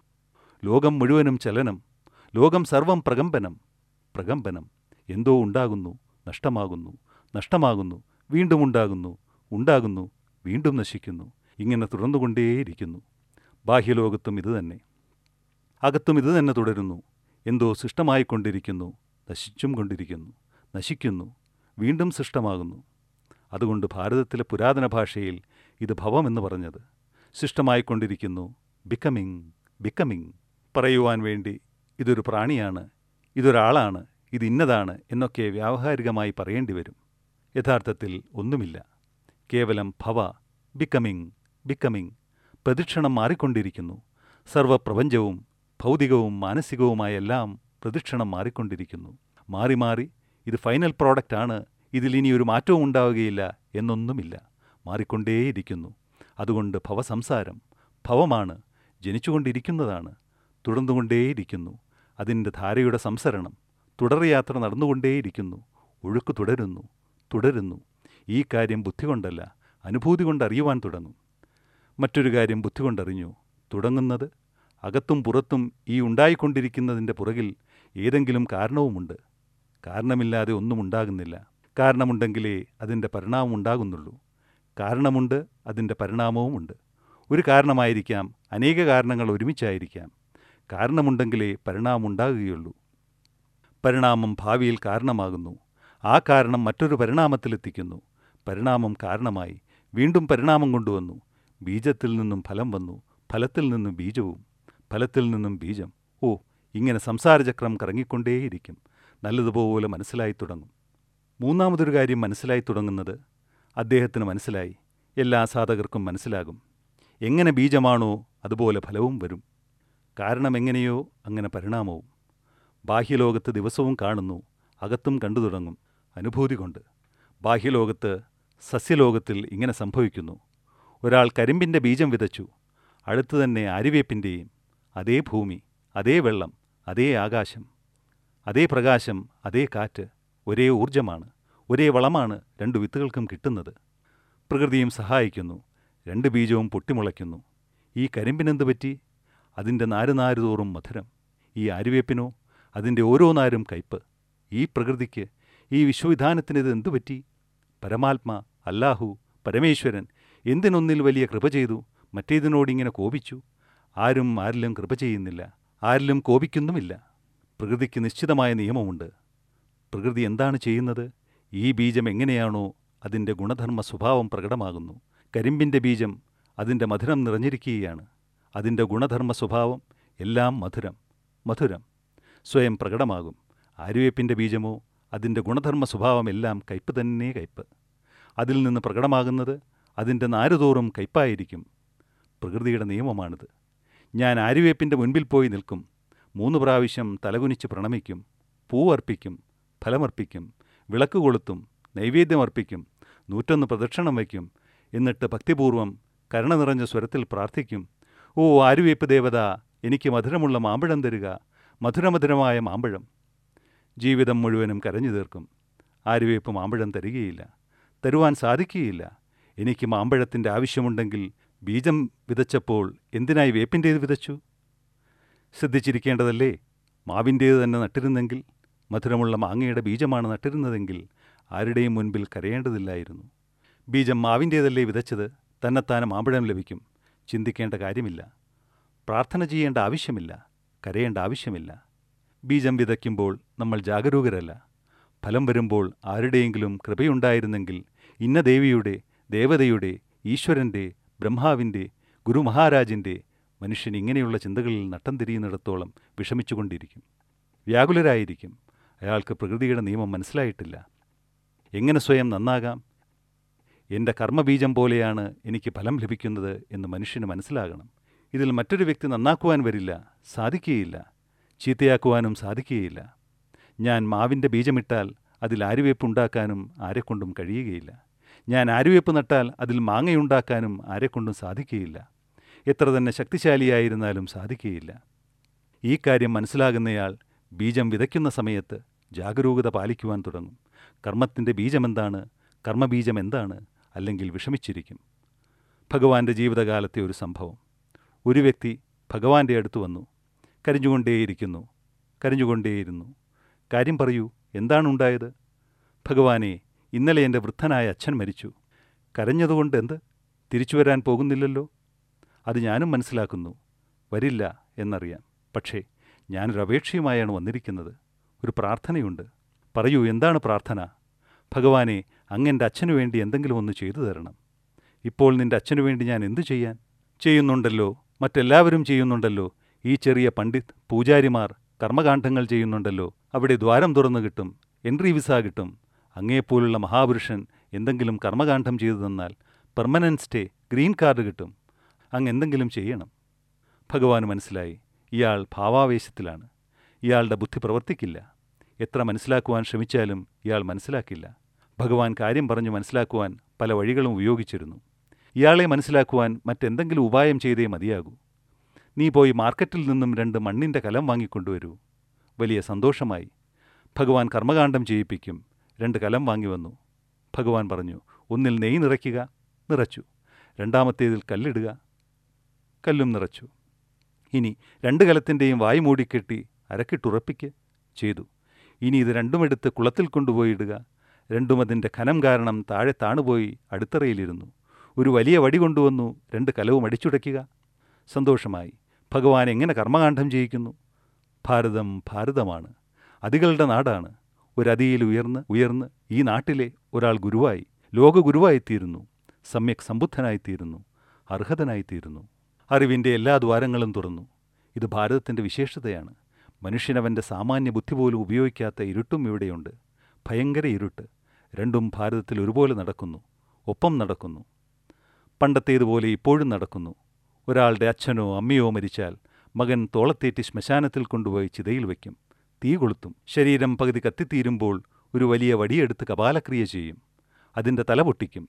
ലോകം മുഴുവനും ചലനം ലോകം സർവം പ്രകമ്പനം പ്രകമ്പനം എന്തോ ഉണ്ടാകുന്നു നഷ്ടമാകുന്നു നഷ്ടമാകുന്നു വീണ്ടും ഉണ്ടാകുന്നു ഉണ്ടാകുന്നു വീണ്ടും നശിക്കുന്നു ഇങ്ങനെ തുടർന്നുകൊണ്ടേയിരിക്കുന്നു ബാഹ്യലോകത്തും ഇതുതന്നെ അകത്തും ഇതുതന്നെ തുടരുന്നു എന്തോ സൃഷ്ടമായിക്കൊണ്ടിരിക്കുന്നു നശിച്ചും കൊണ്ടിരിക്കുന്നു നശിക്കുന്നു വീണ്ടും സൃഷ്ടമാകുന്നു അതുകൊണ്ട് ഭാരതത്തിലെ പുരാതന ഭാഷയിൽ ഇത് ഭവമെന്ന് പറഞ്ഞത് സൃഷ്ടമായിക്കൊണ്ടിരിക്കുന്നു ബിക്കമിങ് ബിക്കമിങ് പറയുവാൻ വേണ്ടി ഇതൊരു പ്രാണിയാണ് ഇതൊരാളാണ് ഇത് ഇന്നതാണ് എന്നൊക്കെ വ്യാവഹാരികമായി പറയേണ്ടി വരും യഥാർത്ഥത്തിൽ ഒന്നുമില്ല കേവലം ഭവ ബിക്കമിങ് ബിക്കമിങ് പ്രദക്ഷിണം മാറിക്കൊണ്ടിരിക്കുന്നു സർവപ്രപഞ്ചവും ഭൗതികവും മാനസികവുമായ എല്ലാം പ്രദക്ഷിണം മാറിക്കൊണ്ടിരിക്കുന്നു മാറി മാറി ഇത് ഫൈനൽ പ്രോഡക്റ്റാണ് ഇതിൽ ഇനി ഒരു മാറ്റവും ഉണ്ടാവുകയില്ല എന്നൊന്നുമില്ല മാറിക്കൊണ്ടേയിരിക്കുന്നു അതുകൊണ്ട് ഭവസംസാരം ഭവമാണ് ജനിച്ചുകൊണ്ടിരിക്കുന്നതാണ് തുടർന്നുകൊണ്ടേയിരിക്കുന്നു അതിൻ്റെ ധാരയുടെ സംസരണം തുടർയാത്ര നടന്നുകൊണ്ടേയിരിക്കുന്നു ഒഴുക്ക് തുടരുന്നു തുടരുന്നു ഈ കാര്യം ബുദ്ധി കൊണ്ടല്ല അനുഭൂതി കൊണ്ട് അറിയുവാൻ തുടങ്ങും മറ്റൊരു കാര്യം ബുദ്ധി കൊണ്ടറിഞ്ഞു തുടങ്ങുന്നത് അകത്തും പുറത്തും ഈ ഉണ്ടായിക്കൊണ്ടിരിക്കുന്നതിൻ്റെ പുറകിൽ ഏതെങ്കിലും കാരണവുമുണ്ട് കാരണമില്ലാതെ ഒന്നും ഉണ്ടാകുന്നില്ല കാരണമുണ്ടെങ്കിലേ അതിൻ്റെ പരിണാമം ഉണ്ടാകുന്നുള്ളൂ കാരണമുണ്ട് അതിൻ്റെ പരിണാമവുമുണ്ട് ഒരു കാരണമായിരിക്കാം അനേക കാരണങ്ങൾ ഒരുമിച്ചായിരിക്കാം കാരണമുണ്ടെങ്കിലേ പരിണാമം ഉണ്ടാകുകയുള്ളൂ പരിണാമം ഭാവിയിൽ കാരണമാകുന്നു ആ കാരണം മറ്റൊരു പരിണാമത്തിലെത്തിക്കുന്നു പരിണാമം കാരണമായി വീണ്ടും പരിണാമം കൊണ്ടുവന്നു ബീജത്തിൽ നിന്നും ഫലം വന്നു ഫലത്തിൽ നിന്നും ബീജവും ഫലത്തിൽ നിന്നും ബീജം ഓ ഇങ്ങനെ സംസാരചക്രം കറങ്ങിക്കൊണ്ടേയിരിക്കും നല്ലതുപോലെ മനസ്സിലായി തുടങ്ങും മൂന്നാമതൊരു കാര്യം മനസ്സിലായി തുടങ്ങുന്നത് അദ്ദേഹത്തിന് മനസ്സിലായി എല്ലാ സാധകർക്കും മനസ്സിലാകും എങ്ങനെ ബീജമാണോ അതുപോലെ ഫലവും വരും കാരണം എങ്ങനെയോ അങ്ങനെ പരിണാമവും ബാഹ്യലോകത്ത് ദിവസവും കാണുന്നു അകത്തും കണ്ടു തുടങ്ങും അനുഭൂതി കൊണ്ട് ബാഹ്യലോകത്ത് സസ്യലോകത്തിൽ ഇങ്ങനെ സംഭവിക്കുന്നു ഒരാൾ കരിമ്പിൻ്റെ ബീജം വിതച്ചു അടുത്തു തന്നെ ആര്യവേപ്പിൻ്റെയും അതേ ഭൂമി അതേ വെള്ളം അതേ ആകാശം അതേ പ്രകാശം അതേ കാറ്റ് ഒരേ ഊർജമാണ് ഒരേ വളമാണ് രണ്ടു വിത്തുകൾക്കും കിട്ടുന്നത് പ്രകൃതിയും സഹായിക്കുന്നു രണ്ട് ബീജവും പൊട്ടിമുളയ്ക്കുന്നു ഈ കരിമ്പിനെന്ത് പറ്റി അതിൻ്റെ നാര് നാര് തോറും മധുരം ഈ ആര്യവേപ്പിനോ അതിൻ്റെ ഓരോ നാരും കയ്പ് ഈ പ്രകൃതിക്ക് ഈ വിശ്വവിധാനത്തിനിത് എന്തു പറ്റി പരമാത്മാ അല്ലാഹു പരമേശ്വരൻ എന്തിനൊന്നിൽ വലിയ കൃപ ചെയ്തു മറ്റേതിനോടിങ്ങനെ കോപിച്ചു ആരും ആരിലും കൃപ ചെയ്യുന്നില്ല ആരിലും കോപിക്കുന്നുമില്ല പ്രകൃതിക്ക് നിശ്ചിതമായ നിയമമുണ്ട് പ്രകൃതി എന്താണ് ചെയ്യുന്നത് ഈ ബീജം എങ്ങനെയാണോ അതിൻ്റെ ഗുണധർമ്മ സ്വഭാവം പ്രകടമാകുന്നു കരിമ്പിൻ്റെ ബീജം അതിൻ്റെ മധുരം നിറഞ്ഞിരിക്കുകയാണ് അതിൻ്റെ ഗുണധർമ്മ സ്വഭാവം എല്ലാം മധുരം മധുരം സ്വയം പ്രകടമാകും ആര്യവേപ്പിൻ്റെ ബീജമോ അതിൻ്റെ ഗുണധർമ്മ സ്വഭാവമെല്ലാം കയ്പ് തന്നെ കയ്പ് അതിൽ നിന്ന് പ്രകടമാകുന്നത് അതിൻ്റെ നാരുതോറും കയ്പായിരിക്കും പ്രകൃതിയുടെ നിയമമാണിത് ഞാൻ ആര്യവേപ്പിൻ്റെ മുൻപിൽ പോയി നിൽക്കും മൂന്ന് പ്രാവശ്യം തലകുനിച്ച് പ്രണമിക്കും പൂവർപ്പിക്കും ഫലമർപ്പിക്കും വിളക്ക് കൊളുത്തും നൈവേദ്യമർപ്പിക്കും നൂറ്റൊന്ന് പ്രദക്ഷിണം വയ്ക്കും എന്നിട്ട് ഭക്തിപൂർവം കരുണ നിറഞ്ഞ സ്വരത്തിൽ പ്രാർത്ഥിക്കും ഓ ആര്യവേപ്പ് ദേവത എനിക്ക് മധുരമുള്ള മാമ്പഴം തരിക മധുരമധുരമായ മാമ്പഴം ജീവിതം മുഴുവനും കരഞ്ഞു തീർക്കും ആര്യവേപ്പ് മാമ്പഴം തരികയില്ല തരുവാൻ സാധിക്കുകയില്ല എനിക്ക് മാമ്പഴത്തിൻ്റെ ആവശ്യമുണ്ടെങ്കിൽ ബീജം വിതച്ചപ്പോൾ എന്തിനായി വേപ്പിൻ്റേത് വിതച്ചു ശ്രദ്ധിച്ചിരിക്കേണ്ടതല്ലേ മാവിൻ്റേത് തന്നെ നട്ടിരുന്നെങ്കിൽ മധുരമുള്ള മാങ്ങയുടെ ബീജമാണ് നട്ടിരുന്നതെങ്കിൽ ആരുടെയും മുൻപിൽ കരയേണ്ടതില്ലായിരുന്നു ബീജം മാവിൻ്റേതല്ലേ വിതച്ചത് തന്നെത്താനെ മാമ്പഴം ലഭിക്കും ചിന്തിക്കേണ്ട കാര്യമില്ല പ്രാർത്ഥന ചെയ്യേണ്ട ആവശ്യമില്ല കരയേണ്ട ആവശ്യമില്ല ബീജം വിതയ്ക്കുമ്പോൾ നമ്മൾ ജാഗരൂകരല്ല ഫലം വരുമ്പോൾ ആരുടെയെങ്കിലും കൃപയുണ്ടായിരുന്നെങ്കിൽ ഇന്ന ദേവിയുടെ ദേവതയുടെ ഈശ്വരൻ്റെ ബ്രഹ്മാവിൻ്റെ ഗുരുമഹാരാജിൻ്റെ മനുഷ്യൻ ഇങ്ങനെയുള്ള ചിന്തകളിൽ നട്ടം തിരിയുന്നിടത്തോളം വിഷമിച്ചുകൊണ്ടിരിക്കും വ്യാകുലരായിരിക്കും അയാൾക്ക് പ്രകൃതിയുടെ നിയമം മനസ്സിലായിട്ടില്ല എങ്ങനെ സ്വയം നന്നാകാം എൻ്റെ കർമ്മബീജം പോലെയാണ് എനിക്ക് ഫലം ലഭിക്കുന്നത് എന്ന് മനുഷ്യന് മനസ്സിലാകണം ഇതിൽ മറ്റൊരു വ്യക്തി നന്നാക്കുവാൻ വരില്ല സാധിക്കുകയില്ല ചീത്തയാക്കുവാനും സാധിക്കുകയില്ല ഞാൻ മാവിൻ്റെ ബീജമിട്ടാൽ അതിൽ ആര്യവേപ്പ് ഉണ്ടാക്കാനും ആരെക്കൊണ്ടും കഴിയുകയില്ല ഞാൻ ആര്യവേപ്പ് നട്ടാൽ അതിൽ മാങ്ങയുണ്ടാക്കാനും ആരെക്കൊണ്ടും സാധിക്കുകയില്ല എത്ര തന്നെ ശക്തിശാലിയായിരുന്നാലും സാധിക്കുകയില്ല ഈ കാര്യം മനസ്സിലാകുന്നയാൾ ബീജം വിതയ്ക്കുന്ന സമയത്ത് ജാഗരൂകത പാലിക്കുവാൻ തുടങ്ങും കർമ്മത്തിൻ്റെ ബീജമെന്താണ് കർമ്മബീജം എന്താണ് അല്ലെങ്കിൽ വിഷമിച്ചിരിക്കും ഭഗവാന്റെ ജീവിതകാലത്തെ ഒരു സംഭവം ഒരു വ്യക്തി ഭഗവാന്റെ അടുത്ത് വന്നു കരഞ്ഞുകൊണ്ടേയിരിക്കുന്നു കരഞ്ഞുകൊണ്ടേയിരുന്നു കാര്യം പറയൂ എന്താണുണ്ടായത് ഭഗവാനെ ഇന്നലെ എൻ്റെ വൃദ്ധനായ അച്ഛൻ മരിച്ചു കരഞ്ഞതുകൊണ്ട് എന്ത് തിരിച്ചു വരാൻ പോകുന്നില്ലല്ലോ അത് ഞാനും മനസ്സിലാക്കുന്നു വരില്ല എന്നറിയാം പക്ഷേ ഞാനൊരു അപേക്ഷയുമായാണ് വന്നിരിക്കുന്നത് ഒരു പ്രാർത്ഥനയുണ്ട് പറയൂ എന്താണ് പ്രാർത്ഥന ഭഗവാനെ അങ്ങെൻ്റെ അച്ഛനു വേണ്ടി എന്തെങ്കിലും ഒന്ന് ചെയ്തു തരണം ഇപ്പോൾ നിന്റെ അച്ഛനു വേണ്ടി ഞാൻ എന്തു ചെയ്യാൻ ചെയ്യുന്നുണ്ടല്ലോ മറ്റെല്ലാവരും ചെയ്യുന്നുണ്ടല്ലോ ഈ ചെറിയ പണ്ഡിത് പൂജാരിമാർ കർമ്മകാന്ഡങ്ങൾ ചെയ്യുന്നുണ്ടല്ലോ അവിടെ ദ്വാരം തുറന്നു കിട്ടും എൻട്രി വിസ കിട്ടും അങ്ങേപ്പോലുള്ള മഹാപുരുഷൻ എന്തെങ്കിലും കർമ്മകാന്ഡം ചെയ്തു തന്നാൽ പെർമനൻറ്റ് സ്റ്റേ ഗ്രീൻ കാർഡ് കിട്ടും അങ്ങ് എന്തെങ്കിലും ചെയ്യണം ഭഗവാന് മനസ്സിലായി ഇയാൾ ഭാവാവേശത്തിലാണ് ഇയാളുടെ ബുദ്ധി പ്രവർത്തിക്കില്ല എത്ര മനസ്സിലാക്കുവാൻ ശ്രമിച്ചാലും ഇയാൾ മനസ്സിലാക്കില്ല ഭഗവാൻ കാര്യം പറഞ്ഞു മനസ്സിലാക്കുവാൻ പല വഴികളും ഉപയോഗിച്ചിരുന്നു ഇയാളെ മനസ്സിലാക്കുവാൻ മറ്റെന്തെങ്കിലും ഉപായം ചെയ്തേ മതിയാകൂ നീ പോയി മാർക്കറ്റിൽ നിന്നും രണ്ട് മണ്ണിൻ്റെ കലം വാങ്ങിക്കൊണ്ടുവരൂ വലിയ സന്തോഷമായി ഭഗവാൻ കർമ്മകാന്ഡം ചെയ്യിപ്പിക്കും രണ്ട് കലം വാങ്ങി വന്നു ഭഗവാൻ പറഞ്ഞു ഒന്നിൽ നെയ്യ് നിറയ്ക്കുക നിറച്ചു രണ്ടാമത്തേതിൽ കല്ലിടുക കല്ലും നിറച്ചു ഇനി രണ്ട് കലത്തിൻ്റെയും വായു മൂടിക്കെട്ടി അരക്കിട്ടുറപ്പിക്ക് ചെയ്തു ഇനി ഇത് രണ്ടുമെടുത്ത് കുളത്തിൽ കൊണ്ടുപോയി ഇടുക രണ്ടും അതിൻ്റെ ഖനം കാരണം താഴെ താണുപോയി അടുത്തറയിലിരുന്നു ഒരു വലിയ വടി കൊണ്ടുവന്നു രണ്ട് കലവും അടിച്ചുടയ്ക്കുക സന്തോഷമായി ഭഗവാൻ എങ്ങനെ കർമ്മകാന്ഡം ചെയ്യിക്കുന്നു ഭാരതം ഭാരതമാണ് അതികളുടെ നാടാണ് ഒരതിയിൽ ഉയർന്ന് ഉയർന്ന് ഈ നാട്ടിലെ ഒരാൾ ഗുരുവായി ലോക ഗുരുവായിത്തീരുന്നു സമ്യക് സമ്പുദ്ധനായിത്തീരുന്നു അർഹതനായിത്തീരുന്നു അറിവിൻ്റെ എല്ലാ ദ്വാരങ്ങളും തുറന്നു ഇത് ഭാരതത്തിൻ്റെ വിശേഷതയാണ് മനുഷ്യനവൻ്റെ സാമാന്യ ബുദ്ധി പോലും ഉപയോഗിക്കാത്ത ഇരുട്ടും ഇവിടെയുണ്ട് ഭയങ്കര ഇരുട്ട് രണ്ടും ഭാരതത്തിൽ ഒരുപോലെ നടക്കുന്നു ഒപ്പം നടക്കുന്നു പണ്ടത്തേതുപോലെ ഇപ്പോഴും നടക്കുന്നു ഒരാളുടെ അച്ഛനോ അമ്മയോ മരിച്ചാൽ മകൻ തോളത്തേറ്റി ശ്മശാനത്തിൽ കൊണ്ടുപോയി ചിതയിൽ വയ്ക്കും തീ കൊളുത്തും ശരീരം പകുതി കത്തിത്തീരുമ്പോൾ ഒരു വലിയ വടിയെടുത്ത് കപാലക്രിയ ചെയ്യും അതിൻ്റെ തല പൊട്ടിക്കും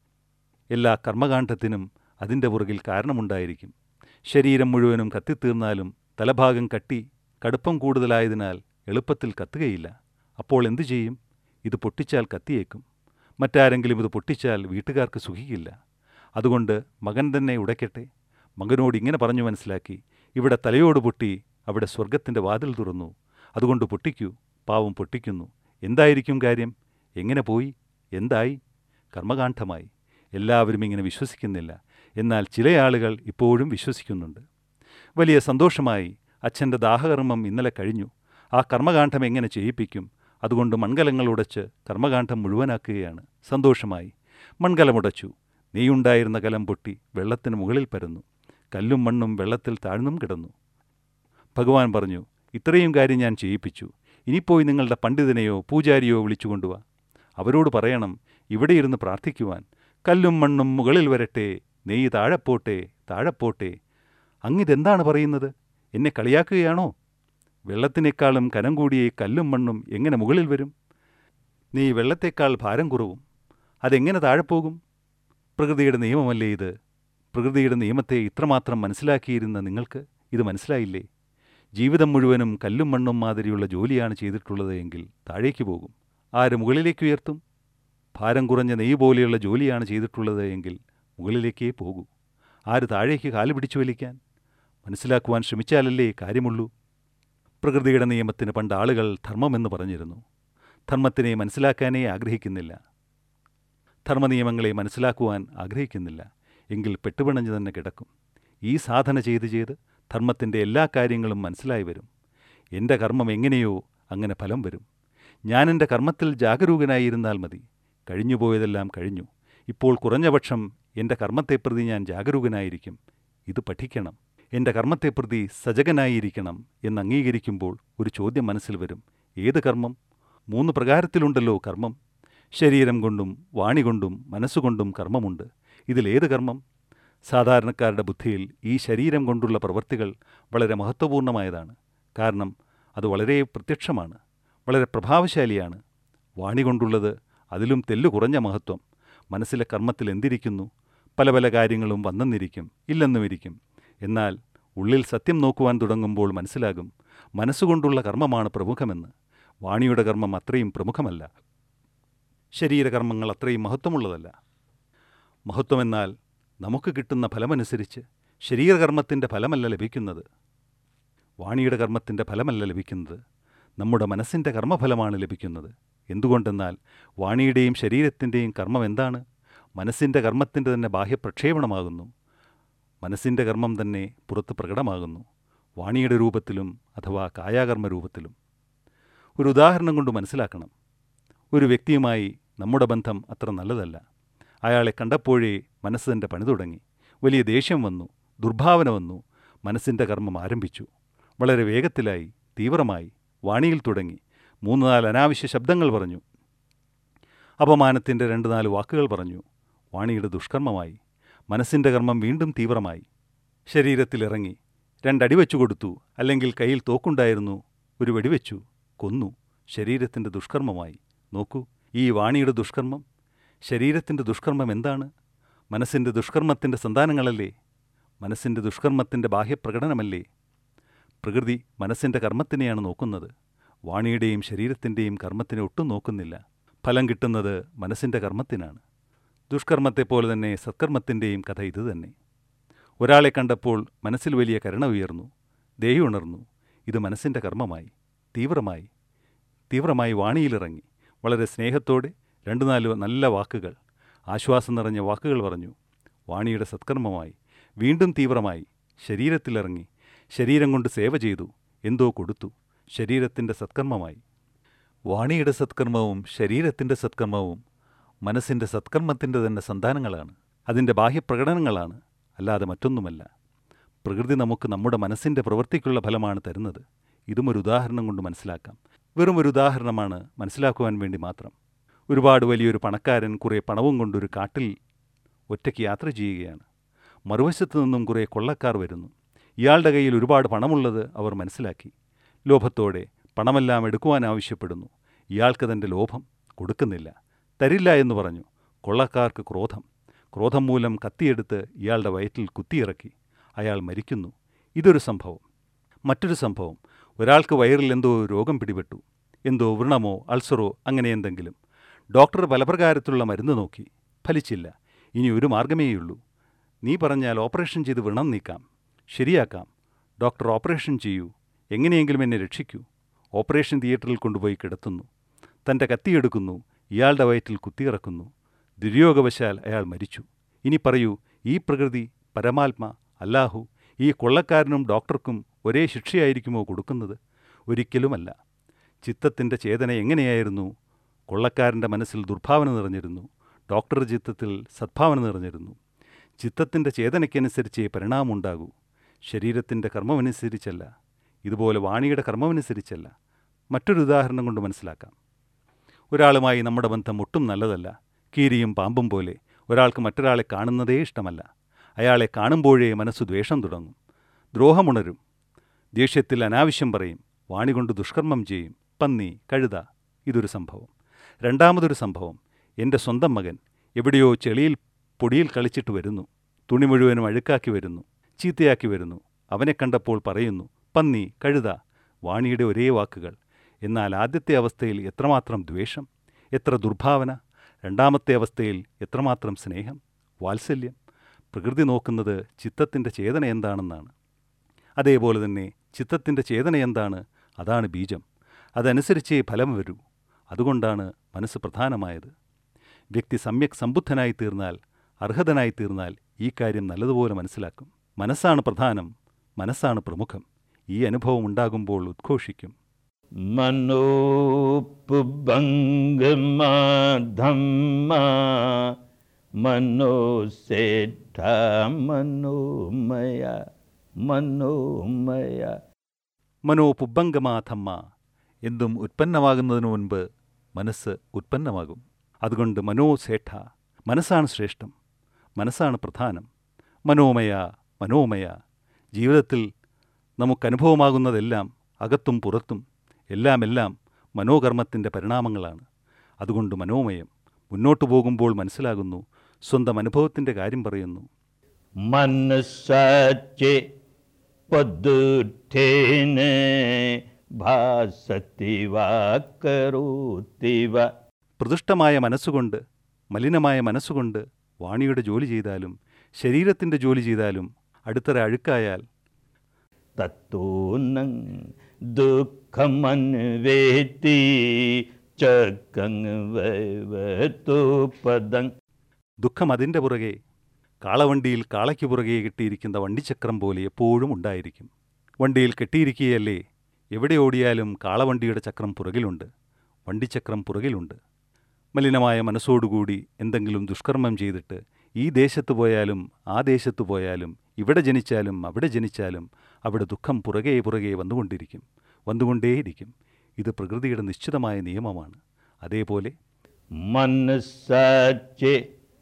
എല്ലാ കർമ്മകാന്ഡത്തിനും അതിൻ്റെ പുറകിൽ കാരണമുണ്ടായിരിക്കും ശരീരം മുഴുവനും കത്തിത്തീർന്നാലും തലഭാഗം കട്ടി കടുപ്പം കൂടുതലായതിനാൽ എളുപ്പത്തിൽ കത്തുകയില്ല അപ്പോൾ എന്തു ചെയ്യും ഇത് പൊട്ടിച്ചാൽ കത്തിയേക്കും മറ്റാരെങ്കിലും ഇത് പൊട്ടിച്ചാൽ വീട്ടുകാർക്ക് സുഖിക്കില്ല അതുകൊണ്ട് മകൻ തന്നെ ഉടയ്ക്കട്ടെ മകനോട് ഇങ്ങനെ പറഞ്ഞു മനസ്സിലാക്കി ഇവിടെ തലയോട് പൊട്ടി അവിടെ സ്വർഗത്തിൻ്റെ വാതിൽ തുറന്നു അതുകൊണ്ട് പൊട്ടിക്കൂ പാവം പൊട്ടിക്കുന്നു എന്തായിരിക്കും കാര്യം എങ്ങനെ പോയി എന്തായി കർമ്മകാന്ഡമായി എല്ലാവരും ഇങ്ങനെ വിശ്വസിക്കുന്നില്ല എന്നാൽ ചില ആളുകൾ ഇപ്പോഴും വിശ്വസിക്കുന്നുണ്ട് വലിയ സന്തോഷമായി അച്ഛൻ്റെ ദാഹകർമ്മം ഇന്നലെ കഴിഞ്ഞു ആ കർമ്മകാന്ഡം എങ്ങനെ ചെയ്യിപ്പിക്കും അതുകൊണ്ട് മൺകലങ്ങൾ ഉടച്ച് കർമ്മകാന്ഡം മുഴുവനാക്കുകയാണ് സന്തോഷമായി മൺകലമുടച്ചു നെയ്യുണ്ടായിരുന്ന കലം പൊട്ടി വെള്ളത്തിന് മുകളിൽ പരന്നു കല്ലും മണ്ണും വെള്ളത്തിൽ താഴ്ന്നും കിടന്നു ഭഗവാൻ പറഞ്ഞു ഇത്രയും കാര്യം ഞാൻ ചെയ്യിപ്പിച്ചു ഇനിപ്പോയി നിങ്ങളുടെ പണ്ഡിതനെയോ പൂജാരിയോ വിളിച്ചുകൊണ്ടുവാ അവരോട് പറയണം ഇവിടെ ഇരുന്ന് പ്രാർത്ഥിക്കുവാൻ കല്ലും മണ്ണും മുകളിൽ വരട്ടെ നെയ്യ് താഴെപ്പോട്ടെ താഴെപ്പോട്ടെ അങ്ങിതെന്താണ് പറയുന്നത് എന്നെ കളിയാക്കുകയാണോ വെള്ളത്തിനേക്കാളും കനം കൂടിയ ഈ കല്ലും മണ്ണും എങ്ങനെ മുകളിൽ വരും നീ വെള്ളത്തേക്കാൾ ഭാരം കുറവും അതെങ്ങനെ താഴെ പോകും പ്രകൃതിയുടെ നിയമമല്ലേ ഇത് പ്രകൃതിയുടെ നിയമത്തെ ഇത്രമാത്രം മനസ്സിലാക്കിയിരുന്ന നിങ്ങൾക്ക് ഇത് മനസ്സിലായില്ലേ ജീവിതം മുഴുവനും കല്ലും മണ്ണും മാതിരിയുള്ള ജോലിയാണ് ചെയ്തിട്ടുള്ളത് എങ്കിൽ താഴേക്ക് പോകും ആര് മുകളിലേക്ക് ഉയർത്തും ഭാരം കുറഞ്ഞ നെയ്യ് പോലെയുള്ള ജോലിയാണ് ചെയ്തിട്ടുള്ളത് എങ്കിൽ മുകളിലേക്കേ പോകൂ ആര് താഴേക്ക് കാല് പിടിച്ചു വലിക്കാൻ മനസ്സിലാക്കുവാൻ ശ്രമിച്ചാലല്ലേ കാര്യമുള്ളൂ പ്രകൃതിയുടെ നിയമത്തിന് പണ്ട് ആളുകൾ ധർമ്മമെന്ന് പറഞ്ഞിരുന്നു ധർമ്മത്തിനെ മനസ്സിലാക്കാനേ ആഗ്രഹിക്കുന്നില്ല ധർമ്മനിയമങ്ങളെ മനസ്സിലാക്കുവാൻ ആഗ്രഹിക്കുന്നില്ല എങ്കിൽ പെട്ടുപിണഞ്ഞു തന്നെ കിടക്കും ഈ സാധന ചെയ്ത് ചെയ്ത് ധർമ്മത്തിൻ്റെ എല്ലാ കാര്യങ്ങളും മനസ്സിലായി വരും എൻ്റെ കർമ്മം എങ്ങനെയോ അങ്ങനെ ഫലം വരും ഞാൻ എൻ്റെ കർമ്മത്തിൽ ജാഗരൂകനായിരുന്നാൽ മതി കഴിഞ്ഞുപോയതെല്ലാം കഴിഞ്ഞു ഇപ്പോൾ കുറഞ്ഞപക്ഷം എൻ്റെ കർമ്മത്തെപ്രതി ഞാൻ ജാഗരൂകനായിരിക്കും ഇത് പഠിക്കണം എൻ്റെ കർമ്മത്തെപ്രതി സജഗനായിരിക്കണം എന്ന് അംഗീകരിക്കുമ്പോൾ ഒരു ചോദ്യം മനസ്സിൽ വരും ഏത് കർമ്മം മൂന്ന് പ്രകാരത്തിലുണ്ടല്ലോ കർമ്മം ശരീരം കൊണ്ടും വാണി കൊണ്ടും മനസ്സുകൊണ്ടും കർമ്മമുണ്ട് ഇതിലേത് കർമ്മം സാധാരണക്കാരുടെ ബുദ്ധിയിൽ ഈ ശരീരം കൊണ്ടുള്ള പ്രവൃത്തികൾ വളരെ മഹത്വപൂർണ്ണമായതാണ് കാരണം അത് വളരെ പ്രത്യക്ഷമാണ് വളരെ പ്രഭാവശാലിയാണ് വാണി കൊണ്ടുള്ളത് അതിലും തെല്ലു കുറഞ്ഞ മഹത്വം മനസ്സിലെ കർമ്മത്തിൽ എന്തിരിക്കുന്നു പല പല കാര്യങ്ങളും വന്നെന്നിരിക്കും ഇല്ലെന്നുമിരിക്കും എന്നാൽ ഉള്ളിൽ സത്യം നോക്കുവാൻ തുടങ്ങുമ്പോൾ മനസ്സിലാകും മനസ്സുകൊണ്ടുള്ള കർമ്മമാണ് പ്രമുഖമെന്ന് വാണിയുടെ കർമ്മം അത്രയും പ്രമുഖമല്ല ശരീരകർമ്മങ്ങൾ അത്രയും മഹത്വമുള്ളതല്ല മഹത്വമെന്നാൽ നമുക്ക് കിട്ടുന്ന ഫലമനുസരിച്ച് ശരീരകർമ്മത്തിൻ്റെ ഫലമല്ല ലഭിക്കുന്നത് വാണിയുടെ കർമ്മത്തിൻ്റെ ഫലമല്ല ലഭിക്കുന്നത് നമ്മുടെ മനസ്സിൻ്റെ കർമ്മഫലമാണ് ലഭിക്കുന്നത് എന്തുകൊണ്ടെന്നാൽ വാണിയുടെയും ശരീരത്തിൻ്റെയും കർമ്മം എന്താണ് മനസ്സിൻ്റെ കർമ്മത്തിൻ്റെ തന്നെ ബാഹ്യപ്രക്ഷേപണമാകുന്നു മനസ്സിൻ്റെ കർമ്മം തന്നെ പുറത്ത് പ്രകടമാകുന്നു വാണിയുടെ രൂപത്തിലും അഥവാ കായാകർമ്മ രൂപത്തിലും ഒരു ഉദാഹരണം കൊണ്ട് മനസ്സിലാക്കണം ഒരു വ്യക്തിയുമായി നമ്മുടെ ബന്ധം അത്ര നല്ലതല്ല അയാളെ കണ്ടപ്പോഴേ മനസ്സ് തൻ്റെ പണി തുടങ്ങി വലിയ ദേഷ്യം വന്നു ദുർഭാവന വന്നു മനസ്സിൻ്റെ കർമ്മം ആരംഭിച്ചു വളരെ വേഗത്തിലായി തീവ്രമായി വാണിയിൽ തുടങ്ങി മൂന്ന് നാല് അനാവശ്യ ശബ്ദങ്ങൾ പറഞ്ഞു അപമാനത്തിൻ്റെ രണ്ട് നാല് വാക്കുകൾ പറഞ്ഞു വാണിയുടെ ദുഷ്കർമ്മമായി മനസ്സിൻ്റെ കർമ്മം വീണ്ടും തീവ്രമായി ശരീരത്തിലിറങ്ങി രണ്ടടി വെച്ചു കൊടുത്തു അല്ലെങ്കിൽ കയ്യിൽ തോക്കുണ്ടായിരുന്നു ഒരു വെടിവെച്ചു കൊന്നു ശരീരത്തിൻ്റെ ദുഷ്കർമ്മമായി നോക്കൂ ഈ വാണിയുടെ ദുഷ്കർമ്മം ശരീരത്തിൻ്റെ ദുഷ്കർമ്മം എന്താണ് മനസ്സിൻ്റെ ദുഷ്കർമ്മത്തിൻ്റെ സന്താനങ്ങളല്ലേ മനസ്സിൻ്റെ ദുഷ്കർമ്മത്തിൻ്റെ ബാഹ്യപ്രകടനമല്ലേ പ്രകൃതി മനസ്സിൻ്റെ കർമ്മത്തിനെയാണ് നോക്കുന്നത് വാണിയുടെയും ശരീരത്തിൻ്റെയും കർമ്മത്തിനെ ഒട്ടും നോക്കുന്നില്ല ഫലം കിട്ടുന്നത് മനസ്സിൻ്റെ കർമ്മത്തിനാണ് ദുഷ്കർമ്മത്തെപ്പോലെ തന്നെ സത്കർമ്മത്തിൻ്റെയും കഥ ഇതുതന്നെ ഒരാളെ കണ്ടപ്പോൾ മനസ്സിൽ വലിയ കരുണ ഉയർന്നു ദേഹി ഉണർന്നു ഇത് മനസ്സിൻ്റെ കർമ്മമായി തീവ്രമായി തീവ്രമായി വാണിയിലിറങ്ങി വളരെ സ്നേഹത്തോടെ രണ്ടു നാല് നല്ല വാക്കുകൾ ആശ്വാസം നിറഞ്ഞ വാക്കുകൾ പറഞ്ഞു വാണിയുടെ സത്കർമ്മമായി വീണ്ടും തീവ്രമായി ശരീരത്തിലിറങ്ങി ശരീരം കൊണ്ട് സേവ ചെയ്തു എന്തോ കൊടുത്തു ശരീരത്തിൻ്റെ സത്കർമ്മമായി വാണിയുടെ സത്കർമ്മവും ശരീരത്തിൻ്റെ സത്കർമ്മവും മനസ്സിൻ്റെ സത്കർമ്മത്തിൻ്റെ തന്നെ സന്താനങ്ങളാണ് അതിൻ്റെ ബാഹ്യപ്രകടനങ്ങളാണ് അല്ലാതെ മറ്റൊന്നുമല്ല പ്രകൃതി നമുക്ക് നമ്മുടെ മനസ്സിൻ്റെ പ്രവൃത്തിക്കുള്ള ഫലമാണ് തരുന്നത് ഇതും ഒരു ഉദാഹരണം കൊണ്ട് മനസ്സിലാക്കാം വെറും ഒരു ഉദാഹരണമാണ് മനസ്സിലാക്കുവാൻ വേണ്ടി മാത്രം ഒരുപാട് വലിയൊരു പണക്കാരൻ കുറേ പണവും കൊണ്ടൊരു കാട്ടിൽ ഒറ്റയ്ക്ക് യാത്ര ചെയ്യുകയാണ് മറുവശത്തു നിന്നും കുറേ കൊള്ളക്കാർ വരുന്നു ഇയാളുടെ കയ്യിൽ ഒരുപാട് പണമുള്ളത് അവർ മനസ്സിലാക്കി ലോഭത്തോടെ പണമെല്ലാം എടുക്കുവാൻ ആവശ്യപ്പെടുന്നു ഇയാൾക്ക് തൻ്റെ ലോഭം കൊടുക്കുന്നില്ല തരില്ല എന്ന് പറഞ്ഞു കൊള്ളക്കാർക്ക് ക്രോധം ക്രോധം മൂലം കത്തിയെടുത്ത് ഇയാളുടെ വയറ്റിൽ കുത്തിയിറക്കി അയാൾ മരിക്കുന്നു ഇതൊരു സംഭവം മറ്റൊരു സംഭവം ഒരാൾക്ക് വയറിൽ എന്തോ രോഗം പിടിപെട്ടു എന്തോ വ്രണമോ അൾസറോ അങ്ങനെ എന്തെങ്കിലും ഡോക്ടർ പല പ്രകാരത്തിലുള്ള മരുന്ന് നോക്കി ഫലിച്ചില്ല ഇനി ഒരു മാർഗമേയുള്ളൂ നീ പറഞ്ഞാൽ ഓപ്പറേഷൻ ചെയ്ത് വ്രണം നീക്കാം ശരിയാക്കാം ഡോക്ടർ ഓപ്പറേഷൻ ചെയ്യൂ എങ്ങനെയെങ്കിലും എന്നെ രക്ഷിക്കൂ ഓപ്പറേഷൻ തിയേറ്ററിൽ കൊണ്ടുപോയി കിടത്തുന്നു തൻ്റെ കത്തിയെടുക്കുന്നു ഇയാളുടെ വയറ്റിൽ കുത്തിയിറക്കുന്നു ദുര്യോഗവശാൽ അയാൾ മരിച്ചു ഇനി പറയൂ ഈ പ്രകൃതി പരമാത്മ അല്ലാഹു ഈ കൊള്ളക്കാരനും ഡോക്ടർക്കും ഒരേ ശിക്ഷയായിരിക്കുമോ കൊടുക്കുന്നത് ഒരിക്കലുമല്ല ചിത്തത്തിൻ്റെ ചേതന എങ്ങനെയായിരുന്നു കൊള്ളക്കാരൻ്റെ മനസ്സിൽ ദുർഭാവന നിറഞ്ഞിരുന്നു ഡോക്ടറുടെ ചിത്തത്തിൽ സദ്ഭാവന നിറഞ്ഞിരുന്നു ചിത്തത്തിൻ്റെ ചേതനയ്ക്കനുസരിച്ചേ പരിണാമമുണ്ടാകൂ ശരീരത്തിൻ്റെ കർമ്മമനുസരിച്ചല്ല ഇതുപോലെ വാണിയുടെ കർമ്മമനുസരിച്ചല്ല മറ്റൊരു ഉദാഹരണം കൊണ്ട് മനസ്സിലാക്കാം ഒരാളുമായി നമ്മുടെ ബന്ധം ഒട്ടും നല്ലതല്ല കീരിയും പാമ്പും പോലെ ഒരാൾക്ക് മറ്റൊരാളെ കാണുന്നതേ ഇഷ്ടമല്ല അയാളെ കാണുമ്പോഴേ മനസ്സ് ദ്വേഷം തുടങ്ങും ദ്രോഹമുണരും ദേഷ്യത്തിൽ അനാവശ്യം പറയും വാണി കൊണ്ട് ദുഷ്കർമ്മം ചെയ്യും പന്നി കഴുത ഇതൊരു സംഭവം രണ്ടാമതൊരു സംഭവം എൻ്റെ സ്വന്തം മകൻ എവിടെയോ ചെളിയിൽ പൊടിയിൽ കളിച്ചിട്ട് വരുന്നു തുണി മുഴുവനും അഴുക്കാക്കി വരുന്നു ചീത്തയാക്കി വരുന്നു അവനെ കണ്ടപ്പോൾ പറയുന്നു പന്നി കഴുത വാണിയുടെ ഒരേ വാക്കുകൾ എന്നാൽ ആദ്യത്തെ അവസ്ഥയിൽ എത്രമാത്രം ദ്വേഷം എത്ര ദുർഭാവന രണ്ടാമത്തെ അവസ്ഥയിൽ എത്രമാത്രം സ്നേഹം വാത്സല്യം പ്രകൃതി നോക്കുന്നത് ചിത്തത്തിൻ്റെ ചേതന എന്താണെന്നാണ് അതേപോലെ തന്നെ ചിത്തത്തിൻ്റെ ചേതന എന്താണ് അതാണ് ബീജം അതനുസരിച്ചേ ഫലം വരൂ അതുകൊണ്ടാണ് മനസ്സ് പ്രധാനമായത് വ്യക്തി സമ്യക് സമ്പുദ്ധനായി തീർന്നാൽ അർഹതനായി തീർന്നാൽ ഈ കാര്യം നല്ലതുപോലെ മനസ്സിലാക്കും മനസ്സാണ് പ്രധാനം മനസ്സാണ് പ്രമുഖം ഈ അനുഭവം ഉണ്ടാകുമ്പോൾ ഉദ്ഘോഷിക്കും मनोपुबंगमा धम्मा मनोसेठ मनोमय മനോമയ മനോ പുബ്ബംഗമാഥമ്മ എന്തും ഉത്പന്നമാകുന്നതിനു മുൻപ് മനസ്സ് ഉത്പന്നമാകും അതുകൊണ്ട് മനോസേഠ മനസ്സാണ് ശ്രേഷ്ഠം മനസ്സാണ് പ്രധാനം മനോമയ മനോമയ ജീവിതത്തിൽ നമുക്കനുഭവമാകുന്നതെല്ലാം അകത്തും പുറത്തും എല്ലാം എല്ലാം മനോകർമ്മത്തിൻ്റെ പരിണാമങ്ങളാണ് അതുകൊണ്ട് മനോമയം മുന്നോട്ടു പോകുമ്പോൾ മനസ്സിലാകുന്നു സ്വന്തം അനുഭവത്തിൻ്റെ കാര്യം പറയുന്നു മനസ്സച്ചെ പദുഠേനെ ഭാസത്തിവ കരോത്തിവ പ്രതിഷ്ഠമായ മനസ്സുകൊണ്ട് മലിനമായ മനസ്സുകൊണ്ട് വാണിയുടെ ജോലി ചെയ്താലും ശരീരത്തിൻ്റെ ജോലി ചെയ്താലും അടുത്തറ അഴുക്കായാൽ തത്തോനം ദുഃഖമൻവേത്തി ചക്കങ് വൈവത്തോ പദം ദുഃഖം അതിൻ്റെ പുറകെ കാളവണ്ടിയിൽ കാളയ്ക്ക് പുറകെ കെട്ടിയിരിക്കുന്ന വണ്ടിച്ചക്രം പോലെ എപ്പോഴും ഉണ്ടായിരിക്കും വണ്ടിയിൽ കെട്ടിയിരിക്കുകയല്ലേ എവിടെ ഓടിയാലും കാളവണ്ടിയുടെ ചക്രം പുറകിലുണ്ട് വണ്ടിച്ചക്രം പുറകിലുണ്ട് മലിനമായ മനസ്സോടുകൂടി എന്തെങ്കിലും ദുഷ്കർമ്മം ചെയ്തിട്ട് ഈ ദേശത്ത് പോയാലും ആ ദേശത്ത് പോയാലും ഇവിടെ ജനിച്ചാലും അവിടെ ജനിച്ചാലും അവിടെ ദുഃഖം പുറകെ പുറകെ വന്നുകൊണ്ടിരിക്കും വന്നുകൊണ്ടേയിരിക്കും ഇത് പ്രകൃതിയുടെ നിശ്ചിതമായ നിയമമാണ് അതേപോലെ മനസ്സച്ചെ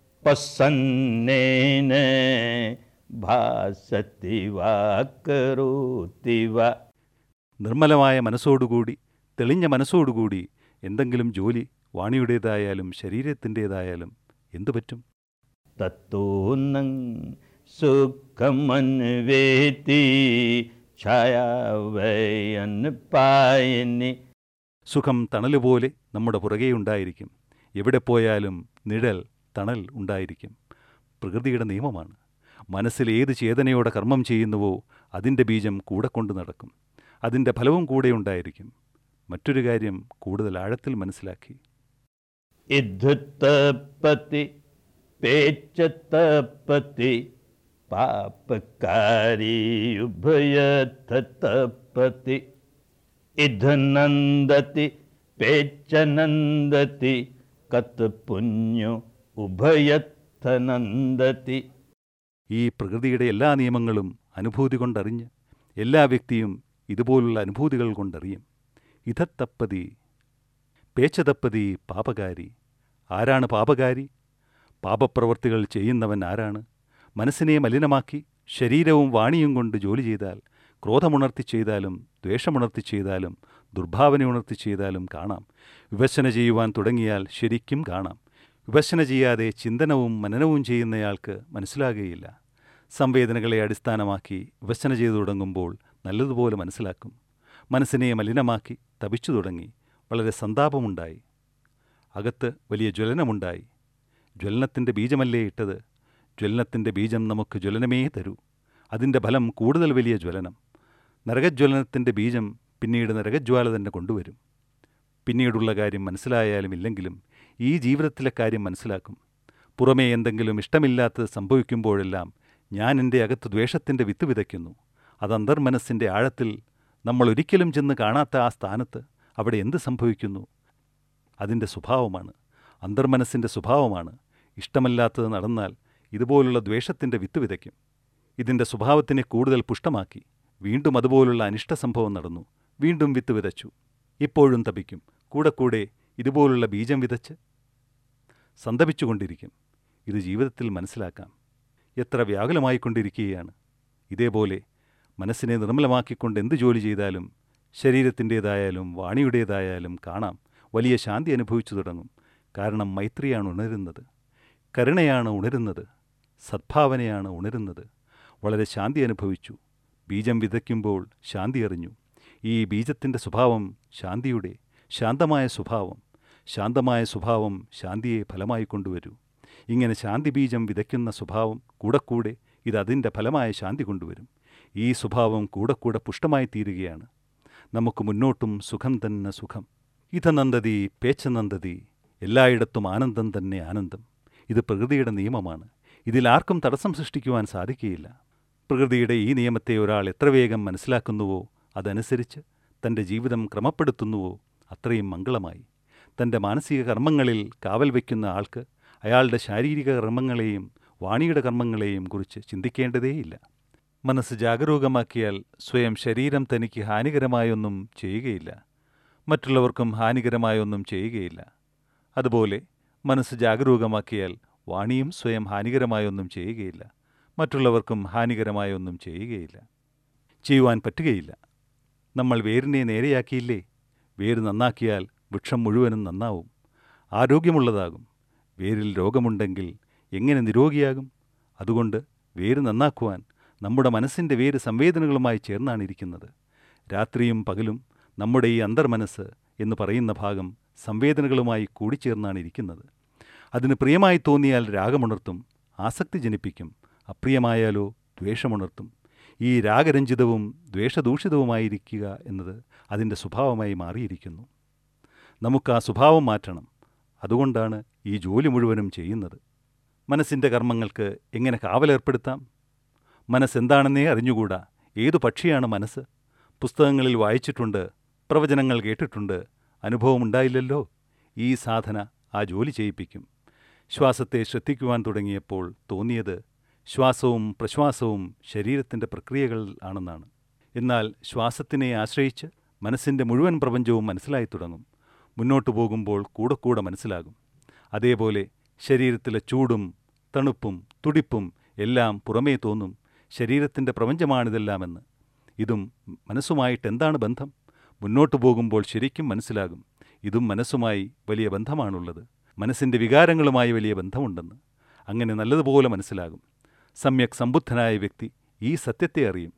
പസന്നേന ഭാസത്തിവ കരോത്തിവ നിർമ്മലമായ മനസ്സോടുകൂടി തെളിഞ്ഞ മനസ്സോടുകൂടി എന്തെങ്കിലും ജോലി വാണിയുടേതായാലും ശരീരത്തിൻ്റേതായാലും എന്തു പറ്റും തത്തോനം സുഖമൻവേത്തി ഛായാവയൻ പായനി സുഖം തണലുപോലെ നമ്മുടെ പുറകെ ഉണ്ടായിരിക്കും എവിടെ പോയാലും നിഴൽ തണൽ ഉണ്ടായിരിക്കും പ്രകൃതിയുടെ നിയമമാണ് മനസ്സിൽ ഏത് ചേതനയോടെ കർമ്മം ചെയ്യുന്നുവോ അതിൻ്റെ ബീജം കൂടെ കൊണ്ടു നടക്കും അതിൻ്റെ ഫലവും കൂടെ ഉണ്ടായിരിക്കും മറ്റൊരു കാര്യം കൂടുതൽ ആഴത്തിൽ മനസ്സിലാക്കി ഇദ്ധുത്തപ്പത്തി പേച്ചത്തപ്പത്തി പാപകാരി ഉഭയത്തപ്പത്തി ഇധനന്ദതി പേച്ചനന്ദതി കത്ത് പുണ്യോ ഉഭയത്തനന്ദതി ഈ പ്രകൃതിയുടെ എല്ലാ നിയമങ്ങളും അനുഭൂതി കൊണ്ടറിഞ്ഞ് എല്ലാ വ്യക്തിയും ഇതുപോലുള്ള അനുഭൂതികൾ കൊണ്ടറിയും ഇതത്തപ്പതി പേച്ചതപ്പതി പാപകാരി ആരാണ് പാപകാരി പാപപ്രവർത്തികൾ ചെയ്യുന്നവൻ ആരാണ് മനസ്സിനെ മലിനമാക്കി ശരീരവും വാണിയും കൊണ്ട് ജോലി ചെയ്താൽ ക്രോധമുണർത്തി ചെയ്താലും ദ്വേഷമുണർത്തി ചെയ്താലും ദുർഭാവന ഉണർത്തി ചെയ്താലും കാണാം വിവശന ചെയ്യുവാൻ തുടങ്ങിയാൽ ശരിക്കും കാണാം വിവശന ചെയ്യാതെ ചിന്തനവും മനനവും ചെയ്യുന്നയാൾക്ക് മനസ്സിലാകുകയില്ല സംവേദനകളെ അടിസ്ഥാനമാക്കി വിവശന ചെയ്തു തുടങ്ങുമ്പോൾ നല്ലതുപോലെ മനസ്സിലാക്കും മനസ്സിനെ മലിനമാക്കി തപിച്ചു തുടങ്ങി വളരെ സന്താപമുണ്ടായി അകത്ത് വലിയ ജ്വലനമുണ്ടായി ജ്വലനത്തിൻ്റെ ബീജമല്ലേ ഇട്ടത് ജ്വലനത്തിൻ്റെ ബീജം നമുക്ക് ജ്വലനമേ തരൂ അതിൻ്റെ ഫലം കൂടുതൽ വലിയ ജ്വലനം നരകജ്വലനത്തിൻ്റെ ബീജം പിന്നീട് നരകജ്വാല തന്നെ കൊണ്ടുവരും പിന്നീടുള്ള കാര്യം മനസ്സിലായാലും ഇല്ലെങ്കിലും ഈ ജീവിതത്തിലെ കാര്യം മനസ്സിലാക്കും പുറമേ എന്തെങ്കിലും ഇഷ്ടമില്ലാത്തത് സംഭവിക്കുമ്പോഴെല്ലാം ഞാൻ എൻ്റെ അകത്ത് ദ്വേഷത്തിൻ്റെ വിത്ത് വിതയ്ക്കുന്നു അത് അന്തർമനസ്സിൻ്റെ ആഴത്തിൽ നമ്മൾ ഒരിക്കലും ചെന്ന് കാണാത്ത ആ സ്ഥാനത്ത് അവിടെ എന്ത് സംഭവിക്കുന്നു അതിൻ്റെ സ്വഭാവമാണ് അന്തർമനസ്സിൻ്റെ സ്വഭാവമാണ് ഇഷ്ടമല്ലാത്തത് നടന്നാൽ ഇതുപോലുള്ള ദ്വേഷത്തിൻ്റെ വിത്ത് വിതയ്ക്കും ഇതിൻ്റെ സ്വഭാവത്തിനെ കൂടുതൽ പുഷ്ടമാക്കി വീണ്ടും അതുപോലുള്ള അനിഷ്ട സംഭവം നടന്നു വീണ്ടും വിത്ത് വിതച്ചു ഇപ്പോഴും തപിക്കും കൂടെ കൂടെ ഇതുപോലുള്ള ബീജം വിതച്ച് സന്തപിച്ചുകൊണ്ടിരിക്കും ഇത് ജീവിതത്തിൽ മനസ്സിലാക്കാം എത്ര വ്യാകുലമായിക്കൊണ്ടിരിക്കുകയാണ് ഇതേപോലെ മനസ്സിനെ നിർമ്മലമാക്കിക്കൊണ്ട് എന്ത് ജോലി ചെയ്താലും ശരീരത്തിൻ്റേതായാലും വാണിയുടേതായാലും കാണാം വലിയ ശാന്തി അനുഭവിച്ചു തുടങ്ങും കാരണം മൈത്രിയാണ് ഉണരുന്നത് കരുണയാണ് ഉണരുന്നത് സദ്ഭാവനയാണ് ഉണരുന്നത് വളരെ ശാന്തി അനുഭവിച്ചു ബീജം വിതയ്ക്കുമ്പോൾ ശാന്തി അറിഞ്ഞു ഈ ബീജത്തിൻ്റെ സ്വഭാവം ശാന്തിയുടെ ശാന്തമായ സ്വഭാവം ശാന്തമായ സ്വഭാവം ശാന്തിയെ ഫലമായി കൊണ്ടുവരൂ ഇങ്ങനെ ശാന്തി ബീജം വിതയ്ക്കുന്ന സ്വഭാവം കൂടെ കൂടെ ഇത് അതിൻ്റെ ഫലമായ ശാന്തി കൊണ്ടുവരും ഈ സ്വഭാവം കൂടെ കൂടെ പുഷ്ടമായി തീരുകയാണ് നമുക്ക് മുന്നോട്ടും സുഖം തന്നെ സുഖം ഇതനന്ദതി പേച്ചനന്ദതി എല്ലായിടത്തും ആനന്ദം തന്നെ ആനന്ദം ഇത് പ്രകൃതിയുടെ നിയമമാണ് ഇതിൽ ആർക്കും തടസ്സം സൃഷ്ടിക്കുവാൻ സാധിക്കുകയില്ല പ്രകൃതിയുടെ ഈ നിയമത്തെ ഒരാൾ എത്ര വേഗം മനസ്സിലാക്കുന്നുവോ അതനുസരിച്ച് തൻ്റെ ജീവിതം ക്രമപ്പെടുത്തുന്നുവോ അത്രയും മംഗളമായി തൻ്റെ മാനസിക കർമ്മങ്ങളിൽ കാവൽ വയ്ക്കുന്ന ആൾക്ക് അയാളുടെ ശാരീരിക കർമ്മങ്ങളെയും വാണിയുടെ കർമ്മങ്ങളെയും കുറിച്ച് ചിന്തിക്കേണ്ടതേയില്ല മനസ്സ് ജാഗരൂകമാക്കിയാൽ സ്വയം ശരീരം തനിക്ക് ഹാനികരമായൊന്നും ചെയ്യുകയില്ല മറ്റുള്ളവർക്കും ഹാനികരമായൊന്നും ചെയ്യുകയില്ല അതുപോലെ മനസ്സ് ജാഗരൂകമാക്കിയാൽ വാണിയും സ്വയം ഹാനികരമായൊന്നും ചെയ്യുകയില്ല മറ്റുള്ളവർക്കും ഹാനികരമായൊന്നും ചെയ്യുകയില്ല ചെയ്യുവാൻ പറ്റുകയില്ല നമ്മൾ വേരിനെ നേരെയാക്കിയില്ലേ വേര് നന്നാക്കിയാൽ വൃക്ഷം മുഴുവനും നന്നാവും ആരോഗ്യമുള്ളതാകും വേരിൽ രോഗമുണ്ടെങ്കിൽ എങ്ങനെ നിരോഗിയാകും അതുകൊണ്ട് വേര് നന്നാക്കുവാൻ നമ്മുടെ മനസ്സിൻ്റെ വേര് സംവേദനകളുമായി ചേർന്നാണ് ഇരിക്കുന്നത് രാത്രിയും പകലും നമ്മുടെ ഈ അന്തർമനസ്സ് എന്ന് പറയുന്ന ഭാഗം സംവേദനകളുമായി കൂടിച്ചേർന്നാണ് ഇരിക്കുന്നത് അതിന് പ്രിയമായി തോന്നിയാൽ രാഗമുണർത്തും ആസക്തി ജനിപ്പിക്കും അപ്രിയമായാലോ ദ്വേഷമുണർത്തും ഈ രാഗരഞ്ജിതവും ദ്വേഷദൂഷിതവുമായിരിക്കുക എന്നത് അതിൻ്റെ സ്വഭാവമായി മാറിയിരിക്കുന്നു നമുക്ക് ആ സ്വഭാവം മാറ്റണം അതുകൊണ്ടാണ് ഈ ജോലി മുഴുവനും ചെയ്യുന്നത് മനസ്സിൻ്റെ കർമ്മങ്ങൾക്ക് എങ്ങനെ കാവലേർപ്പെടുത്താം മനസ്സെന്താണെന്നേ അറിഞ്ഞുകൂടാ ഏതു പക്ഷിയാണ് മനസ്സ് പുസ്തകങ്ങളിൽ വായിച്ചിട്ടുണ്ട് പ്രവചനങ്ങൾ കേട്ടിട്ടുണ്ട് അനുഭവമുണ്ടായില്ലല്ലോ ഈ സാധന ആ ജോലി ചെയ്യിപ്പിക്കും ശ്വാസത്തെ ശ്രദ്ധിക്കുവാൻ തുടങ്ങിയപ്പോൾ തോന്നിയത് ശ്വാസവും പ്രശ്വാസവും ശരീരത്തിൻ്റെ പ്രക്രിയകൾ ആണെന്നാണ് എന്നാൽ ശ്വാസത്തിനെ ആശ്രയിച്ച് മനസ്സിൻ്റെ മുഴുവൻ പ്രപഞ്ചവും മനസ്സിലായി തുടങ്ങും മുന്നോട്ടു പോകുമ്പോൾ കൂടെ കൂടെ മനസ്സിലാകും അതേപോലെ ശരീരത്തിലെ ചൂടും തണുപ്പും തുടിപ്പും എല്ലാം പുറമേ തോന്നും ശരീരത്തിൻ്റെ പ്രപഞ്ചമാണിതെല്ലാമെന്ന് ഇതും മനസ്സുമായിട്ട് എന്താണ് ബന്ധം മുന്നോട്ടു പോകുമ്പോൾ ശരിക്കും മനസ്സിലാകും ഇതും മനസ്സുമായി വലിയ ബന്ധമാണുള്ളത് മനസ്സിൻ്റെ വികാരങ്ങളുമായി വലിയ ബന്ധമുണ്ടെന്ന് അങ്ങനെ നല്ലതുപോലെ മനസ്സിലാകും സമ്യക് സമ്പുദ്ധനായ വ്യക്തി ഈ സത്യത്തെ അറിയും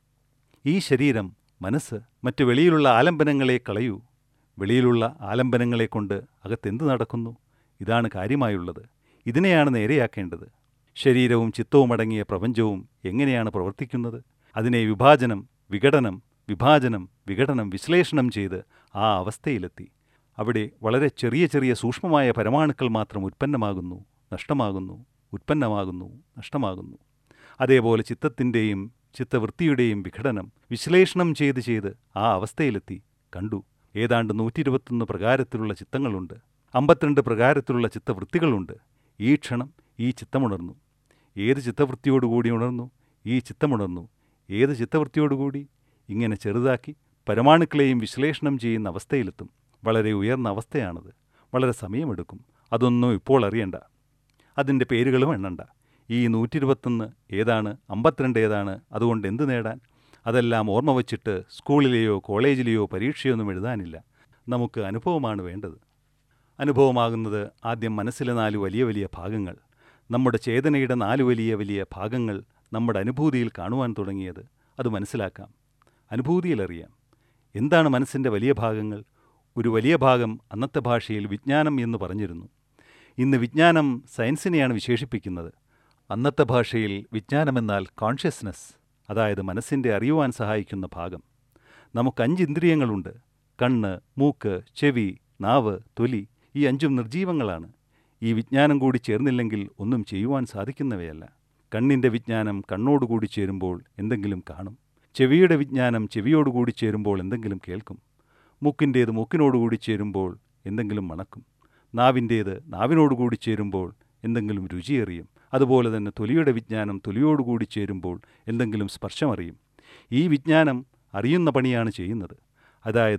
ഈ ശരീരം മനസ്സ് മറ്റു വെളിയിലുള്ള ആലംബനങ്ങളെ കളയൂ വെളിയിലുള്ള ആലംബനങ്ങളെ കൊണ്ട് അകത്തെന്ത് നടക്കുന്നു ഇതാണ് കാര്യമായുള്ളത് ഇതിനെയാണ് നേരെയാക്കേണ്ടത് ശരീരവും ചിത്തവും അടങ്ങിയ പ്രപഞ്ചവും എങ്ങനെയാണ് പ്രവർത്തിക്കുന്നത് അതിനെ വിഭാജനം വിഘടനം വിഭാജനം വിഘടനം വിശ്ലേഷണം ചെയ്ത് ആ അവസ്ഥയിലെത്തി അവിടെ വളരെ ചെറിയ ചെറിയ സൂക്ഷ്മമായ പരമാണുക്കൾ മാത്രം ഉത്പന്നമാകുന്നു നഷ്ടമാകുന്നു ഉത്പന്നമാകുന്നു നഷ്ടമാകുന്നു അതേപോലെ ചിത്തത്തിൻ്റെയും ചിത്തവൃത്തിയുടെയും വിഘടനം വിശ്ലേഷണം ചെയ്ത് ചെയ്ത് ആ അവസ്ഥയിലെത്തി കണ്ടു ഏതാണ്ട് നൂറ്റി ഇരുപത്തൊന്ന് പ്രകാരത്തിലുള്ള ചിത്തങ്ങളുണ്ട് അമ്പത്തിരണ്ട് പ്രകാരത്തിലുള്ള ചിത്തവൃത്തികളുണ്ട് ഈ ക്ഷണം ഈ ചിത്തമുണർന്നു ഏത് ചിത്തവൃത്തിയോടുകൂടി ഉണർന്നു ഈ ചിത്തമുണർന്നു ഏത് ചിത്തവൃത്തിയോടുകൂടി ഇങ്ങനെ ചെറുതാക്കി പരമാണുക്കളെയും വിശ്ലേഷണം ചെയ്യുന്ന അവസ്ഥയിലെത്തും വളരെ ഉയർന്ന അവസ്ഥയാണത് വളരെ സമയമെടുക്കും അതൊന്നും ഇപ്പോൾ അറിയണ്ട അതിൻ്റെ പേരുകളും എണ്ണണ്ട ഈ നൂറ്റി ഇരുപത്തൊന്ന് ഏതാണ് അമ്പത്തിരണ്ട് ഏതാണ് അതുകൊണ്ട് എന്ത് നേടാൻ അതെല്ലാം ഓർമ്മ വച്ചിട്ട് സ്കൂളിലെയോ കോളേജിലെയോ പരീക്ഷയൊന്നും എഴുതാനില്ല നമുക്ക് അനുഭവമാണ് വേണ്ടത് അനുഭവമാകുന്നത് ആദ്യം മനസ്സിലെ നാല് വലിയ വലിയ ഭാഗങ്ങൾ നമ്മുടെ ചേതനയുടെ നാല് വലിയ വലിയ ഭാഗങ്ങൾ നമ്മുടെ അനുഭൂതിയിൽ കാണുവാൻ തുടങ്ങിയത് അത് മനസ്സിലാക്കാം അനുഭൂതിയിലറിയാം എന്താണ് മനസ്സിൻ്റെ വലിയ ഭാഗങ്ങൾ ഒരു വലിയ ഭാഗം അന്നത്തെ ഭാഷയിൽ വിജ്ഞാനം എന്ന് പറഞ്ഞിരുന്നു ഇന്ന് വിജ്ഞാനം സയൻസിനെയാണ് വിശേഷിപ്പിക്കുന്നത് അന്നത്തെ ഭാഷയിൽ വിജ്ഞാനമെന്നാൽ കോൺഷ്യസ്നസ് അതായത് മനസ്സിൻ്റെ അറിയുവാൻ സഹായിക്കുന്ന ഭാഗം നമുക്ക് അഞ്ച് ഇന്ദ്രിയങ്ങളുണ്ട് കണ്ണ് മൂക്ക് ചെവി നാവ് തൊലി ഈ അഞ്ചും നിർജീവങ്ങളാണ് ഈ വിജ്ഞാനം കൂടി ചേർന്നില്ലെങ്കിൽ ഒന്നും ചെയ്യുവാൻ സാധിക്കുന്നവയല്ല കണ്ണിൻ്റെ വിജ്ഞാനം കണ്ണോടുകൂടി ചേരുമ്പോൾ എന്തെങ്കിലും കാണും ചെവിയുടെ വിജ്ഞാനം ചെവിയോടുകൂടി ചേരുമ്പോൾ എന്തെങ്കിലും കേൾക്കും മൂക്കിൻ്റേത് മൂക്കിനോടുകൂടി ചേരുമ്പോൾ എന്തെങ്കിലും മണക്കും നാവിൻ്റേത് നാവിനോടുകൂടി ചേരുമ്പോൾ എന്തെങ്കിലും രുചിയറിയും അതുപോലെ തന്നെ തൊലിയുടെ വിജ്ഞാനം തൊലിയോടുകൂടി ചേരുമ്പോൾ എന്തെങ്കിലും സ്പർശമറിയും ഈ വിജ്ഞാനം അറിയുന്ന പണിയാണ് ചെയ്യുന്നത് അതായത്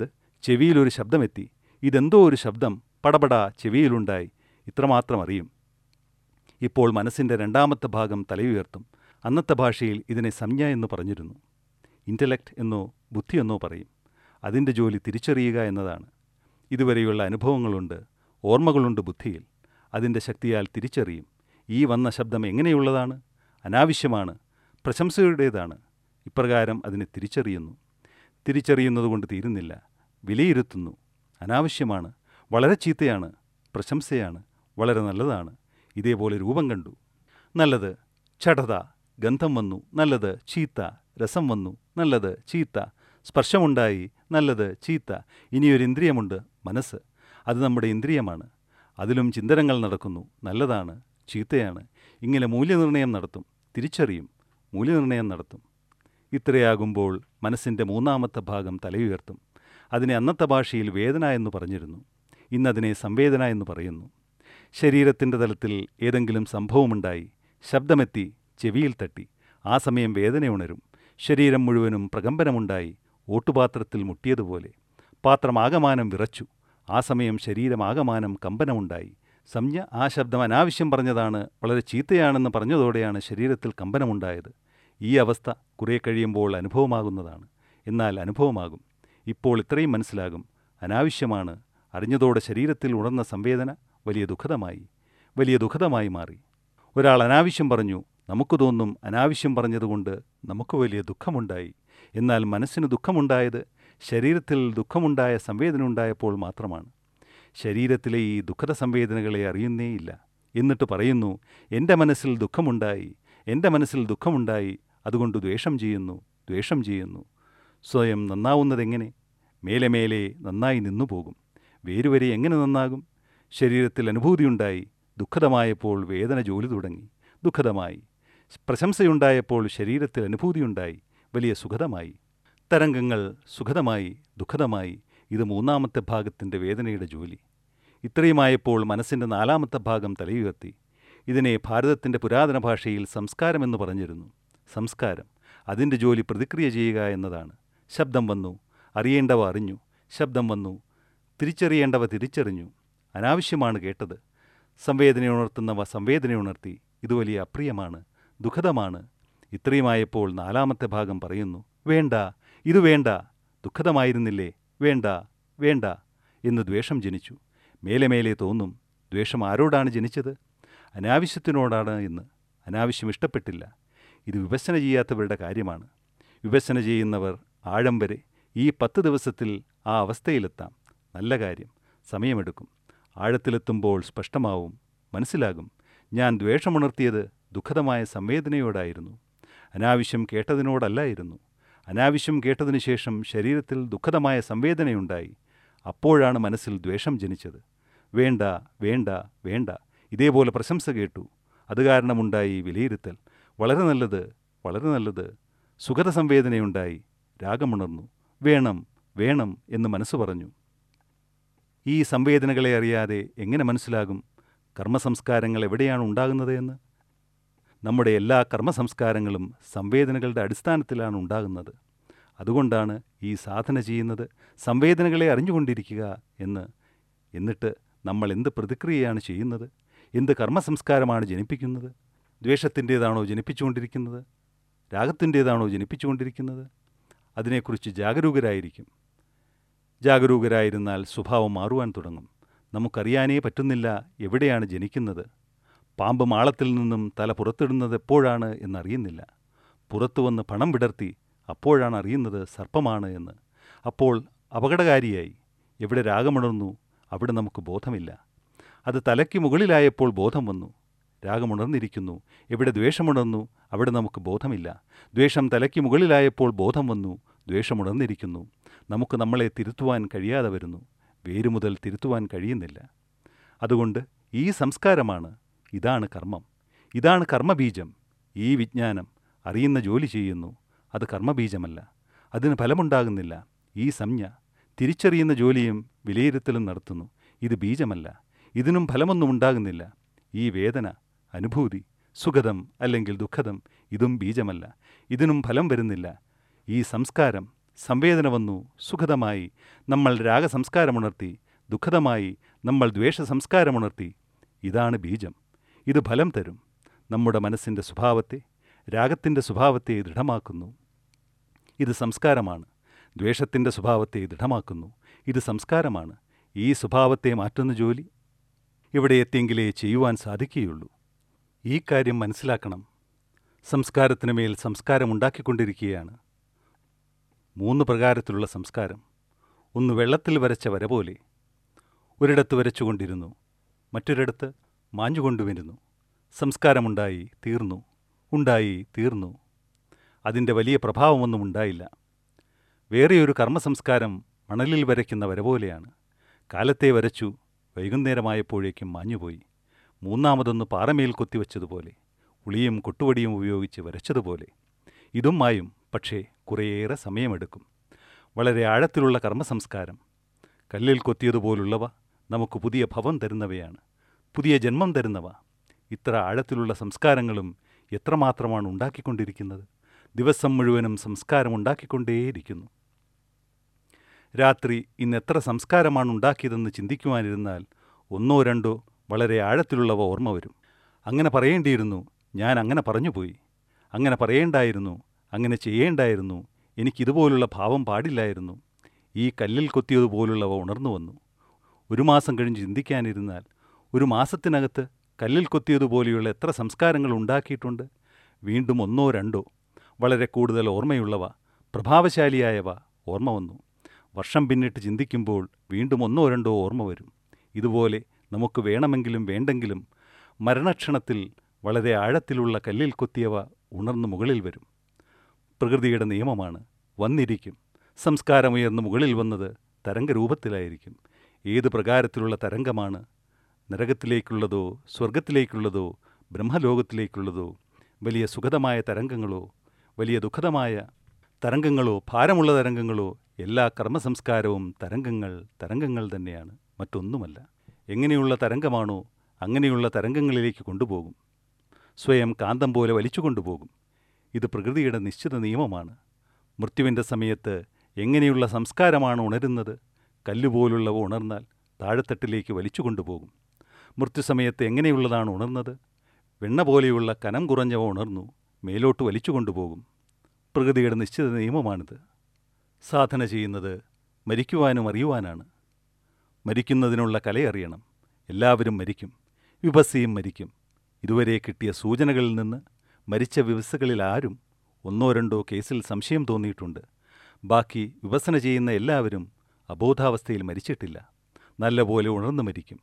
ചെവിയിലൊരു ശബ്ദമെത്തി ഇതെന്തോ ഒരു ശബ്ദം പടപട ചെവിയിലുണ്ടായി ഇത്രമാത്രം അറിയും ഇപ്പോൾ മനസ്സിൻ്റെ രണ്ടാമത്തെ ഭാഗം തലയുയർത്തും അന്നത്തെ ഭാഷയിൽ ഇതിനെ സംജ്ഞ എന്ന് പറഞ്ഞിരുന്നു ഇൻ്റലക്റ്റ് എന്നോ ബുദ്ധി എന്നോ പറയും അതിൻ്റെ ജോലി തിരിച്ചറിയുക എന്നതാണ് ഇതുവരെയുള്ള അനുഭവങ്ങളുണ്ട് ഓർമ്മകളുണ്ട് ബുദ്ധിയിൽ അതിൻ്റെ ശക്തിയാൽ തിരിച്ചറിയും ഈ വന്ന ശബ്ദം എങ്ങനെയുള്ളതാണ് അനാവശ്യമാണ് പ്രശംസയുടേതാണ് ഇപ്രകാരം അതിനെ തിരിച്ചറിയുന്നു തിരിച്ചറിയുന്നതുകൊണ്ട് തീരുന്നില്ല വിലയിരുത്തുന്നു അനാവശ്യമാണ് വളരെ ചീത്തയാണ് പ്രശംസയാണ് വളരെ നല്ലതാണ് ഇതേപോലെ രൂപം കണ്ടു നല്ലത് ചടത ഗന്ധം വന്നു നല്ലത് ചീത്ത രസം വന്നു നല്ലത് ചീത്ത സ്പർശമുണ്ടായി നല്ലത് ചീത്ത ഇനിയൊരു ഇന്ദ്രിയമുണ്ട് മനസ്സ് അത് നമ്മുടെ ഇന്ദ്രിയമാണ് അതിലും ചിന്തനങ്ങൾ നടക്കുന്നു നല്ലതാണ് ചീത്തയാണ് ഇങ്ങനെ മൂല്യനിർണ്ണയം നടത്തും തിരിച്ചറിയും മൂല്യനിർണ്ണയം നടത്തും ഇത്രയാകുമ്പോൾ മനസ്സിൻ്റെ മൂന്നാമത്തെ ഭാഗം തലയുയർത്തും അതിനെ അന്നത്തെ ഭാഷയിൽ വേദന എന്ന് പറഞ്ഞിരുന്നു ഇന്നതിനെ സംവേദന എന്ന് പറയുന്നു ശരീരത്തിൻ്റെ തലത്തിൽ ഏതെങ്കിലും സംഭവമുണ്ടായി ശബ്ദമെത്തി ചെവിയിൽ തട്ടി ആ സമയം വേദന ഉണരും ശരീരം മുഴുവനും പ്രകമ്പനമുണ്ടായി ഓട്ടുപാത്രത്തിൽ മുട്ടിയതുപോലെ പാത്രം ആകമാനം വിറച്ചു ആ സമയം ശരീരമാകമാനം കമ്പനമുണ്ടായി സംജ്ഞ ആ ശബ്ദം അനാവശ്യം പറഞ്ഞതാണ് വളരെ ചീത്തയാണെന്ന് പറഞ്ഞതോടെയാണ് ശരീരത്തിൽ കമ്പനമുണ്ടായത് ഈ അവസ്ഥ കുറേ കഴിയുമ്പോൾ അനുഭവമാകുന്നതാണ് എന്നാൽ അനുഭവമാകും ഇപ്പോൾ ഇത്രയും മനസ്സിലാകും അനാവശ്യമാണ് അറിഞ്ഞതോടെ ശരീരത്തിൽ ഉണർന്ന സംവേദന വലിയ ദുഃഖതമായി വലിയ ദുഃഖതമായി മാറി ഒരാൾ അനാവശ്യം പറഞ്ഞു നമുക്ക് തോന്നും അനാവശ്യം പറഞ്ഞതുകൊണ്ട് നമുക്ക് വലിയ ദുഃഖമുണ്ടായി എന്നാൽ മനസ്സിന് ദുഃഖമുണ്ടായത് ശരീരത്തിൽ ദുഃഖമുണ്ടായ സംവേദന ഉണ്ടായപ്പോൾ മാത്രമാണ് ശരീരത്തിലെ ഈ ദുഃഖത സംവേദനകളെ അറിയുന്നേയില്ല എന്നിട്ട് പറയുന്നു എൻ്റെ മനസ്സിൽ ദുഃഖമുണ്ടായി എൻ്റെ മനസ്സിൽ ദുഃഖമുണ്ടായി അതുകൊണ്ട് ദ്വേഷം ചെയ്യുന്നു ദ്വേഷം ചെയ്യുന്നു സ്വയം നന്നാവുന്നതെങ്ങനെ മേലെ മേലെ നന്നായി നിന്നു പോകും വേരുവരെ എങ്ങനെ നന്നാകും ശരീരത്തിൽ അനുഭൂതിയുണ്ടായി ദുഃഖതമായപ്പോൾ വേദന ജോലി തുടങ്ങി ദുഃഖതമായി പ്രശംസയുണ്ടായപ്പോൾ ശരീരത്തിൽ അനുഭൂതിയുണ്ടായി വലിയ സുഖതമായി തരംഗങ്ങൾ സുഖതമായി ദുഃഖതമായി ഇത് മൂന്നാമത്തെ ഭാഗത്തിൻ്റെ വേദനയുടെ ജോലി ഇത്രയുമായപ്പോൾ മനസ്സിൻ്റെ നാലാമത്തെ ഭാഗം തലയുയർത്തി ഇതിനെ ഭാരതത്തിൻ്റെ പുരാതന ഭാഷയിൽ സംസ്കാരമെന്ന് പറഞ്ഞിരുന്നു സംസ്കാരം അതിൻ്റെ ജോലി പ്രതിക്രിയ ചെയ്യുക എന്നതാണ് ശബ്ദം വന്നു അറിയേണ്ടവ അറിഞ്ഞു ശബ്ദം വന്നു തിരിച്ചറിയേണ്ടവ തിരിച്ചറിഞ്ഞു അനാവശ്യമാണ് കേട്ടത് സംവേദനയുണർത്തുന്നവ സംവേദനയുണർത്തി ഇത് വലിയ അപ്രിയമാണ് ദുഃഖതമാണ് ഇത്രയുമായപ്പോൾ നാലാമത്തെ ഭാഗം പറയുന്നു വേണ്ട ഇത് വേണ്ട ദുഃഖതമായിരുന്നില്ലേ വേണ്ട വേണ്ട എന്ന് ദ്വേഷം ജനിച്ചു മേലെ മേലെ തോന്നും ദ്വേഷം ആരോടാണ് ജനിച്ചത് അനാവശ്യത്തിനോടാണ് എന്ന് അനാവശ്യം ഇഷ്ടപ്പെട്ടില്ല ഇത് വിഭജന ചെയ്യാത്തവരുടെ കാര്യമാണ് വിഭജന ചെയ്യുന്നവർ ആഴം വരെ ഈ പത്ത് ദിവസത്തിൽ ആ അവസ്ഥയിലെത്താം നല്ല കാര്യം സമയമെടുക്കും ആഴത്തിലെത്തുമ്പോൾ സ്പഷ്ടമാവും മനസ്സിലാകും ഞാൻ ദ്വേഷമുണർത്തിയത് ദുഃഖതമായ സംവേദനയോടായിരുന്നു അനാവശ്യം കേട്ടതിനോടല്ലായിരുന്നു അനാവശ്യം കേട്ടതിനു ശേഷം ശരീരത്തിൽ ദുഃഖതമായ സംവേദനയുണ്ടായി അപ്പോഴാണ് മനസ്സിൽ ദ്വേഷം ജനിച്ചത് വേണ്ട വേണ്ട വേണ്ട ഇതേപോലെ പ്രശംസ കേട്ടു അത് കാരണമുണ്ടായി വിലയിരുത്തൽ വളരെ നല്ലത് വളരെ നല്ലത് സുഖത സംവേദനയുണ്ടായി രാഗമുണർന്നു വേണം വേണം എന്ന് മനസ്സ് പറഞ്ഞു ഈ സംവേദനകളെ അറിയാതെ എങ്ങനെ മനസ്സിലാകും കർമ്മസംസ്കാരങ്ങൾ എവിടെയാണ് ഉണ്ടാകുന്നത് എന്ന് നമ്മുടെ എല്ലാ കർമ്മസംസ്കാരങ്ങളും സംവേദനകളുടെ അടിസ്ഥാനത്തിലാണ് ഉണ്ടാകുന്നത് അതുകൊണ്ടാണ് ഈ സാധന ചെയ്യുന്നത് സംവേദനകളെ അറിഞ്ഞുകൊണ്ടിരിക്കുക എന്ന് എന്നിട്ട് നമ്മൾ എന്ത് പ്രതിക്രിയയാണ് ചെയ്യുന്നത് എന്ത് കർമ്മസംസ്കാരമാണ് ജനിപ്പിക്കുന്നത് ദ്വേഷത്തിൻ്റേതാണോ ജനിപ്പിച്ചുകൊണ്ടിരിക്കുന്നത് രാഗത്തിൻ്റേതാണോ ജനിപ്പിച്ചുകൊണ്ടിരിക്കുന്നത് അതിനെക്കുറിച്ച് ജാഗരൂകരായിരിക്കും ജാഗരൂകരായിരുന്നാൽ സ്വഭാവം മാറുവാൻ തുടങ്ങും നമുക്കറിയാനേ പറ്റുന്നില്ല എവിടെയാണ് ജനിക്കുന്നത് പാമ്പ് മാളത്തിൽ നിന്നും തല പുറത്തിടുന്നത് എപ്പോഴാണ് എന്നറിയുന്നില്ല പുറത്തു വന്ന് പണം വിടർത്തി അപ്പോഴാണ് അറിയുന്നത് സർപ്പമാണ് എന്ന് അപ്പോൾ അപകടകാരിയായി എവിടെ രാഗമുണർന്നു അവിടെ നമുക്ക് ബോധമില്ല അത് തലയ്ക്ക് മുകളിലായപ്പോൾ ബോധം വന്നു രാഗമുണർന്നിരിക്കുന്നു എവിടെ ദ്വേഷമുണർന്നു അവിടെ നമുക്ക് ബോധമില്ല ദ്വേഷം തലയ്ക്ക് മുകളിലായപ്പോൾ ബോധം വന്നു ദ്വേഷമുണർന്നിരിക്കുന്നു നമുക്ക് നമ്മളെ തിരുത്തുവാൻ കഴിയാതെ വരുന്നു വേരു മുതൽ തിരുത്തുവാൻ കഴിയുന്നില്ല അതുകൊണ്ട് ഈ സംസ്കാരമാണ് ഇതാണ് കർമ്മം ഇതാണ് കർമ്മബീജം ഈ വിജ്ഞാനം അറിയുന്ന ജോലി ചെയ്യുന്നു അത് കർമ്മബീജമല്ല അതിന് ഫലമുണ്ടാകുന്നില്ല ഈ സംജ്ഞ തിരിച്ചറിയുന്ന ജോലിയും വിലയിരുത്തലും നടത്തുന്നു ഇത് ബീജമല്ല ഇതിനും ഫലമൊന്നും ഉണ്ടാകുന്നില്ല ഈ വേദന അനുഭൂതി സുഖദം അല്ലെങ്കിൽ ദുഃഖദം ഇതും ബീജമല്ല ഇതിനും ഫലം വരുന്നില്ല ഈ സംസ്കാരം സംവേദന വന്നു സുഖതമായി നമ്മൾ രാഗസംസ്കാരമുണർത്തി ദുഃഖതമായി നമ്മൾ ദ്വേഷസംസ്കാരമുണർത്തി ഇതാണ് ബീജം ഇത് ഫലം തരും നമ്മുടെ മനസ്സിൻ്റെ സ്വഭാവത്തെ രാഗത്തിൻ്റെ സ്വഭാവത്തെ ദൃഢമാക്കുന്നു ഇത് സംസ്കാരമാണ് ദ്വേഷത്തിൻ്റെ സ്വഭാവത്തെ ദൃഢമാക്കുന്നു ഇത് സംസ്കാരമാണ് ഈ സ്വഭാവത്തെ മാറ്റുന്ന ജോലി ഇവിടെ എത്തിയെങ്കിലേ ചെയ്യുവാൻ സാധിക്കുകയുള്ളൂ ഈ കാര്യം മനസ്സിലാക്കണം സംസ്കാരത്തിന് മേൽ സംസ്കാരം ഉണ്ടാക്കിക്കൊണ്ടിരിക്കുകയാണ് മൂന്ന് പ്രകാരത്തിലുള്ള സംസ്കാരം ഒന്ന് വെള്ളത്തിൽ വരച്ച വര പോലെ ഒരിടത്ത് വരച്ചുകൊണ്ടിരുന്നു മറ്റൊരിടത്ത് മാഞ്ഞുകൊണ്ടുവരുന്നു സംസ്കാരമുണ്ടായി തീർന്നു ഉണ്ടായി തീർന്നു അതിൻ്റെ വലിയ പ്രഭാവമൊന്നും ഉണ്ടായില്ല വേറെയൊരു കർമ്മസംസ്കാരം മണലിൽ വരയ്ക്കുന്ന വര പോലെയാണ് കാലത്തെ വരച്ചു വൈകുന്നേരമായപ്പോഴേക്കും മാഞ്ഞുപോയി മൂന്നാമതൊന്ന് പാറമേൽ കൊത്തിവെച്ചതുപോലെ ഉളിയും കൊട്ടുവടിയും ഉപയോഗിച്ച് വരച്ചതുപോലെ ഇതും മായും പക്ഷേ കുറേയേറെ സമയമെടുക്കും വളരെ ആഴത്തിലുള്ള കർമ്മസംസ്കാരം കല്ലിൽ കൊത്തിയതുപോലുള്ളവ നമുക്ക് പുതിയ ഭവം തരുന്നവയാണ് പുതിയ ജന്മം തരുന്നവ ഇത്ര ആഴത്തിലുള്ള സംസ്കാരങ്ങളും എത്രമാത്രമാണ് ഉണ്ടാക്കിക്കൊണ്ടിരിക്കുന്നത് ദിവസം മുഴുവനും സംസ്കാരം ഉണ്ടാക്കിക്കൊണ്ടേയിരിക്കുന്നു രാത്രി ഇന്ന് എത്ര സംസ്കാരമാണ് ഉണ്ടാക്കിയതെന്ന് ചിന്തിക്കുവാനിരുന്നാൽ ഒന്നോ രണ്ടോ വളരെ ആഴത്തിലുള്ളവ ഓർമ്മ വരും അങ്ങനെ പറയേണ്ടിയിരുന്നു ഞാൻ അങ്ങനെ പറഞ്ഞുപോയി അങ്ങനെ പറയേണ്ടായിരുന്നു അങ്ങനെ ചെയ്യേണ്ടായിരുന്നു എനിക്കിതുപോലുള്ള ഭാവം പാടില്ലായിരുന്നു ഈ കല്ലിൽ കൊത്തിയതുപോലുള്ളവ ഉണർന്നു വന്നു ഒരു മാസം കഴിഞ്ഞ് ചിന്തിക്കാനിരുന്നാൽ ഒരു മാസത്തിനകത്ത് കല്ലിൽ കൊത്തിയതുപോലെയുള്ള എത്ര സംസ്കാരങ്ങൾ ഉണ്ടാക്കിയിട്ടുണ്ട് വീണ്ടും ഒന്നോ രണ്ടോ വളരെ കൂടുതൽ ഓർമ്മയുള്ളവ പ്രഭാവശാലിയായവ ഓർമ്മ വന്നു വർഷം പിന്നിട്ട് ചിന്തിക്കുമ്പോൾ വീണ്ടും ഒന്നോ രണ്ടോ ഓർമ്മ വരും ഇതുപോലെ നമുക്ക് വേണമെങ്കിലും വേണ്ടെങ്കിലും മരണക്ഷണത്തിൽ വളരെ ആഴത്തിലുള്ള കല്ലിൽ കൊത്തിയവ ഉണർന്ന് മുകളിൽ വരും പ്രകൃതിയുടെ നിയമമാണ് വന്നിരിക്കും സംസ്കാരമുയർന്ന് മുകളിൽ വന്നത് തരംഗരൂപത്തിലായിരിക്കും ഏത് പ്രകാരത്തിലുള്ള തരംഗമാണ് നരകത്തിലേക്കുള്ളതോ സ്വർഗത്തിലേക്കുള്ളതോ ബ്രഹ്മലോകത്തിലേക്കുള്ളതോ വലിയ സുഖതമായ തരംഗങ്ങളോ വലിയ ദുഃഖതമായ തരംഗങ്ങളോ ഭാരമുള്ള തരംഗങ്ങളോ എല്ലാ കർമ്മസംസ്കാരവും തരംഗങ്ങൾ തരംഗങ്ങൾ തന്നെയാണ് മറ്റൊന്നുമല്ല എങ്ങനെയുള്ള തരംഗമാണോ അങ്ങനെയുള്ള തരംഗങ്ങളിലേക്ക് കൊണ്ടുപോകും സ്വയം കാന്തം പോലെ വലിച്ചു കൊണ്ടുപോകും ഇത് പ്രകൃതിയുടെ നിശ്ചിത നിയമമാണ് മൃത്യുവിൻ്റെ സമയത്ത് എങ്ങനെയുള്ള സംസ്കാരമാണ് ഉണരുന്നത് കല്ലുപോലുള്ളവ ഉണർന്നാൽ താഴെത്തട്ടിലേക്ക് വലിച്ചു കൊണ്ടുപോകും മൃത്യുസമയത്ത് എങ്ങനെയുള്ളതാണ് ഉണർന്നത് വെണ്ണ പോലെയുള്ള കനം കുറഞ്ഞവ ഉണർന്നു മേലോട്ട് വലിച്ചു കൊണ്ടുപോകും പ്രകൃതിയുടെ നിശ്ചിത നിയമമാണിത് സാധന ചെയ്യുന്നത് മരിക്കുവാനും അറിയുവാനാണ് മരിക്കുന്നതിനുള്ള കലയറിയണം എല്ലാവരും മരിക്കും വിപസ്സിയും മരിക്കും ഇതുവരെ കിട്ടിയ സൂചനകളിൽ നിന്ന് മരിച്ച വിവസ്സുകളിൽ ആരും ഒന്നോ രണ്ടോ കേസിൽ സംശയം തോന്നിയിട്ടുണ്ട് ബാക്കി വിവസന ചെയ്യുന്ന എല്ലാവരും അബോധാവസ്ഥയിൽ മരിച്ചിട്ടില്ല നല്ലപോലെ ഉണർന്നു മരിക്കും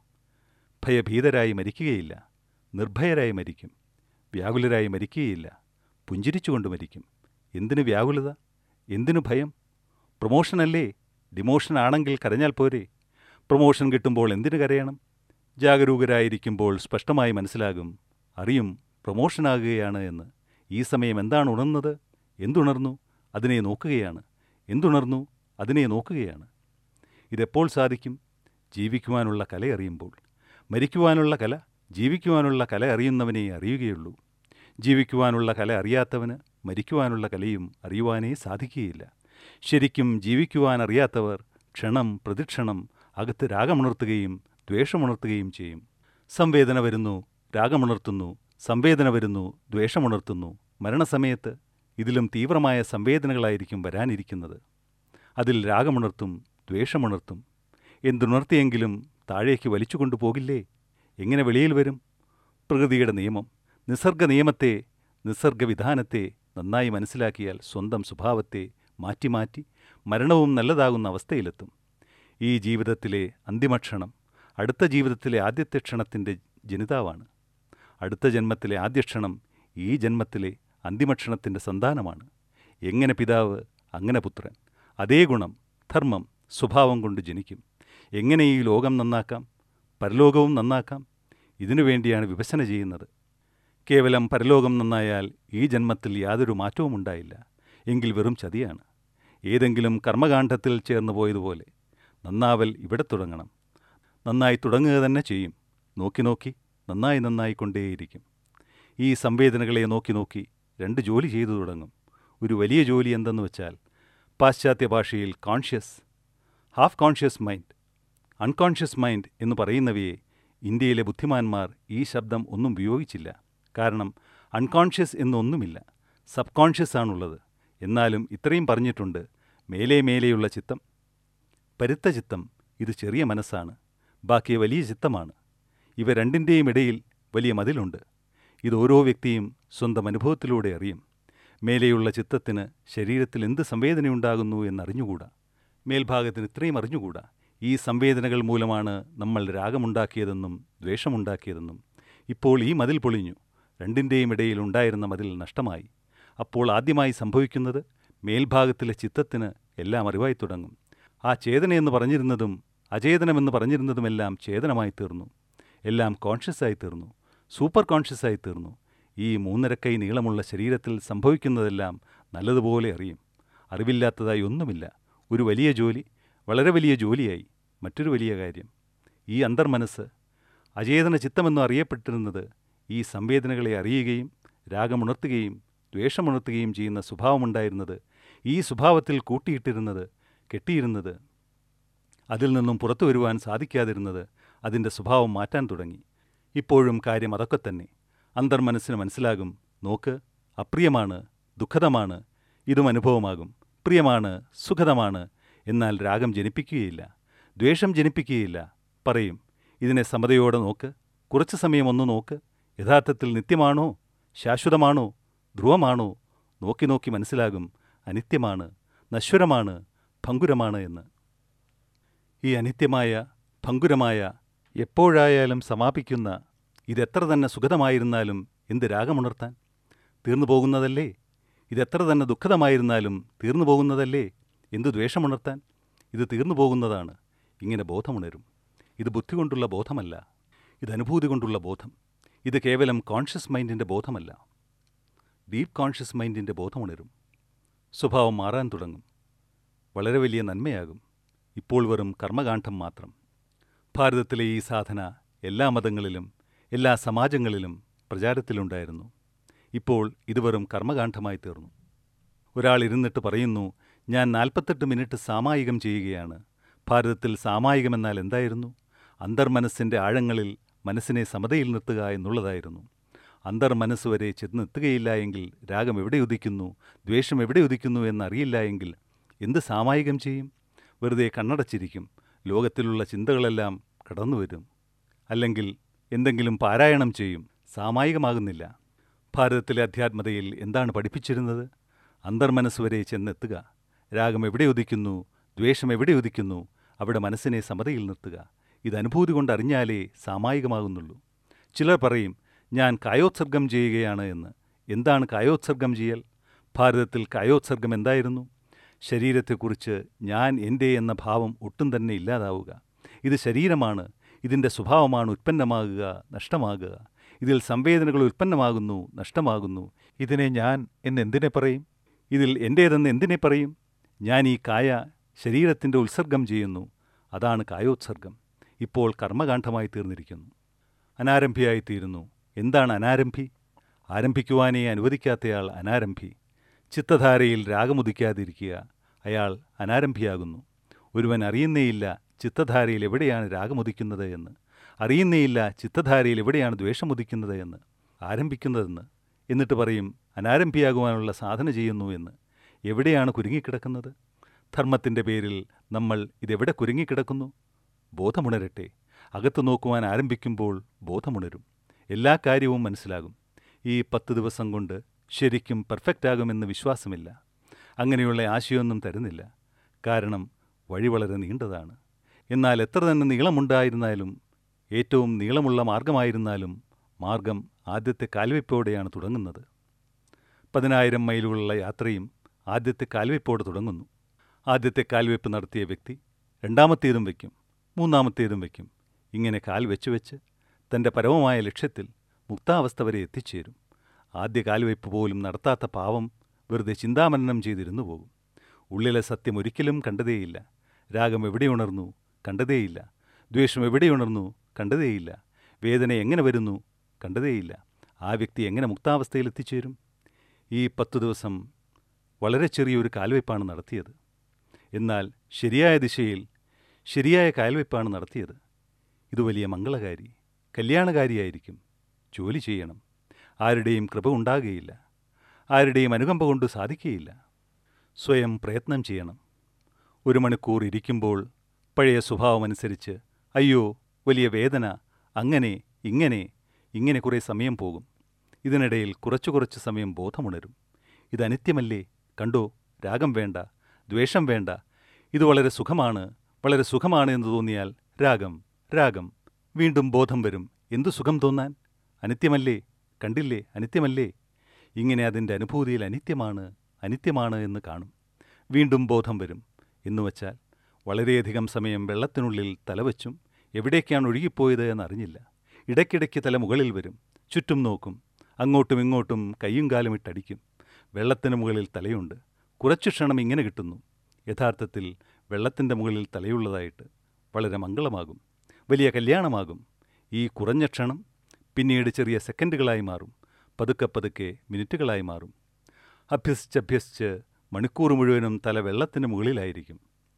ഭയഭീതരായി മരിക്കുകയില്ല നിർഭയരായി മരിക്കും വ്യാകുലരായി മരിക്കുകയില്ല പുഞ്ചിരിച്ചുകൊണ്ട് മരിക്കും എന്തിനു വ്യാകുലത എന്തിനു ഭയം പ്രൊമോഷനല്ലേ ഡിമോഷൻ ആണെങ്കിൽ കരഞ്ഞാൽ പോരെ പ്രൊമോഷൻ കിട്ടുമ്പോൾ എന്തിനു കരയണം ജാഗരൂകരായിരിക്കുമ്പോൾ സ്പഷ്ടമായി മനസ്സിലാകും അറിയും പ്രൊമോഷനാകുകയാണ് എന്ന് ഈ സമയം എന്താണ് ഉണർന്നത് എന്തുണർന്നു അതിനെ നോക്കുകയാണ് എന്തുണർന്നു അതിനെ നോക്കുകയാണ് ഇതെപ്പോൾ സാധിക്കും ജീവിക്കുവാനുള്ള കല അറിയുമ്പോൾ മരിക്കുവാനുള്ള കല ജീവിക്കുവാനുള്ള കല അറിയുന്നവനെ അറിയുകയുള്ളൂ ജീവിക്കുവാനുള്ള കല അറിയാത്തവന് മരിക്കുവാനുള്ള കലയും അറിയുവാനേ സാധിക്കുകയില്ല ശരിക്കും ജീവിക്കുവാൻ അറിയാത്തവർ ക്ഷണം പ്രതിക്ഷണം അകത്ത് രാഗമുണർത്തുകയും ദ്വേഷമുണർത്തുകയും ചെയ്യും സംവേദന വരുന്നു രാഗമുണർത്തുന്നു സംവേദന വരുന്നു ദ്വേഷമുണർത്തുന്നു മരണസമയത്ത് ഇതിലും തീവ്രമായ സംവേദനകളായിരിക്കും വരാനിരിക്കുന്നത് അതിൽ രാഗമുണർത്തും ദ്വേഷമുണർത്തും എന്തുണർത്തിയെങ്കിലും താഴേക്ക് വലിച്ചു കൊണ്ടുപോകില്ലേ എങ്ങനെ വെളിയിൽ വരും പ്രകൃതിയുടെ നിയമം നിസർഗ നിയമത്തെ നിസർഗവിധാനത്തെ നന്നായി മനസ്സിലാക്കിയാൽ സ്വന്തം സ്വഭാവത്തെ മാറ്റി മാറ്റി മരണവും നല്ലതാകുന്ന അവസ്ഥയിലെത്തും ഈ ജീവിതത്തിലെ അന്തിമക്ഷണം അടുത്ത ജീവിതത്തിലെ ആദ്യത്തെ ക്ഷണത്തിൻ്റെ ജനിതാവാണ് അടുത്ത ജന്മത്തിലെ ആദ്യ ക്ഷണം ഈ ജന്മത്തിലെ അന്തിമക്ഷണത്തിൻ്റെ സന്താനമാണ് എങ്ങനെ പിതാവ് അങ്ങനെ പുത്രൻ അതേ ഗുണം ധർമ്മം സ്വഭാവം കൊണ്ട് ജനിക്കും എങ്ങനെ ഈ ലോകം നന്നാക്കാം പരലോകവും നന്നാക്കാം ഇതിനു വേണ്ടിയാണ് വിഭജന ചെയ്യുന്നത് കേവലം പരലോകം നന്നായാൽ ഈ ജന്മത്തിൽ യാതൊരു മാറ്റവും ഉണ്ടായില്ല എങ്കിൽ വെറും ചതിയാണ് ഏതെങ്കിലും കർമ്മകാണ്ഡത്തിൽ ചേർന്നു പോയതുപോലെ നന്നാവൽ ഇവിടെ തുടങ്ങണം നന്നായി തുടങ്ങുക തന്നെ ചെയ്യും നോക്കി നോക്കി നന്നായി നന്നായി കൊണ്ടേയിരിക്കും ഈ സംവേദനകളെ നോക്കി നോക്കി രണ്ട് ജോലി ചെയ്തു തുടങ്ങും ഒരു വലിയ ജോലി എന്തെന്ന് വെച്ചാൽ പാശ്ചാത്യ ഭാഷയിൽ conscious half conscious mind unconscious mind എന്ന് പറയുന്നവയെ ഇന്ത്യയിലെ ബുദ്ധിമാന്മാർ ഈ ശബ്ദം ഒന്നും ഉപയോഗിച്ചില്ല കാരണം അൺകോൺഷ്യസ് എന്നൊന്നുമില്ല സബ് കോൺഷ്യസ് ആണുള്ളത് എന്നാലും ഇത്രയും പറഞ്ഞിട്ടുണ്ട് മേലെ മേലെയുള്ള ചിത്തം പരുത്ത ചിത്തം ഇത് ചെറിയ മനസ്സാണ് ബാക്കി വലിയ ചിത്തമാണ് ഇവ രണ്ടിൻ്റെയും ഇടയിൽ വലിയ മതിലുണ്ട് ഇത് ഓരോ വ്യക്തിയും സ്വന്തം അനുഭവത്തിലൂടെ അറിയും മേലെയുള്ള ചിത്തത്തിന് ശരീരത്തിൽ എന്ത് സംവേദനയുണ്ടാകുന്നു എന്നറിഞ്ഞുകൂടാ മേൽഭാഗത്തിന് ഇത്രയും അറിഞ്ഞുകൂടാ ഈ സംവേദനകൾ മൂലമാണ് നമ്മൾ രാഗമുണ്ടാക്കിയതെന്നും ദ്വേഷമുണ്ടാക്കിയതെന്നും ഇപ്പോൾ ഈ മതിൽ പൊളിഞ്ഞു രണ്ടിൻ്റെയും ഇടയിൽ ഉണ്ടായിരുന്ന മതിൽ നഷ്ടമായി അപ്പോൾ ആദ്യമായി സംഭവിക്കുന്നത് മേൽഭാഗത്തിലെ ചിത്തത്തിന് എല്ലാം അറിവായി തുടങ്ങും ആ ചേതനയെന്ന് പറഞ്ഞിരുന്നതും അചേതനമെന്ന് പറഞ്ഞിരുന്നതുമെല്ലാം ചേതനമായി തീർന്നു എല്ലാം കോൺഷ്യസായി തീർന്നു സൂപ്പർ കോൺഷ്യസായി തീർന്നു ഈ മൂന്നരക്കൈ നീളമുള്ള ശരീരത്തിൽ സംഭവിക്കുന്നതെല്ലാം നല്ലതുപോലെ അറിയും അറിവില്ലാത്തതായി ഒന്നുമില്ല ഒരു വലിയ ജോലി വളരെ വലിയ ജോലിയായി മറ്റൊരു വലിയ കാര്യം ഈ അന്തർമനസ്സ് അചേതന ചിത്തമെന്നും അറിയപ്പെട്ടിരുന്നത് ഈ സംവേദനകളെ അറിയുകയും രാഗമുണർത്തുകയും ദ്വേഷമുണർത്തുകയും ചെയ്യുന്ന സ്വഭാവമുണ്ടായിരുന്നത് ഈ സ്വഭാവത്തിൽ കൂട്ടിയിട്ടിരുന്നത് കെട്ടിയിരുന്നത് അതിൽ നിന്നും പുറത്തു വരുവാൻ സാധിക്കാതിരുന്നത് അതിൻ്റെ സ്വഭാവം മാറ്റാൻ തുടങ്ങി ഇപ്പോഴും കാര്യം അതൊക്കെ തന്നെ അന്തർമനസ്സിന് മനസ്സിലാകും നോക്ക് അപ്രിയമാണ് ദുഃഖതമാണ് ഇതും അനുഭവമാകും പ്രിയമാണ് സുഖതമാണ് എന്നാൽ രാഗം ജനിപ്പിക്കുകയില്ല ദ്വേഷം ജനിപ്പിക്കുകയില്ല പറയും ഇതിനെ സമതയോടെ നോക്ക് കുറച്ചു സമയം ഒന്ന് നോക്ക് യഥാർത്ഥത്തിൽ നിത്യമാണോ ശാശ്വതമാണോ ധ്രുവമാണോ നോക്കി നോക്കി മനസ്സിലാകും അനിത്യമാണ് നശ്വരമാണ് ഭങ്കുരമാണ് എന്ന് ഈ അനിത്യമായ ഭങ്കുരമായ എപ്പോഴായാലും സമാപിക്കുന്ന ഇതെത്ര തന്നെ സുഖതമായിരുന്നാലും എന്ത് രാഗമുണർത്താൻ തീർന്നു പോകുന്നതല്ലേ ഇതെത്ര തന്നെ ദുഃഖതമായിരുന്നാലും തീർന്നു പോകുന്നതല്ലേ എന്ത് ദ്വേഷമുണർത്താൻ ഇത് തീർന്നു പോകുന്നതാണ് ഇങ്ങനെ ബോധമുണരും ഇത് ബുദ്ധി കൊണ്ടുള്ള ബോധമല്ല ഇത് അനുഭൂതി കൊണ്ടുള്ള ബോധം ഇത് കേവലം കോൺഷ്യസ് മൈൻഡിൻ്റെ ബോധമല്ല ഡീപ്പ് കോൺഷ്യസ് മൈൻഡിൻ്റെ ബോധമുണരും സ്വഭാവം മാറാൻ തുടങ്ങും വളരെ വലിയ നന്മയാകും ഇപ്പോൾ വെറും കർമ്മകാന്ഡം മാത്രം ഭാരതത്തിലെ ഈ സാധന എല്ലാ മതങ്ങളിലും എല്ലാ സമാജങ്ങളിലും പ്രചാരത്തിലുണ്ടായിരുന്നു ഇപ്പോൾ ഇത് വെറും കർമ്മകാന്ഡമായി തീർന്നു ഒരാൾ ഇരുന്നിട്ട് പറയുന്നു ഞാൻ നാൽപ്പത്തെട്ട് മിനിറ്റ് സാമായികം ചെയ്യുകയാണ് ഭാരതത്തിൽ സാമായികമെന്നാൽ എന്തായിരുന്നു അന്തർമനസ്സിൻ്റെ ആഴങ്ങളിൽ മനസ്സിനെ സമതയിൽ നിർത്തുക എന്നുള്ളതായിരുന്നു അന്തർമനസ്സ് വരെ ചെന്നെത്തുകയില്ല എങ്കിൽ രാഗം എവിടെ ഉദിക്കുന്നു ദ്വേഷം എവിടെ ഉദിക്കുന്നു എന്നറിയില്ല എങ്കിൽ എന്ത് സാമായികം ചെയ്യും വെറുതെ കണ്ണടച്ചിരിക്കും ലോകത്തിലുള്ള ചിന്തകളെല്ലാം കടന്നു വരും അല്ലെങ്കിൽ എന്തെങ്കിലും പാരായണം ചെയ്യും സാമായികമാകുന്നില്ല ഭാരതത്തിലെ അധ്യാത്മതയിൽ എന്താണ് പഠിപ്പിച്ചിരുന്നത് അന്തർമനസ് വരെ ചെന്നെത്തുക രാഗം എവിടെ ഉദിക്കുന്നു ദ്വേഷം എവിടെ ഉദിക്കുന്നു അവിടെ മനസ്സിനെ സമതയിൽ നിർത്തുക ഇത് അനുഭൂതി കൊണ്ട് അറിഞ്ഞാലേ സാമായികമാകുന്നുള്ളൂ ചിലർ പറയും ഞാൻ കായോത്സർഗം ചെയ്യുകയാണ് എന്ന് എന്താണ് കായോത്സർഗം ചെയ്യൽ ഭാരതത്തിൽ കായോത്സർഗം എന്തായിരുന്നു ശരീരത്തെക്കുറിച്ച് ഞാൻ എൻ്റെ എന്ന ഭാവം ഒട്ടും തന്നെ ഇല്ലാതാവുക ഇത് ശരീരമാണ് ഇതിൻ്റെ സ്വഭാവമാണ് ഉത്പന്നമാകുക നഷ്ടമാകുക ഇതിൽ സംവേദനകൾ ഉൽപ്പന്നമാകുന്നു നഷ്ടമാകുന്നു ഇതിനെ ഞാൻ എന്നെന്തിനെ പറയും ഇതിൽ എൻ്റേതെന്ന് എന്തിനെ പറയും ഞാൻ ഈ കായ ശരീരത്തിൻ്റെ ഉത്സർഗം ചെയ്യുന്നു അതാണ് കായോത്സർഗം ഇപ്പോൾ കർമ്മകാന്ഡമായി തീർന്നിരിക്കുന്നു അനാരംഭിയായി തീരുന്നു എന്താണ് അനാരംഭി ആരംഭിക്കുവാനേ അനുവദിക്കാത്തയാൾ അനാരംഭി ചിത്തധാരയിൽ രാഗമുദിക്കാതിരിക്കുക അയാൾ അനാരംഭിയാകുന്നു ഒരുവൻ അറിയുന്നേയില്ല ചിത്തധാരയിൽ എവിടെയാണ് രാഗമുദിക്കുന്നത് എന്ന് അറിയുന്നേയില്ല ചിത്തധാരയിൽ എവിടെയാണ് ദ്വേഷമുദിക്കുന്നത് എന്ന് ആരംഭിക്കുന്നതെന്ന് എന്നിട്ട് പറയും അനാരംഭിയാകുവാനുള്ള സാധന ചെയ്യുന്നു എന്ന് എവിടെയാണ് കുരുങ്ങിക്കിടക്കുന്നത് ധർമ്മത്തിൻ്റെ പേരിൽ നമ്മൾ ഇതെവിടെ കുരുങ്ങിക്കിടക്കുന്നു ബോധമുണരട്ടെ അകത്തു നോക്കുവാൻ ആരംഭിക്കുമ്പോൾ ബോധമുണരും എല്ലാ കാര്യവും മനസ്സിലാകും ഈ പത്ത് ദിവസം കൊണ്ട് ശരിക്കും പെർഫെക്റ്റ് ആകുമെന്ന് വിശ്വാസമില്ല അങ്ങനെയുള്ള ആശയമൊന്നും തരുന്നില്ല കാരണം വഴി വളരെ നീണ്ടതാണ് എന്നാൽ എത്ര തന്നെ നീളമുണ്ടായിരുന്നാലും ഏറ്റവും നീളമുള്ള മാർഗമായിരുന്നാലും മാർഗം ആദ്യത്തെ കാൽവെപ്പോടെയാണ് തുടങ്ങുന്നത് പതിനായിരം മൈലുകളുള്ള യാത്രയും ആദ്യത്തെ കാൽവെപ്പോടെ തുടങ്ങുന്നു ആദ്യത്തെ കാൽവെപ്പ് നടത്തിയ വ്യക്തി രണ്ടാമത്തേതും വയ്ക്കും മൂന്നാമത്തേതും വയ്ക്കും ഇങ്ങനെ കാൽ വെച്ച് വെച്ച് തൻ്റെ പരമമായ ലക്ഷ്യത്തിൽ മുക്താവസ്ഥ വരെ എത്തിച്ചേരും ആദ്യ കാൽവയ്പ് പോലും നടത്താത്ത പാവം വെറുതെ ചിന്താമനനം ചെയ്തിരുന്നു പോകും ഉള്ളിലെ സത്യം ഒരിക്കലും കണ്ടതേയില്ല രാഗം എവിടെ ഉണർന്നു കണ്ടതേയില്ല ദ്വേഷം എവിടെ ഉണർന്നു കണ്ടതേയില്ല വേദന എങ്ങനെ വരുന്നു കണ്ടതേയില്ല ആ വ്യക്തി എങ്ങനെ മുക്താവസ്ഥയിൽ എത്തിച്ചേരും ഈ പത്തു ദിവസം വളരെ ചെറിയൊരു കാൽവയ്പ്പാണ് നടത്തിയത് എന്നാൽ ശരിയായ ദിശയിൽ ശരിയായ കാൽവെപ്പാണ് നടത്തിയത് ഇത് വലിയ മംഗളകാരി കല്യാണകാരിയായിരിക്കും ജോലി ചെയ്യണം ആരുടെയും കൃപ ഉണ്ടാകുകയില്ല ആരുടെയും അനുകമ്പ കൊണ്ട് സാധിക്കുകയില്ല സ്വയം പ്രയത്നം ചെയ്യണം ഒരു മണിക്കൂർ ഇരിക്കുമ്പോൾ പഴയ സ്വഭാവമനുസരിച്ച് അയ്യോ വലിയ വേദന അങ്ങനെ ഇങ്ങനെ ഇങ്ങനെ കുറേ സമയം പോകും ഇതിനിടയിൽ കുറച്ചു കുറച്ച് സമയം ബോധമുണരും ഇത് അനിത്യമല്ലേ കണ്ടോ രാഗം വേണ്ട ദ്വേഷം വേണ്ട ഇത് വളരെ സുഖമാണ് വളരെ സുഖമാണ് എന്ന് തോന്നിയാൽ രാഗം രാഗം വീണ്ടും ബോധം വരും എന്തു സുഖം തോന്നാൻ അനിത്യമല്ലേ കണ്ടില്ലേ അനിത്യമല്ലേ ഇങ്ങനെ അതിൻ്റെ അനുഭൂതിയിൽ അനിത്യമാണ് അനിത്യമാണ് എന്ന് കാണും വീണ്ടും ബോധം വരും എന്നുവച്ചാൽ വളരെയധികം സമയം വെള്ളത്തിനുള്ളിൽ തലവച്ചും എവിടേക്കാണ് ഒഴുകിപ്പോയത് എന്നറിഞ്ഞില്ല ഇടയ്ക്കിടയ്ക്ക് തല മുകളിൽ വരും ചുറ്റും നോക്കും അങ്ങോട്ടും ഇങ്ങോട്ടും കയ്യും കാലും ഇട്ടടിക്കും വെള്ളത്തിന് മുകളിൽ തലയുണ്ട് കുറച്ചു ക്ഷണം ഇങ്ങനെ കിട്ടുന്നു യഥാർത്ഥത്തിൽ വെള്ളത്തിൻ്റെ മുകളിൽ തലയുള്ളതായിട്ട് വളരെ മംഗളമാകും വലിയ കല്യാണമാകും ഈ കുറഞ്ഞ ക്ഷണം പിന്നീട് ചെറിയ സെക്കൻഡുകളായി മാറും പതുക്കെ പതുക്കെ മിനിറ്റുകളായി മാറും അഭ്യസിച്ചഭ്യസിച്ച് മണിക്കൂർ മുഴുവനും തല വെള്ളത്തിന് മുകളിലായിരിക്കും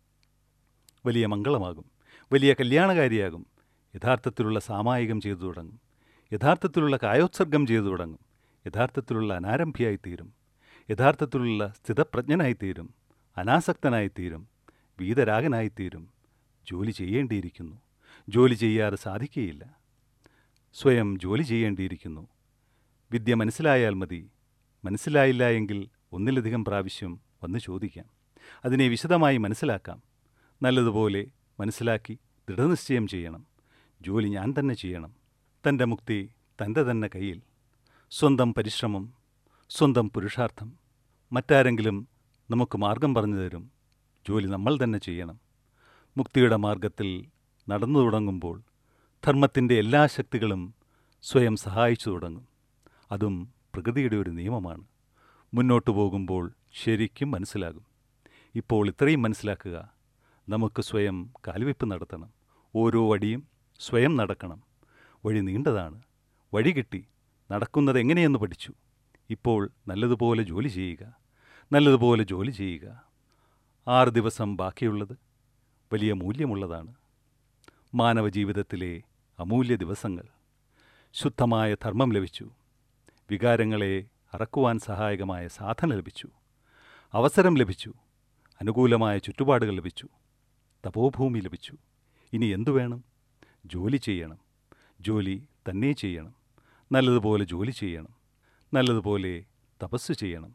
വലിയ മംഗളമാകും വലിയ കല്യാണകാരിയാകും യഥാർത്ഥത്തിലുള്ള സാമായികം ചെയ്തു തുടങ്ങും യഥാർത്ഥത്തിലുള്ള കായോത്സർഗം ചെയ്തു തുടങ്ങും യഥാർത്ഥത്തിലുള്ള അനാരംഭിയായിത്തീരും യഥാർത്ഥത്തിലുള്ള സ്ഥിതപ്രജ്ഞനായിത്തീരും അനാസക്തനായിത്തീരും വീതരാഗനായിത്തീരും ജോലി ചെയ്യേണ്ടിയിരിക്കുന്നു ജോലി ചെയ്യാതെ സാധിക്കുകയില്ല സ്വയം ജോലി ചെയ്യേണ്ടിയിരിക്കുന്നു വിദ്യ മനസ്സിലായാൽ മതി മനസ്സിലായില്ല എങ്കിൽ ഒന്നിലധികം പ്രാവശ്യം വന്ന് ചോദിക്കാം അതിനെ വിശദമായി മനസ്സിലാക്കാം നല്ലതുപോലെ മനസ്സിലാക്കി ദൃഢനിശ്ചയം ചെയ്യണം ജോലി ഞാൻ തന്നെ ചെയ്യണം തൻ്റെ മുക്തി തൻ്റെ തന്നെ കയ്യിൽ സ്വന്തം പരിശ്രമം സ്വന്തം പുരുഷാർത്ഥം മറ്റാരെങ്കിലും നമുക്ക് മാർഗം പറഞ്ഞു തരും ജോലി നമ്മൾ തന്നെ ചെയ്യണം മുക്തിയുടെ മാർഗത്തിൽ നടന്നു തുടങ്ങുമ്പോൾ ധർമ്മത്തിൻ്റെ എല്ലാ ശക്തികളും സ്വയം സഹായിച്ചു തുടങ്ങും അതും പ്രകൃതിയുടെ ഒരു നിയമമാണ് മുന്നോട്ടു പോകുമ്പോൾ ശരിക്കും മനസ്സിലാകും ഇപ്പോൾ ഇത്രയും മനസ്സിലാക്കുക നമുക്ക് സ്വയം കാൽവെപ്പ് നടത്തണം ഓരോ വടിയും സ്വയം നടക്കണം വഴി നീണ്ടതാണ് വഴി കിട്ടി നടക്കുന്നത് എങ്ങനെയെന്ന് പഠിച്ചു ഇപ്പോൾ നല്ലതുപോലെ ജോലി ചെയ്യുക നല്ലതുപോലെ ജോലി ചെയ്യുക ആറ് ദിവസം ബാക്കിയുള്ളത് വലിയ മൂല്യമുള്ളതാണ് മാനവ ജീവിതത്തിലെ അമൂല്യ ദിവസങ്ങൾ ശുദ്ധമായ ധർമ്മം ലഭിച്ചു വികാരങ്ങളെ അറക്കുവാൻ സഹായകമായ സാധന ലഭിച്ചു അവസരം ലഭിച്ചു അനുകൂലമായ ചുറ്റുപാടുകൾ ലഭിച്ചു തപോഭൂമി ലഭിച്ചു ഇനി എന്തു വേണം ജോലി ചെയ്യണം ജോലി തന്നെ ചെയ്യണം നല്ലതുപോലെ ജോലി ചെയ്യണം നല്ലതുപോലെ തപസ് ചെയ്യണം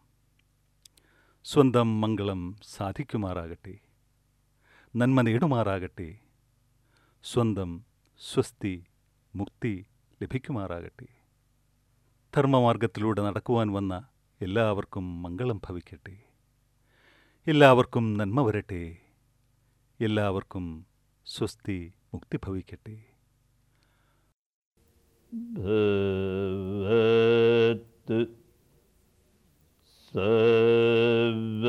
സ്വന്തം മംഗളം സാധിക്കുമാറാകട്ടെ നന്മ നേടുമാറാകട്ടെ സ്വന്തം സ്വസ്തി മുക്തി ലഭിക്കുമാറാകട്ടെ ധർമ്മമാർഗത്തിലൂടെ നടക്കുവാൻ വന്ന എല്ലാവർക്കും മംഗളം ഭവിക്കട്ടെ എല്ലാവർക്കും നന്മ വരട്ടെ എല്ലാവർക്കും സ്വസ്തി മുക്തി ഭവിക്കട്ടെ ഭവത് സർവ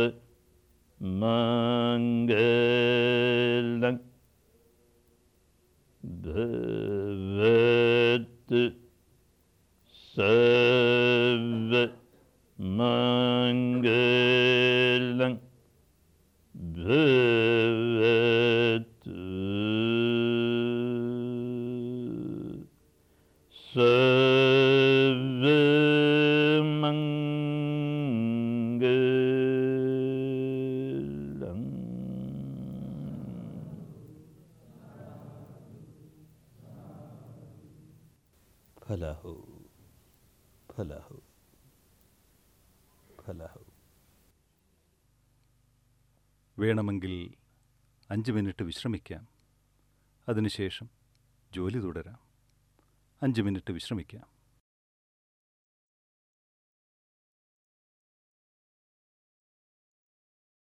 മംഗളം ഭവത് സർവ മംഗളം ഭവത് സർവമംഗളം ഫലഹു ഫലഹു ഫലഹു വേണമെങ്കിൽ അഞ്ച് മിനിറ്റ് വിശ്രമിക്കാം അതിനുശേഷം ജോലി തുടരാം അഞ്ച് മിനിറ്റ് വിശ്രമിക്കാം